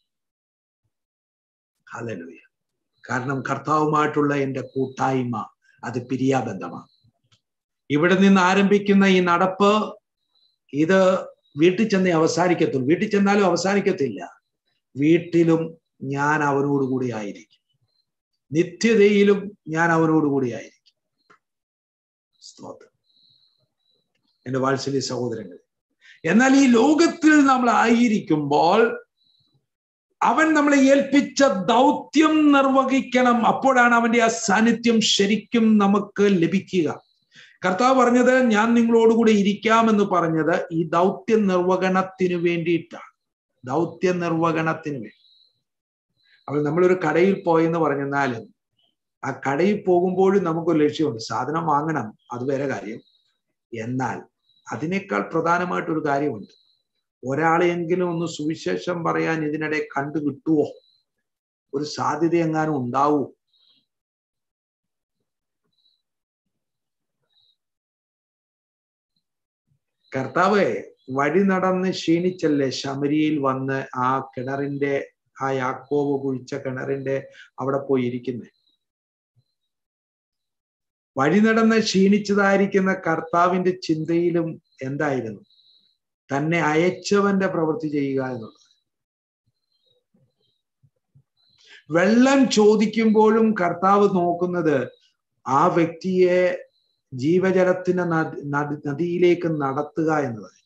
ഹലലുയ കാരണം കർത്താവുമായിട്ടുള്ള എന്റെ കൂട്ടായ്മ അത് പിരിയാബന്ധമാണ് ഇവിടെ നിന്ന് ആരംഭിക്കുന്ന ഈ നടപ്പ് ഇത് വീട്ടിൽ ചെന്നേ അവസാനിക്കത്തുള്ളൂ വീട്ടിൽ ചെന്നാലും അവസാനിക്കത്തില്ല വീട്ടിലും ഞാൻ അവനോട് കൂടി ആയിരിക്കും നിത്യതയിലും ഞാൻ അവനോട് കൂടി ആയിരിക്കും സ്തോത്രം എന്റെ വാത്സല്യ സഹോദരങ്ങൾ എന്നാൽ ഈ ലോകത്തിൽ നമ്മൾ ആയിരിക്കുമ്പോൾ അവൻ നമ്മളെ ഏൽപ്പിച്ച ദൗത്യം നിർവഹിക്കണം അപ്പോഴാണ് അവന്റെ ആ സാന്നിധ്യം ശരിക്കും നമുക്ക് ലഭിക്കുക കർത്താവ് പറഞ്ഞത് ഞാൻ നിങ്ങളോടുകൂടി ഇരിക്കാമെന്ന് പറഞ്ഞത് ഈ ദൗത്യ നിർവഹണത്തിന് വേണ്ടിയിട്ടാണ് ദൗത്യ നിർവഹണത്തിന് വേണ്ടി അപ്പോൾ നമ്മളൊരു കടയിൽ പോയെന്ന് പറഞ്ഞാലും ആ കടയിൽ പോകുമ്പോഴും നമുക്കൊരു ലക്ഷ്യമുണ്ട് സാധനം വാങ്ങണം അത് വേറെ കാര്യം എന്നാൽ അതിനേക്കാൾ പ്രധാനമായിട്ടൊരു കാര്യമുണ്ട് ഒരാളെയെങ്കിലും ഒന്ന് സുവിശേഷം പറയാൻ ഇതിനിടെ കണ്ടു കിട്ടുവോ ഒരു സാധ്യത എങ്ങാനും ഉണ്ടാവൂ കർത്താവ് വഴി നടന്ന് ക്ഷീണിച്ചല്ലേ ശമരിയിൽ വന്ന് ആ കിണറിന്റെ ആ യാക്കോവ് കുഴിച്ച കിണറിന്റെ അവിടെ പോയി ഇരിക്കുന്നത് വഴി നടന്ന് ക്ഷീണിച്ചതായിരിക്കുന്ന കർത്താവിന്റെ ചിന്തയിലും എന്തായിരുന്നു തന്നെ അയച്ചവന്റെ പ്രവൃത്തി ചെയ്യുക എന്നുള്ളത് വെള്ളം ചോദിക്കുമ്പോഴും കർത്താവ് നോക്കുന്നത് ആ വ്യക്തിയെ ജീവജലത്തിന്റെ നദി നദിയിലേക്ക് നടത്തുക എന്നതാണ്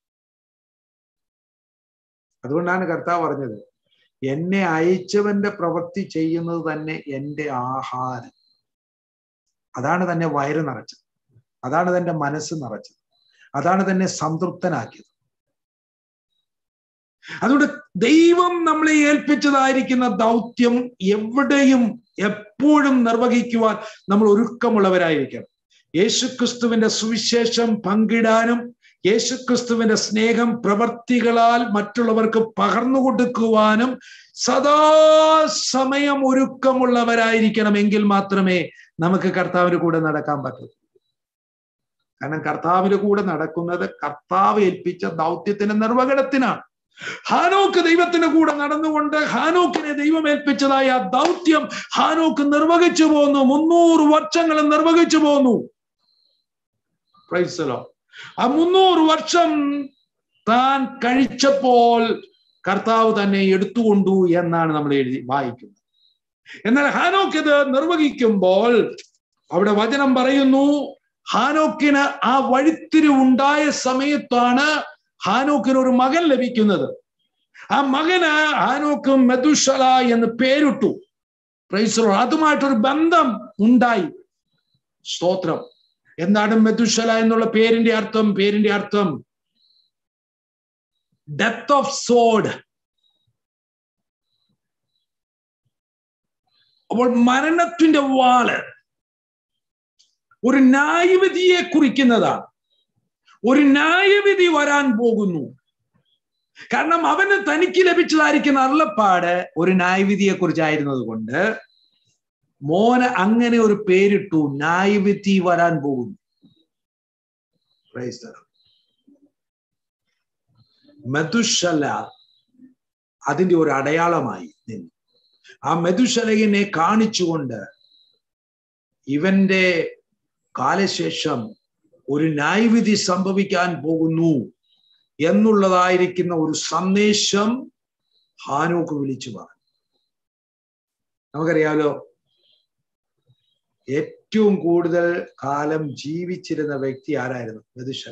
അതുകൊണ്ടാണ് കർത്താവ് പറഞ്ഞത് എന്നെ അയച്ചവന്റെ പ്രവൃത്തി ചെയ്യുന്നത് തന്നെ എൻ്റെ ആഹാരം അതാണ് തന്നെ വയറ് നിറച്ചത് അതാണ് തന്റെ മനസ്സ് നിറച്ചത് അതാണ് തന്നെ സംതൃപ്തനാക്കിയത് അതുകൊണ്ട് ദൈവം നമ്മളെ ഏൽപ്പിച്ചതായിരിക്കുന്ന ദൗത്യം എവിടെയും എപ്പോഴും നിർവഹിക്കുവാൻ നമ്മൾ ഒരുക്കമുള്ളവരായിരിക്കണം യേശുക്രിസ്തുവിന്റെ സുവിശേഷം പങ്കിടാനും യേശുക്രിസ്തുവിന്റെ സ്നേഹം പ്രവർത്തികളാൽ മറ്റുള്ളവർക്ക് പകർന്നു കൊടുക്കുവാനും സദാസമയം ഒരുക്കമുള്ളവരായിരിക്കണം എങ്കിൽ മാത്രമേ നമുക്ക് കർത്താവിന് കൂടെ നടക്കാൻ പറ്റൂ കാരണം കർത്താവിന് കൂടെ നടക്കുന്നത് കർത്താവ് ഏൽപ്പിച്ച ദൗത്യത്തിന്റെ നിർവഹണത്തിനാണ് ഹാനോക്ക് ദൈവത്തിന് കൂടെ നടന്നുകൊണ്ട് ഹാനോക്കിനെ ദൈവം ഏൽപ്പിച്ചതായ ആ ദൗത്യം ഹാനോക്ക് നിർവഹിച്ചു പോന്നു മുന്നൂറ് വർഷങ്ങൾ നിർവഹിച്ചു പോന്നു പ്രൈസലോ ആ മുന്നൂറ് വർഷം താൻ കഴിച്ചപ്പോൾ കർത്താവ് തന്നെ എടുത്തുകൊണ്ടു എന്നാണ് നമ്മൾ എഴുതി വായിക്കുന്നത് എന്നാൽ ഹാനോക്ക് ഇത് നിർവഹിക്കുമ്പോൾ അവിടെ വചനം പറയുന്നു ഹാനോക്കിന് ആ വഴിത്തിരിവുണ്ടായ സമയത്താണ് ഹാനോക്കിന് ഒരു മകൻ ലഭിക്കുന്നത് ആ മകന് ഹാനോക്ക് മെതുഷല എന്ന് പേരിട്ടു പ്രൈസറോ അതുമായിട്ടൊരു ബന്ധം ഉണ്ടായി സ്തോത്രം എന്താണ് മെതുഷല എന്നുള്ള പേരിന്റെ അർത്ഥം പേരിന്റെ അർത്ഥം ഡെത്ത് ഓഫ് സോഡ് അപ്പോൾ മരണത്തിന്റെ വാള് ഒരു ന്യായവിധിയെ കുറിക്കുന്നതാണ് ഒരു ന്യായവിധി വരാൻ പോകുന്നു കാരണം അവന് തനിക്ക് ലഭിച്ചതായിരിക്കുന്ന അരുളപ്പാട് ഒരു ന്യായവിധിയെ കുറിച്ചായിരുന്നത് കൊണ്ട് മോന് അങ്ങനെ ഒരു പേരിട്ടു ന്യായവിധി വരാൻ പോകുന്നു Praise the Lord. മെതുശല അതിന്റെ ഒരു അടയാളമായി നിന്നു ആ മെതുശലയിനെ കാണിച്ചുകൊണ്ട് ഇവന്റെ കാലശേഷം ഒരു ന്യായവിധി സംഭവിക്കാൻ പോകുന്നു എന്നുള്ളതായിരിക്കുന്ന ഒരു സന്ദേശം ഹാനോക്ക് വിളിച്ചു പറഞ്ഞു നമുക്കറിയാലോ ഏറ്റവും കൂടുതൽ കാലം ജീവിച്ചിരുന്ന വ്യക്തി ആരായിരുന്നു മെതുശല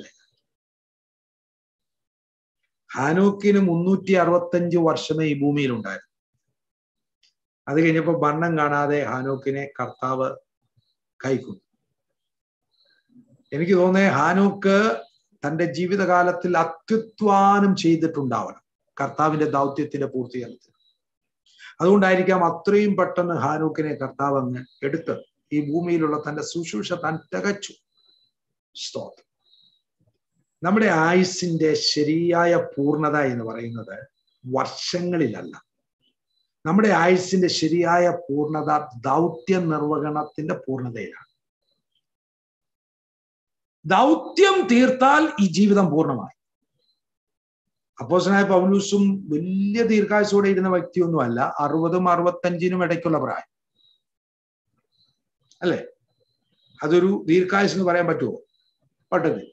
ഹാനോക്കിന് മുന്നൂറ്റി അറുപത്തഞ്ച് വർഷമേ ഈ ഭൂമിയിൽ ഉണ്ടായിരുന്നു അത് കഴിഞ്ഞപ്പോ ബണ്ണം കാണാതെ ഹാനോക്കിനെ കർത്താവ് കൈക്കൊണ്ടു എനിക്ക് തോന്നുന്നത് ഹാനോക്ക് തന്റെ ജീവിതകാലത്തിൽ അത്യുത്വാനം ചെയ്തിട്ടുണ്ടാവണം കർത്താവിന്റെ ദൗത്യത്തിന്റെ പൂർത്തീകരണത്തിന് അതുകൊണ്ടായിരിക്കാം അത്രയും പെട്ടെന്ന് ഹാനോക്കിനെ കർത്താവ് അങ്ങ് എടുത്തത് ഈ ഭൂമിയിലുള്ള തന്റെ ശുശ്രൂഷ താൻ തികച്ചു സ്തോത്രം നമ്മുടെ ആയുസിന്റെ ശരിയായ പൂർണ്ണത എന്ന് പറയുന്നത് വർഷങ്ങളിലല്ല നമ്മുടെ ആയുസിന്റെ ശരിയായ പൂർണ്ണത ദൗത്യ നിർവഹണത്തിന്റെ പൂർണ്ണതയിലാണ് ദൗത്യം തീർത്താൽ ഈ ജീവിതം പൂർണ്ണമായി അപ്പോസനായ പൗലൂസും വലിയ ദീർഘായുസോടെ ഇരുന്ന വ്യക്തിയൊന്നുമല്ല അറുപതും അറുപത്തഞ്ചിനും ഇടയ്ക്കുള്ള പ്രായം അല്ലേ അതൊരു ദീർഘായുസ് എന്ന് പറയാൻ പറ്റുമോ പട്ടത്തിൽ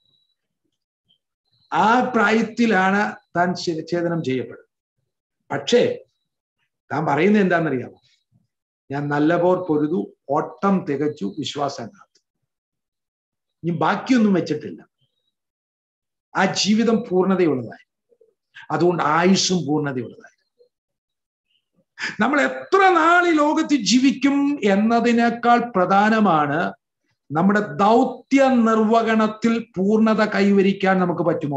ആ പ്രായത്തിലാണ് താൻ ഛേദനം ചെയ്യപ്പെടുന്നത് പക്ഷേ താൻ പറയുന്നത് എന്താണെന്നറിയാമോ ഞാൻ നല്ല പോർ പൊരുതു ഓട്ടം തികച്ചു വിശ്വാസം കാത്തു ഇനി ബാക്കിയൊന്നും വെച്ചിട്ടില്ല ആ ജീവിതം പൂർണ്ണതയുള്ളതായി അതുകൊണ്ട് ആയുസ്സും പൂർണ്ണതയുള്ളതായി നമ്മൾ എത്ര നാൾ ഈ ലോകത്ത് ജീവിക്കും എന്നതിനേക്കാൾ പ്രധാനമാണ് നമ്മുടെ ദൗത്യ നിർവഹണത്തിൽ പൂർണ്ണത കൈവരിക്കാൻ നമുക്ക് പറ്റുമോ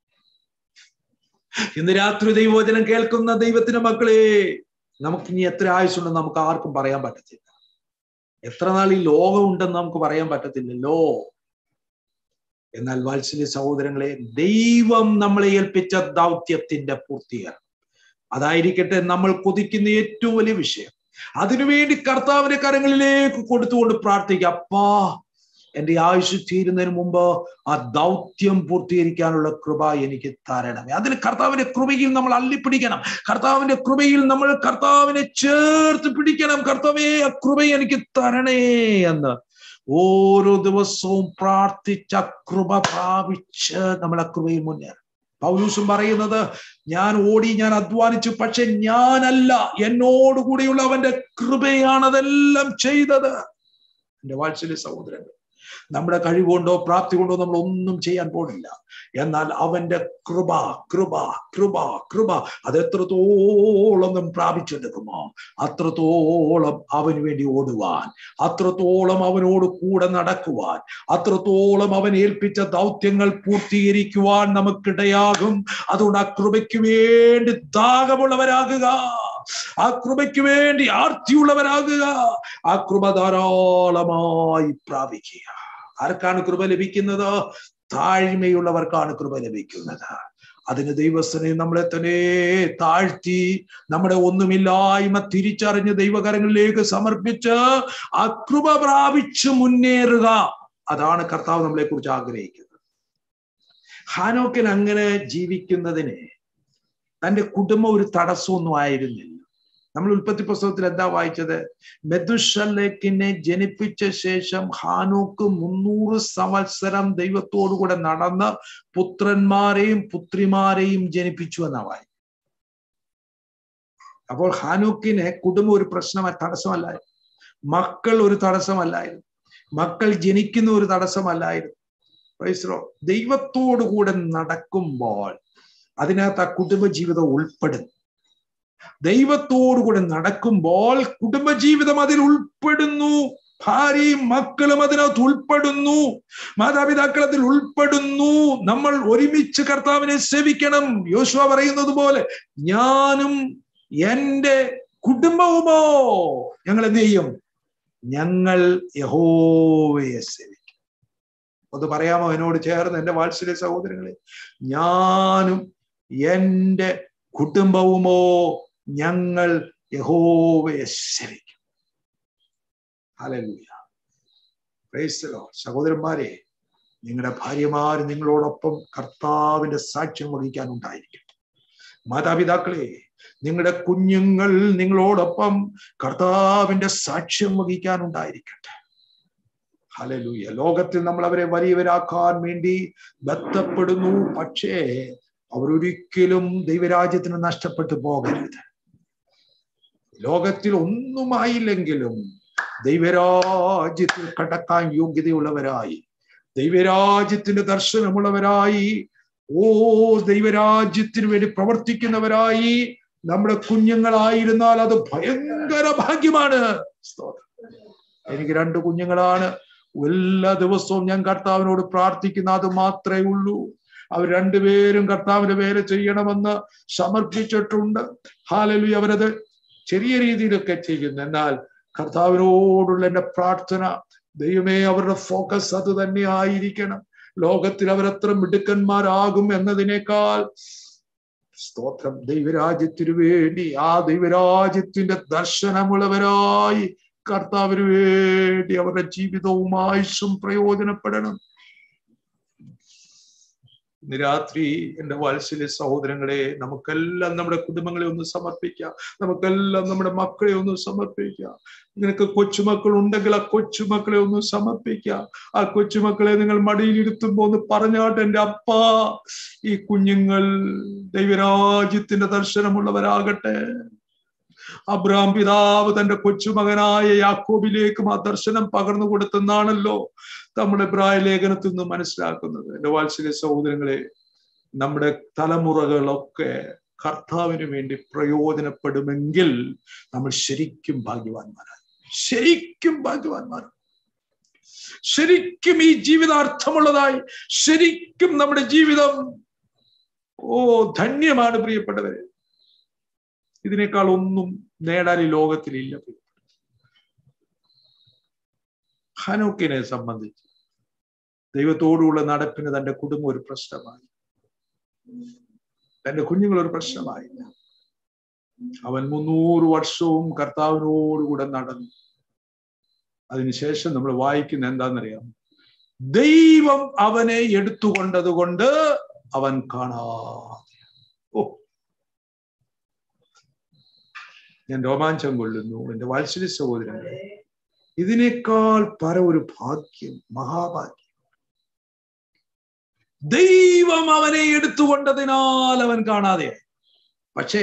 ഇന്ന് രാത്രി ദൈവവചനം കേൾക്കുന്ന ദൈവത്തിന്റെ മക്കളെ നമുക്ക് ഇനി എത്ര ആയുസ്സുണ്ടെന്ന് നമുക്ക് ആർക്കും പറയാൻ പറ്റത്തില്ല എത്ര നാൾ ഈ ലോകം ഉണ്ടെന്ന് നമുക്ക് പറയാൻ പറ്റത്തില്ലല്ലോ എന്നാൽ വാത്സല്യ സഹോദരങ്ങളെ ദൈവം നമ്മളെ ഏൽപ്പിച്ച ദൗത്യത്തിന്റെ പൂർത്തീകരണം അതായിരിക്കട്ടെ നമ്മൾ കൊതിക്കുന്ന ഏറ്റവും വലിയ വിഷയം അതിനുവേണ്ടി കർത്താവിന്റെ കരങ്ങളിലേക്ക് കൊടുത്തുകൊണ്ട് പ്രാർത്ഥിക്കുക അപ്പാ എന്റെ ആയുഷ് തീരുന്നതിന് മുമ്പ് ആ ദൗത്യം പൂർത്തീകരിക്കാനുള്ള കൃപ എനിക്ക് തരണമേ അതിന് കർത്താവിന്റെ കൃപയിൽ നമ്മൾ അള്ളിപ്പിടിക്കണം കർത്താവിന്റെ കൃപയിൽ നമ്മൾ കർത്താവിനെ ചേർത്ത് പിടിക്കണം കർത്താവേ ആ കൃപ എനിക്ക് തരണേ എന്ന് ഓരോ ദിവസവും പ്രാർത്ഥിച്ച കൃപ പ്രാപിച്ച് നമ്മൾ ആ കൃപയിൽ മുന്നേറും പൗലൂസും പറയുന്നത് ഞാൻ ഓടി ഞാൻ അധ്വാനിച്ചു പക്ഷെ ഞാനല്ല എന്നോടുകൂടിയുള്ള അവന്റെ കൃപയാണ് അതെല്ലാം ചെയ്തത് എന്റെ വാത്സല്യ സഹോദരങ്ങൾ നമ്മുടെ കഴിവുകൊണ്ടോ പ്രാപ്തി കൊണ്ടോ നമ്മൾ ഒന്നും ചെയ്യാൻ പോണില്ല എന്നാൽ അവന്റെ കൃപ കൃപ കൃപ കൃപ അത് എത്രത്തോളം നാം പ്രാപിച്ചെടുക്കുമോ അത്രത്തോളം അവന് വേണ്ടി ഓടുവാൻ അത്രത്തോളം അവനോട് കൂടെ നടക്കുവാൻ അത്രത്തോളം അവൻ ഏൽപ്പിച്ച ദൗത്യങ്ങൾ പൂർത്തീകരിക്കുവാൻ നമുക്കിടയാകും അതുകൊണ്ട് ആ കൃപയ്ക്ക് വേണ്ടി ദാഹമുള്ളവരാകുക ആ കൃപയ്ക്ക് വേണ്ടി ആർത്തിയുള്ളവരാകുക ആ കൃപ ധാരാളമായി പ്രാപിക്കുക ആർക്കാണ് കൃപ ലഭിക്കുന്നത് താഴ്മയുള്ളവർക്കാണ് കൃപ ലഭിക്കുന്നത് അതിന് ദൈവസ്ഥനെ നമ്മളെ തന്നെ താഴ്ത്തി നമ്മുടെ ഒന്നുമില്ലായ്മ തിരിച്ചറിഞ്ഞ് ദൈവകരങ്ങളിലേക്ക് സമർപ്പിച്ച് ആ കൃപ പ്രാപിച്ച് മുന്നേറുക അതാണ് കർത്താവ് നമ്മളെ കുറിച്ച് ആഗ്രഹിക്കുന്നത് ഹാനോക്കൻ അങ്ങനെ ജീവിക്കുന്നതിന് തന്റെ കുടുംബം ഒരു തടസ്സമൊന്നും ആയിരുന്നില്ല നമ്മൾ ഉൽപ്പത്തി പുസ്തകത്തിൽ എന്താ വായിച്ചത് മെതുഷലേക്കിനെ ജനിപ്പിച്ച ശേഷം ഹാനോക്ക് മുന്നൂറ് സംവത്സരം ദൈവത്തോടുകൂടെ നടന്ന് പുത്രന്മാരെയും പുത്രിമാരെയും ജനിപ്പിച്ചു എന്നാ വായി അപ്പോൾ ഹാനോക്കിന് കുടുംബം ഒരു പ്രശ്നം തടസ്സമല്ലായിരുന്നു മക്കൾ ഒരു തടസ്സമല്ലായിരുന്നു മക്കൾ ജനിക്കുന്ന ഒരു തടസ്സമല്ലായിരുന്നു പൈസറോ ദൈവത്തോടുകൂടെ നടക്കുമ്പോൾ അതിനകത്ത് ആ കുടുംബ ജീവിതം ഉൾപ്പെടും ദൈവത്തോടുകൂടെ നടക്കുമ്പോൾ കുടുംബജീവിതം അതിൽ ഉൾപ്പെടുന്നു ഭാര്യയും മക്കളും അതിനകത്ത് ഉൾപ്പെടുന്നു മാതാപിതാക്കൾ അതിൽ ഉൾപ്പെടുന്നു നമ്മൾ ഒരുമിച്ച് കർത്താവിനെ സേവിക്കണം യോശുവ പറയുന്നത് പോലെ ഞാനും എൻ്റെ കുടുംബവുമോ ഞങ്ങൾ എന്ത് ചെയ്യും ഞങ്ങൾ യഹോവയെ സേവിക്കും ഒന്ന് പറയാമോ എന്നോട് ചേർന്ന് എൻ്റെ വാത്സല്യ സഹോദരങ്ങളെ ഞാനും എൻ്റെ കുടുംബവുമോ ഞങ്ങൾ യഹോവയെ സേവിക്കും ഹല്ലേലൂയ പ്രൈസ് ദി ലോർഡ് സഹോദരന്മാരെ നിങ്ങളുടെ ഭാര്യമാർ നിങ്ങളോടൊപ്പം കർത്താവിന്റെ സാക്ഷ്യം വഹിക്കാൻ ഉണ്ടായിരിക്കും മാതാപിതാക്കളെ നിങ്ങളുടെ കുഞ്ഞുങ്ങൾ നിങ്ങളോടൊപ്പം കർത്താവിന്റെ സാക്ഷ്യം വഹിക്കാൻ ഉണ്ടായിരിക്കട്ടെ ഹലലൂയ ലോകത്തിൽ നമ്മൾ അവരെ വലിയവരാക്കാൻ വേണ്ടി ബന്ധപ്പെടുന്നു പക്ഷേ അവരൊരിക്കലും ദൈവരാജ്യത്തിന് നഷ്ടപ്പെട്ടു പോകരുത് ലോകത്തിൽ ഒന്നുമായില്ലെങ്കിലും ദൈവരാജ്യത്തിൽ കടക്കാൻ യോഗ്യതയുള്ളവരായി ദൈവരാജ്യത്തിന്റെ ദർശനമുള്ളവരായി ഓ ദൈവരാജ്യത്തിന് വേണ്ടി പ്രവർത്തിക്കുന്നവരായി നമ്മുടെ കുഞ്ഞുങ്ങളായിരുന്നാൽ അത് ഭയങ്കര ഭാഗ്യമാണ് സ്തോത്രം. എനിക്ക് രണ്ട് കുഞ്ഞുങ്ങളാണ് എല്ലാ ദിവസവും ഞാൻ കർത്താവിനോട് പ്രാർത്ഥിക്കുന്ന അത് മാത്രമേ ഉള്ളൂ അവർ രണ്ടുപേരും കർത്താവിന്റെ പേര് ചെയ്യണമെന്ന് സമർപ്പിച്ചിട്ടുണ്ട് ഹാലലു അവരത് ചെറിയ രീതിയിലൊക്കെ ചെയ്യുന്നു എന്നാൽ കർത്താവിനോടുള്ള എന്റെ പ്രാർത്ഥന ദൈവമേ അവരുടെ ഫോക്കസ് അത് തന്നെ ആയിരിക്കണം ലോകത്തിൽ അവരത്ര മിടുക്കന്മാരാകും എന്നതിനേക്കാൾ സ്തോത്രം ദൈവരാജ്യത്തിനു വേണ്ടി ആ ദൈവരാജ്യത്തിന്റെ ദർശനമുള്ളവരായി കർത്താവിന് വേണ്ടി അവരുടെ ജീവിതവും ആയുസ്സും പ്രയോജനപ്പെടണം ഇന്ന് രാത്രി എന്റെ വാത്സല്യ സഹോദരങ്ങളെ നമുക്കെല്ലാം നമ്മുടെ കുടുംബങ്ങളെ ഒന്ന് സമർപ്പിക്കാം നമുക്കെല്ലാം നമ്മുടെ മക്കളെ ഒന്ന് സമർപ്പിക്കാം നിനക്ക് കൊച്ചുമക്കൾ ഉണ്ടെങ്കിൽ ആ കൊച്ചുമക്കളെ ഒന്ന് സമർപ്പിക്കാം ആ കൊച്ചുമക്കളെ നിങ്ങൾ മടിയിലിരുത്തുമ്പോ ഒന്ന് പറഞ്ഞാട്ടെ എന്റെ അപ്പ ഈ കുഞ്ഞുങ്ങൾ ദൈവരാജ്യത്തിന്റെ ദർശനമുള്ളവരാകട്ടെ അബ്രാം പിതാവ് തന്റെ കൊച്ചുമകനായ യാക്കോബിലേക്കും ആ ദർശനം പകർന്നു കൊടുത്തെന്നാണല്ലോ നമ്മുടെ പ്രായ ലേഖനത്തിൽ നിന്ന് മനസ്സിലാക്കുന്നത് എന്റെ വാത്സല്യ സഹോദരങ്ങളെ നമ്മുടെ തലമുറകളൊക്കെ കർത്താവിന് വേണ്ടി പ്രയോജനപ്പെടുമെങ്കിൽ നമ്മൾ ശരിക്കും ഭാഗ്യവാന്മാരായി ശരിക്കും ഭാഗ്യവാന്മാർ ശരിക്കും ഈ ജീവിതാർത്ഥമുള്ളതായി ശരിക്കും നമ്മുടെ ജീവിതം ഓ ധന്യമാണ് പ്രിയപ്പെട്ടവരെ ഇതിനേക്കാൾ ഒന്നും നേടാൻ ഈ ലോകത്തിലില്ല ഹനോക്കിനെ സംബന്ധിച്ച് ദൈവത്തോടുള്ള നടപ്പിന് തന്റെ കുടുംബം ഒരു പ്രശ്നമായി തന്റെ കുഞ്ഞുങ്ങൾ ഒരു പ്രശ്നമായില്ല അവൻ മുന്നൂറ് വർഷവും കർത്താവിനോടുകൂടെ നടന്നു അതിനുശേഷം നമ്മൾ വായിക്കുന്ന എന്താണെന്നറിയാം ദൈവം അവനെ എടുത്തുകൊണ്ടത് കൊണ്ട് അവൻ കാണാതെ ഓ ഞാൻ രോമാഞ്ചം കൊള്ളുന്നു എന്റെ വാത്സല്യ സഹോദരങ്ങളെ ഇതിനേക്കാൾ പര ഒരു ഭാഗ്യം മഹാഭാഗ്യം ദൈവം അവനെ എടുത്തുകൊണ്ടതിനാൽ അവൻ കാണാതെ പക്ഷേ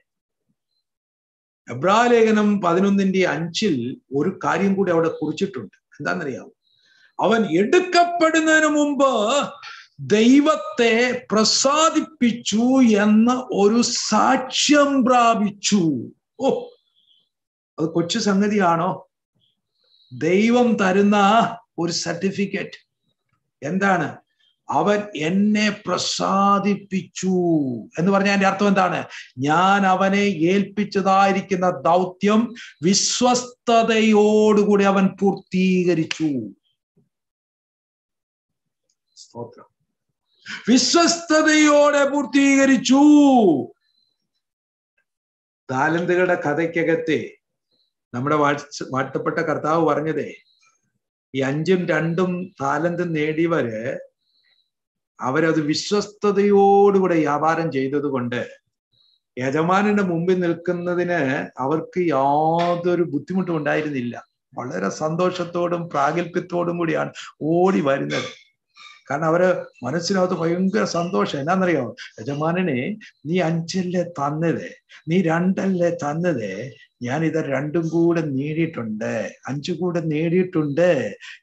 എബ്രാലേഖനം പതിനൊന്നിന്റെ അഞ്ചിൽ ഒരു കാര്യം കൂടി അവിടെ കുറിച്ചിട്ടുണ്ട് എന്താണെന്നറിയാമോ അവൻ എടുക്കപ്പെടുന്നതിന് മുമ്പ് ദൈവത്തെ പ്രസാദിപ്പിച്ചു എന്ന ഒരു സാക്ഷ്യം പ്രാപിച്ചു ഓ അത് കൊച്ചു സംഗതിയാണോ ദൈവം തരുന്ന ഒരു സർട്ടിഫിക്കറ്റ് എന്താണ് അവൻ എന്നെ പ്രസാദിപ്പിച്ചു എന്ന് പറഞ്ഞ അതിന്റെ അർത്ഥം എന്താണ് ഞാൻ അവനെ ഏൽപ്പിച്ചതായിരിക്കുന്ന ദൗത്യം വിശ്വസ്തതയോടുകൂടി അവൻ പൂർത്തീകരിച്ചു സ്തോത്രം വിശ്വസ്തതയോടെ പൂർത്തീകരിച്ചു താലന്തുകളുടെ കഥയ്ക്കകത്തെ നമ്മുടെ വാഴ്ച വാഴ്ത്തപ്പെട്ട കർത്താവ് പറഞ്ഞതേ ഈ അഞ്ചും രണ്ടും താലന്തും നേടിയവര് അവരത് വിശ്വസ്തയോടുകൂടെ വ്യാപാരം ചെയ്തത് കൊണ്ട് യജമാനന്റെ മുമ്പിൽ നിൽക്കുന്നതിന് അവർക്ക് യാതൊരു ബുദ്ധിമുട്ടും ഉണ്ടായിരുന്നില്ല വളരെ സന്തോഷത്തോടും പ്രാഗൽഭ്യത്തോടും കൂടിയാണ് ഓടി വരുന്നത് കാരണം അവര് മനസ്സിനകത്ത് ഭയങ്കര സന്തോഷം എന്നാന്നറിയോ യജമാനനെ നീ അഞ്ചല്ലേ തന്നത് നീ രണ്ടല്ലേ തന്നത് ഞാൻ ഇത് രണ്ടും കൂടെ നേടിയിട്ടുണ്ട് അഞ്ചു കൂടെ നേടിയിട്ടുണ്ട്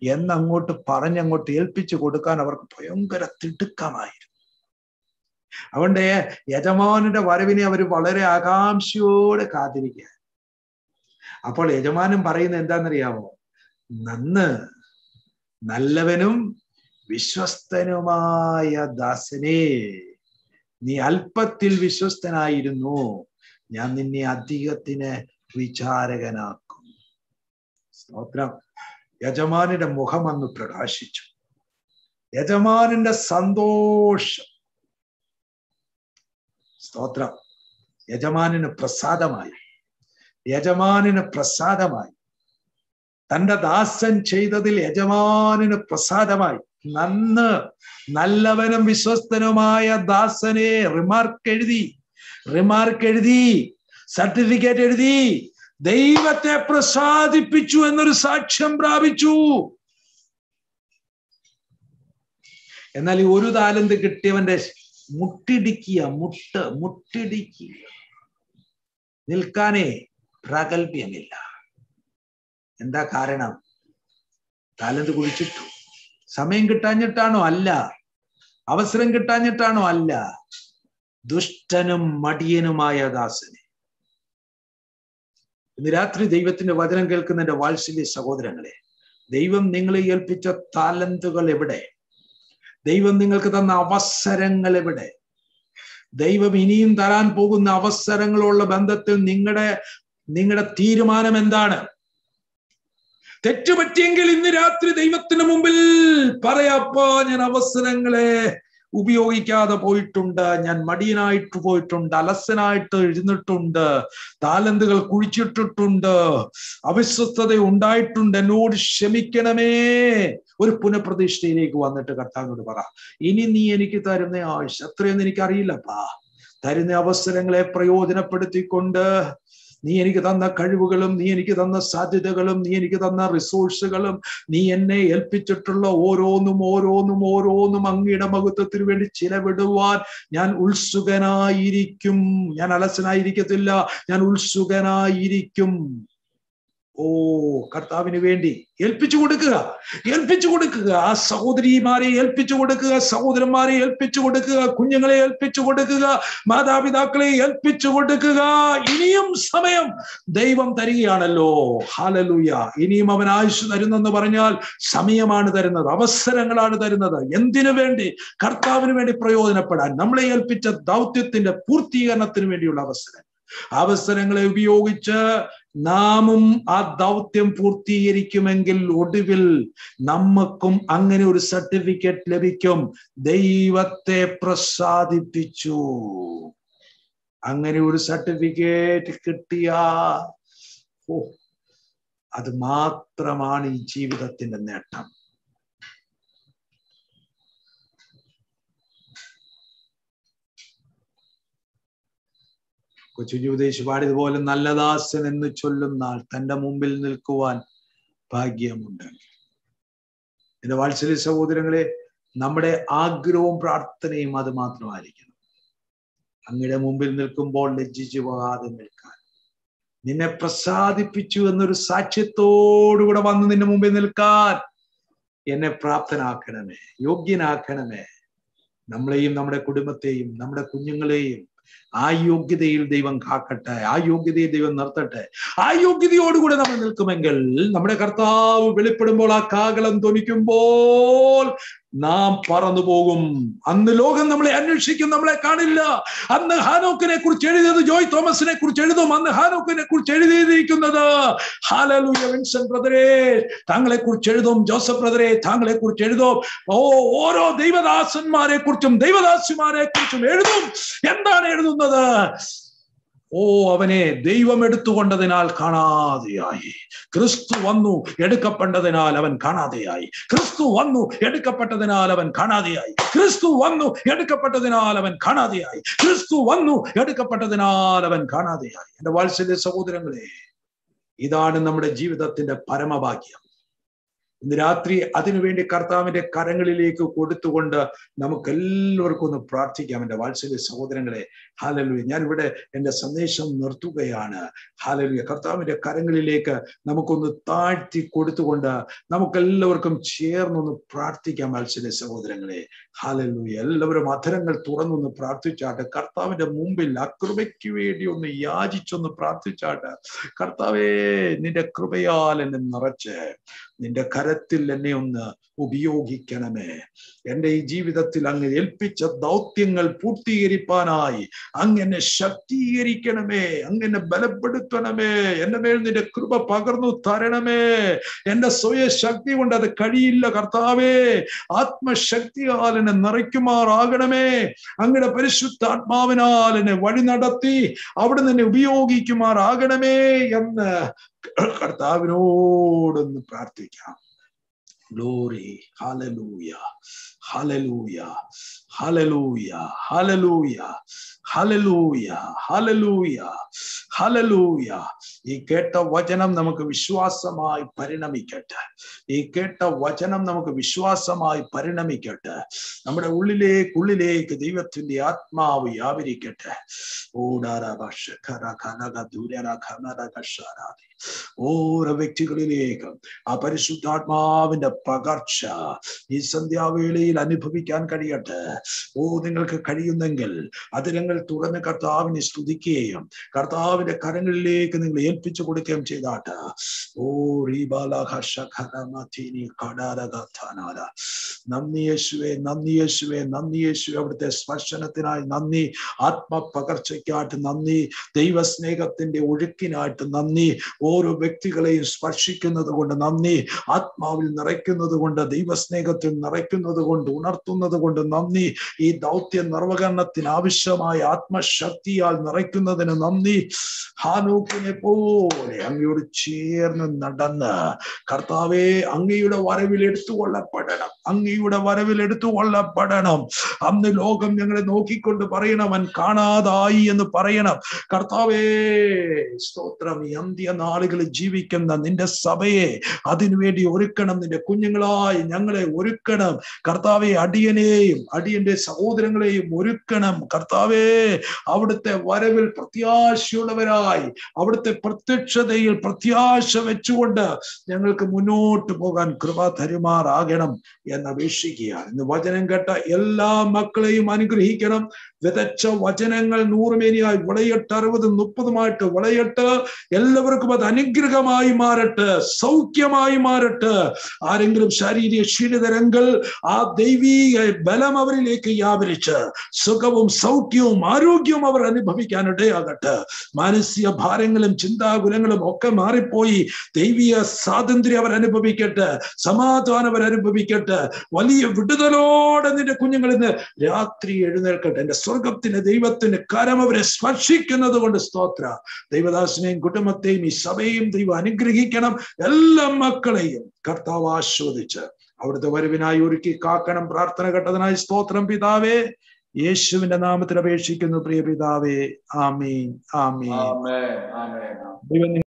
എന്നങ്ങോട്ട് പറഞ്ഞങ്ങോട്ട് ഏൽപ്പിച്ചു കൊടുക്കാൻ അവർക്ക് ഭയങ്കര തിടുക്കമായിരുന്നു അതുകൊണ്ട് യജമാനന്റെ വരവിനെ അവർ വളരെ ആകാംക്ഷയോടെ കാത്തിരിക്കുക അപ്പോൾ യജമാനൻ പറയുന്നത് എന്താണെന്നറിയാമോ നന്ന് നല്ലവനും വിശ്വസ്തനുമായ ദാസനെ നീ അല്പത്തിൽ വിശ്വസ്തനായിരുന്നു ഞാൻ നിന്നെ അധികത്തിന് വിചാരകനാക്കും സ്തോത്രം യജമാനിന്റെ മുഖം അന്ന് പ്രകാശിച്ചു യജമാനിന്റെ സന്തോഷം സ്തോത്രം യജമാനിന് പ്രസാദമായി യജമാനിന് പ്രസാദമായി തന്റെ ദാസൻ ചെയ്തതിൽ യജമാനിന് പ്രസാദമായി നന്ന് നല്ലവനും വിശ്വസ്തനുമായ ദാസനെ റിമാർക്ക് എഴുതി റിമാർക്ക് എഴുതി സർട്ടിഫിക്കറ്റ് എഴുതി ദൈവത്തെ പ്രസാദിപ്പിച്ചു എന്നൊരു സാക്ഷ്യം പ്രാപിച്ചു എന്നാൽ ഈ ഒരു താലന്ത് കിട്ടിയവന്റെ മുട്ടിടിക്കുക മുട്ട് മുട്ടിടിക്കുക നിൽക്കാനേ പ്രാഗൽഭ്യമില്ല എന്താ കാരണം താലന്ത് കുഴിച്ചിട്ടു സമയം കിട്ടാഞ്ഞിട്ടാണോ അല്ല അവസരം കിട്ടാഞ്ഞിട്ടാണോ അല്ല ദുഷ്ടനും മടിയനുമായ ദാസനെ ഇന്ന് രാത്രി ദൈവത്തിന്റെ വചനം കേൾക്കുന്ന എന്റെ വാത്സല്യ സഹോദരങ്ങളെ ദൈവം നിങ്ങളെ ഏൽപ്പിച്ച താലന്തുകൾ എവിടെ ദൈവം നിങ്ങൾക്ക് തന്ന അവസരങ്ങൾ എവിടെ ദൈവം ഇനിയും തരാൻ പോകുന്ന അവസരങ്ങളുള്ള ബന്ധത്തിൽ നിങ്ങളുടെ നിങ്ങളുടെ തീരുമാനം എന്താണ് തെറ്റുപറ്റിയെങ്കിൽ ഇന്ന് രാത്രി ദൈവത്തിന് മുമ്പിൽ പറയാപ്പോ ഞാൻ അവസരങ്ങളെ ഉപയോഗിക്കാതെ പോയിട്ടുണ്ട് ഞാൻ മടിയനായിട്ട് പോയിട്ടുണ്ട് അലസനായിട്ട് എഴുന്നിട്ടുണ്ട് താലന്തുകൾ കുഴിച്ചിട്ടിട്ടുണ്ട് അവിശ്വസ്തത ഉണ്ടായിട്ടുണ്ട് എന്നോട് ക്ഷമിക്കണമേ ഒരു പുനഃപ്രതിഷ്ഠയിലേക്ക് വന്നിട്ട് കർത്താവിനോട് പറ ഇനി നീ എനിക്ക് തരുന്ന ആഴ്ച അത്രയൊന്നും എനിക്കറിയില്ലപ്പാ തരുന്ന അവസരങ്ങളെ പ്രയോജനപ്പെടുത്തിക്കൊണ്ട് നീ എനിക്ക് തന്ന കഴിവുകളും നീ എനിക്ക് തന്ന സാധ്യതകളും നീ എനിക്ക് തന്ന റിസോഴ്സുകളും നീ എന്നെ ഏൽപ്പിച്ചിട്ടുള്ള ഓരോന്നും ഓരോന്നും ഓരോന്നും അങ്ങയുടെ മഹത്വത്തിന് വേണ്ടി ചിലവിടുവാൻ ഞാൻ ഉത്സുകനായിരിക്കും ഞാൻ അലസനായിരിക്കത്തില്ല ഞാൻ ഉത്സുകനായിരിക്കും ഓ കർത്താവിന് വേണ്ടി ഏൽപ്പിച്ചു കൊടുക്കുക ഏൽപ്പിച്ചു കൊടുക്കുക ആ സഹോദരിമാരെ ഏൽപ്പിച്ചു കൊടുക്കുക സഹോദരന്മാരെ ഏൽപ്പിച്ചു കൊടുക്കുക കുഞ്ഞുങ്ങളെ ഏൽപ്പിച്ചു കൊടുക്കുക മാതാപിതാക്കളെ ഏൽപ്പിച്ചു കൊടുക്കുക ഇനിയും സമയം ദൈവം തരികയാണല്ലോ ഹാലലൂയ ഇനിയും അവൻ ആയുസ് തരുന്നെന്ന് പറഞ്ഞാൽ സമയമാണ് തരുന്നത് അവസരങ്ങളാണ് തരുന്നത് എന്തിനു വേണ്ടി കർത്താവിന് വേണ്ടി പ്രയോജനപ്പെടാൻ നമ്മളെ ഏൽപ്പിച്ച ദൗത്യത്തിന്റെ പൂർത്തീകരണത്തിന് വേണ്ടിയുള്ള അവസരം അവസരങ്ങളെ ഉപയോഗിച്ച് നാമും ആ ദൗത്യം പൂർത്തീകരിക്കുമെങ്കിൽ ഒടുവിൽ നമുക്കും അങ്ങനെ ഒരു സർട്ടിഫിക്കറ്റ് ലഭിക്കും ദൈവത്തെ പ്രസാദിപ്പിച്ചു അങ്ങനെ ഒരു സർട്ടിഫിക്കറ്റ് കിട്ടിയ ഓ അത് മാത്രമാണ് ഈ ജീവിതത്തിന്റെ നേട്ടം കൊച്ചു ജ്യോതിഷ് പാടിയതുപോലെ നല്ലദാസൻ എന്ന് ചൊല്ലുന്നാൾ തന്റെ മുമ്പിൽ നിൽക്കുവാൻ ഭാഗ്യമുണ്ട് എന്റെ വാത്സല്യ സഹോദരങ്ങളെ നമ്മുടെ ആഗ്രഹവും പ്രാർത്ഥനയും അത് മാത്രമായിരിക്കണം അങ്ങയുടെ മുമ്പിൽ നിൽക്കുമ്പോൾ ലജ്ജിച്ചു പോകാതെ നിൽക്കാൻ നിന്നെ പ്രസാദിപ്പിച്ചു എന്നൊരു സാക്ഷ്യത്തോടുകൂടെ വന്ന് നിന്റെ മുമ്പിൽ നിൽക്കാൻ എന്നെ പ്രാപ്തനാക്കണമേ യോഗ്യനാക്കണമേ നമ്മളെയും നമ്മുടെ കുടുംബത്തെയും നമ്മുടെ കുഞ്ഞുങ്ങളെയും ആ യോഗ്യതയിൽ ദൈവം കാക്കട്ടെ ആ യോഗ്യതയിൽ ദൈവം നിർത്തട്ടെ ആ യോഗ്യതയോടുകൂടെ നമ്മൾ നിൽക്കുമെങ്കിൽ നമ്മുടെ കർത്താവ് വെളിപ്പെടുമ്പോൾ ആ കാകളം ധ്വനിക്കുമ്പോൾ നാം പറന്നു പോകും അന്ന് ലോകം നമ്മളെ അന്വേഷിക്കും നമ്മളെ കാണില്ല അന്ന് ഹാനോക്കിനെ കുറിച്ച് എഴുതിയത് ജോയ് തോമസിനെ കുറിച്ച് എഴുതും അന്ന് ഹാനോക്കിനെ കുറിച്ച് എഴുതിയിരിക്കുന്നത് ഹാലലൂയ വിൻസൻ ബ്രദറെ താങ്കളെ കുറിച്ച് എഴുതും ജോസഫ് ബ്രദറെ താങ്കളെ കുറിച്ച് എഴുതും ഓ ഓരോ ദൈവദാസന്മാരെ കുറിച്ചും ദൈവദാസിമാരെ കുറിച്ചും എഴുതും എന്താണ് എഴുതുന്നത് ഓ അവനെ ദൈവം എടുത്തുകൊണ്ടതിനാൽ കാണാതെയായി ക്രിസ്തു വന്നു എടുക്കപ്പെട്ടതിനാൽ അവൻ കാണാതെയായി ക്രിസ്തു വന്നു എടുക്കപ്പെട്ടതിനാൽ അവൻ കാണാതെയായി ക്രിസ്തു വന്നു എടുക്കപ്പെട്ടതിനാൽ അവൻ കാണാതെയായി ക്രിസ്തു വന്നു എടുക്കപ്പെട്ടതിനാൽ അവൻ കാണാതെയായി എന്റെ വാത്സല്യ സഹോദരങ്ങളെ ഇതാണ് നമ്മുടെ ജീവിതത്തിന്റെ പരമഭാഗ്യം ഇന്ന് രാത്രി അതിനുവേണ്ടി കർത്താവിന്റെ കരങ്ങളിലേക്ക് കൊടുത്തുകൊണ്ട് നമുക്ക് എല്ലാവർക്കും ഒന്ന് പ്രാർത്ഥിക്കാം എൻ്റെ വാത്സല്യ സഹോദരങ്ങളെ ഹാലലുയ ഞാനിവിടെ എൻ്റെ സന്ദേശം നിർത്തുകയാണ് ഹാലലുയ കർത്താവിന്റെ കരങ്ങളിലേക്ക് നമുക്കൊന്ന് താഴ്ത്തി കൊടുത്തുകൊണ്ട് നമുക്കെല്ലാവർക്കും ചേർന്നൊന്ന് പ്രാർത്ഥിക്കാം വാത്സല്യ സഹോദരങ്ങളെ ഹാലലുയ എല്ലാവരും അധരങ്ങൾ തുറന്നൊന്ന് പ്രാർത്ഥിച്ചാട്ട് കർത്താവിന്റെ മുമ്പിൽ അകൃപയ്ക്ക് വേണ്ടി ഒന്ന് യാചിച്ചൊന്ന് പ്രാർത്ഥിച്ചാട്ട് കർത്താവേ നിന്റെ കൃപയാൽ എന്നെ നിറച്ച് നിന്റെ കരത്തിൽ എന്നെ ഒന്ന് ഉപയോഗിക്കണമേ എൻ്റെ ഈ ജീവിതത്തിൽ അങ്ങ് ഏൽപ്പിച്ച ദൗത്യങ്ങൾ പൂർത്തീകരിപ്പാനായി അങ്ങനെ ശക്തീകരിക്കണമേ അങ്ങനെ ബലപ്പെടുത്തണമേ എൻ്റെ മേൽ നിന്റെ കൃപ പകർന്നു തരണമേ എൻ്റെ സ്വയ ശക്തി കൊണ്ട് അത് കഴിയില്ല കർത്താവേ ആത്മശക്തിയാൽ എന്നെ നിറയ്ക്കുമാറാകണമേ അങ്ങയുടെ പരിശുദ്ധാത്മാവിനാൽ എന്നെ വഴി നടത്തി അവിടെ നിന്നെ ഉപയോഗിക്കുമാറാകണമേ എന്ന് കർത്താവിനോടൊന്ന് പ്രാർത്ഥിക്കാം ഗ്ലോറി ഹലലൂയ ഹലലൂയ ഹലലൂയ ഹലലൂയ ഹലലൂയ ഹലലൂയ ഹലലൂയ ഈ കേട്ട വചനം നമുക്ക് വിശ്വാസമായി പരിണമിക്കട്ടെ ഈ കേട്ട വചനം നമുക്ക് വിശ്വാസമായി പരിണമിക്കട്ടെ നമ്മുടെ ഉള്ളിലേക്ക് ഉള്ളിലേക്ക് ദൈവത്തിന്റെ ആത്മാവ് വ്യാപരിക്കട്ടെ ഓരോ വ്യക്തികളിലേക്ക് ആ പരിശുദ്ധാത്മാവിന്റെ പകർച്ച ഈ സന്ധ്യാവേളയിൽ അനുഭവിക്കാൻ കഴിയട്ടെ ഓ നിങ്ങൾക്ക് കഴിയുന്നെങ്കിൽ അതിരങ്ങൾ തുറന്ന് കർത്താവിനെ സ്തുതിക്കുകയും കർത്താവിന്റെ കരങ്ങളിലേക്ക് നിങ്ങൾ ഏൽപ്പിച്ചു കൊടുക്കുകയും ചെയ്താട്ട് ഓ നന്ദി യേശുവേ നന്ദി യേശുവേ നന്ദി യേശുവേ അവിടുത്തെ സ്പർശനത്തിനായി നന്ദി ആത്മപകർച്ചയ്ക്കായിട്ട് നന്ദി ദൈവസ്നേഹത്തിന്റെ ഒഴുക്കിനായിട്ട് നന്ദി ഓരോ വ്യക്തികളെയും സ്പർശിക്കുന്നത് കൊണ്ട് നന്ദി ആത്മാവിൽ നിറയ്ക്കുന്നത് കൊണ്ട് ദൈവസ്നേഹത്തിൽ നിറയ്ക്കുന്നത് കൊണ്ട് ഉണർത്തുന്നത് കൊണ്ട് നന്ദി ഈ ദൗത്യ നിർവഹണത്തിന് ആവശ്യമായ ആത്മശക്തിയാൽ നിറയ്ക്കുന്നതിന് നന്ദി ഹാനൂക്കിനെ പോലെ അങ്ങയോട് ചേർന്ന് നടന്ന് കർത്താവെ അങ്ങയുടെ വരവിൽ എടുത്തുകൊള്ളപ്പെടണം അങ്ങയുടെ വരവിൽ എടുത്തുകൊള്ളപ്പെടണം അന്ന് ലോകം ഞങ്ങളെ നോക്കിക്കൊണ്ട് പറയണം അവൻ കാണാതായി എന്ന് പറയണം കർത്താവേ സ്തോത്രം ഈ അന്ത്യ നാളുകളിൽ ജീവിക്കുന്ന നിന്റെ സഭയെ അതിനുവേണ്ടി ഒരുക്കണം നിന്റെ കുഞ്ഞുങ്ങളായി ഞങ്ങളെ ഒരുക്കണം കർത്താവെ അടിയനെയും അടിയന്റെ സഹോദരങ്ങളെയും ഒരുക്കണം കർത്താവേ അവിടുത്തെ വരവിൽ പ്രത്യാശയുള്ളവരായി അവിടുത്തെ പ്രത്യക്ഷതയിൽ പ്രത്യാശ വെച്ചുകൊണ്ട് ഞങ്ങൾക്ക് മുന്നോട്ട് പോകാൻ കൃപ തരുമാറാകണം എന്ന് അപേക്ഷിക്കുകയാണ് ഇന്ന് വചനം കേട്ട എല്ലാ മക്കളെയും അനുഗ്രഹിക്കണം വിതച്ച വചനങ്ങൾ നൂറുമേനിയായി വിളയട്ട് അറുപതും മുപ്പതുമായിട്ട് വിളയട്ട് എല്ലാവർക്കും അത് അനുഗ്രഹമായി മാറട്ടെ സൗഖ്യമായി മാറട്ടെ ആരെങ്കിലും ശാരീരിക ക്ഷീണിതരങ്ങൾ ആ ദൈവീക ബലം അവരിലേക്ക് വ്യാപരിച്ച് സുഖവും സൗഖ്യവും ആരോഗ്യവും അവർ അനുഭവിക്കാൻ ഇടയാകട്ടെ മാനസിക ഭാരങ്ങളും ചിന്താകുലങ്ങളും ഒക്കെ മാറിപ്പോയി ദൈവീയ സ്വാതന്ത്ര്യം അവർ അനുഭവിക്കട്ടെ സമാധാനം അവർ അനുഭവിക്കട്ടെ വലിയ വിടുതലോടെ നിന്റെ കുഞ്ഞുങ്ങൾ ഇന്ന് രാത്രി എഴുന്നേൽക്കട്ടെ എന്റെ സ്വർഗത്തിന്റെ ദൈവത്തിന്റെ കരം അവരെ സ്പർശിക്കുന്നത് കൊണ്ട് സ്തോത്ര ദൈവദാസനെയും കുടുംബത്തെയും ഈ സഭയും ദൈവം അനുഗ്രഹിക്കണം എല്ലാ മക്കളെയും കർത്താവ് ആസ്വദിച്ച് അവിടുത്തെ വരവിനായി ഒരുക്കി കാക്കണം പ്രാർത്ഥന കേട്ടതിനായി സ്തോത്രം പിതാവേ യേശുവിന്റെ നാമത്തിൽ അപേക്ഷിക്കുന്നു പ്രിയ പിതാവേ ആമീൻ ആമീൻ ആമേൻ ആമേൻ ദൈവം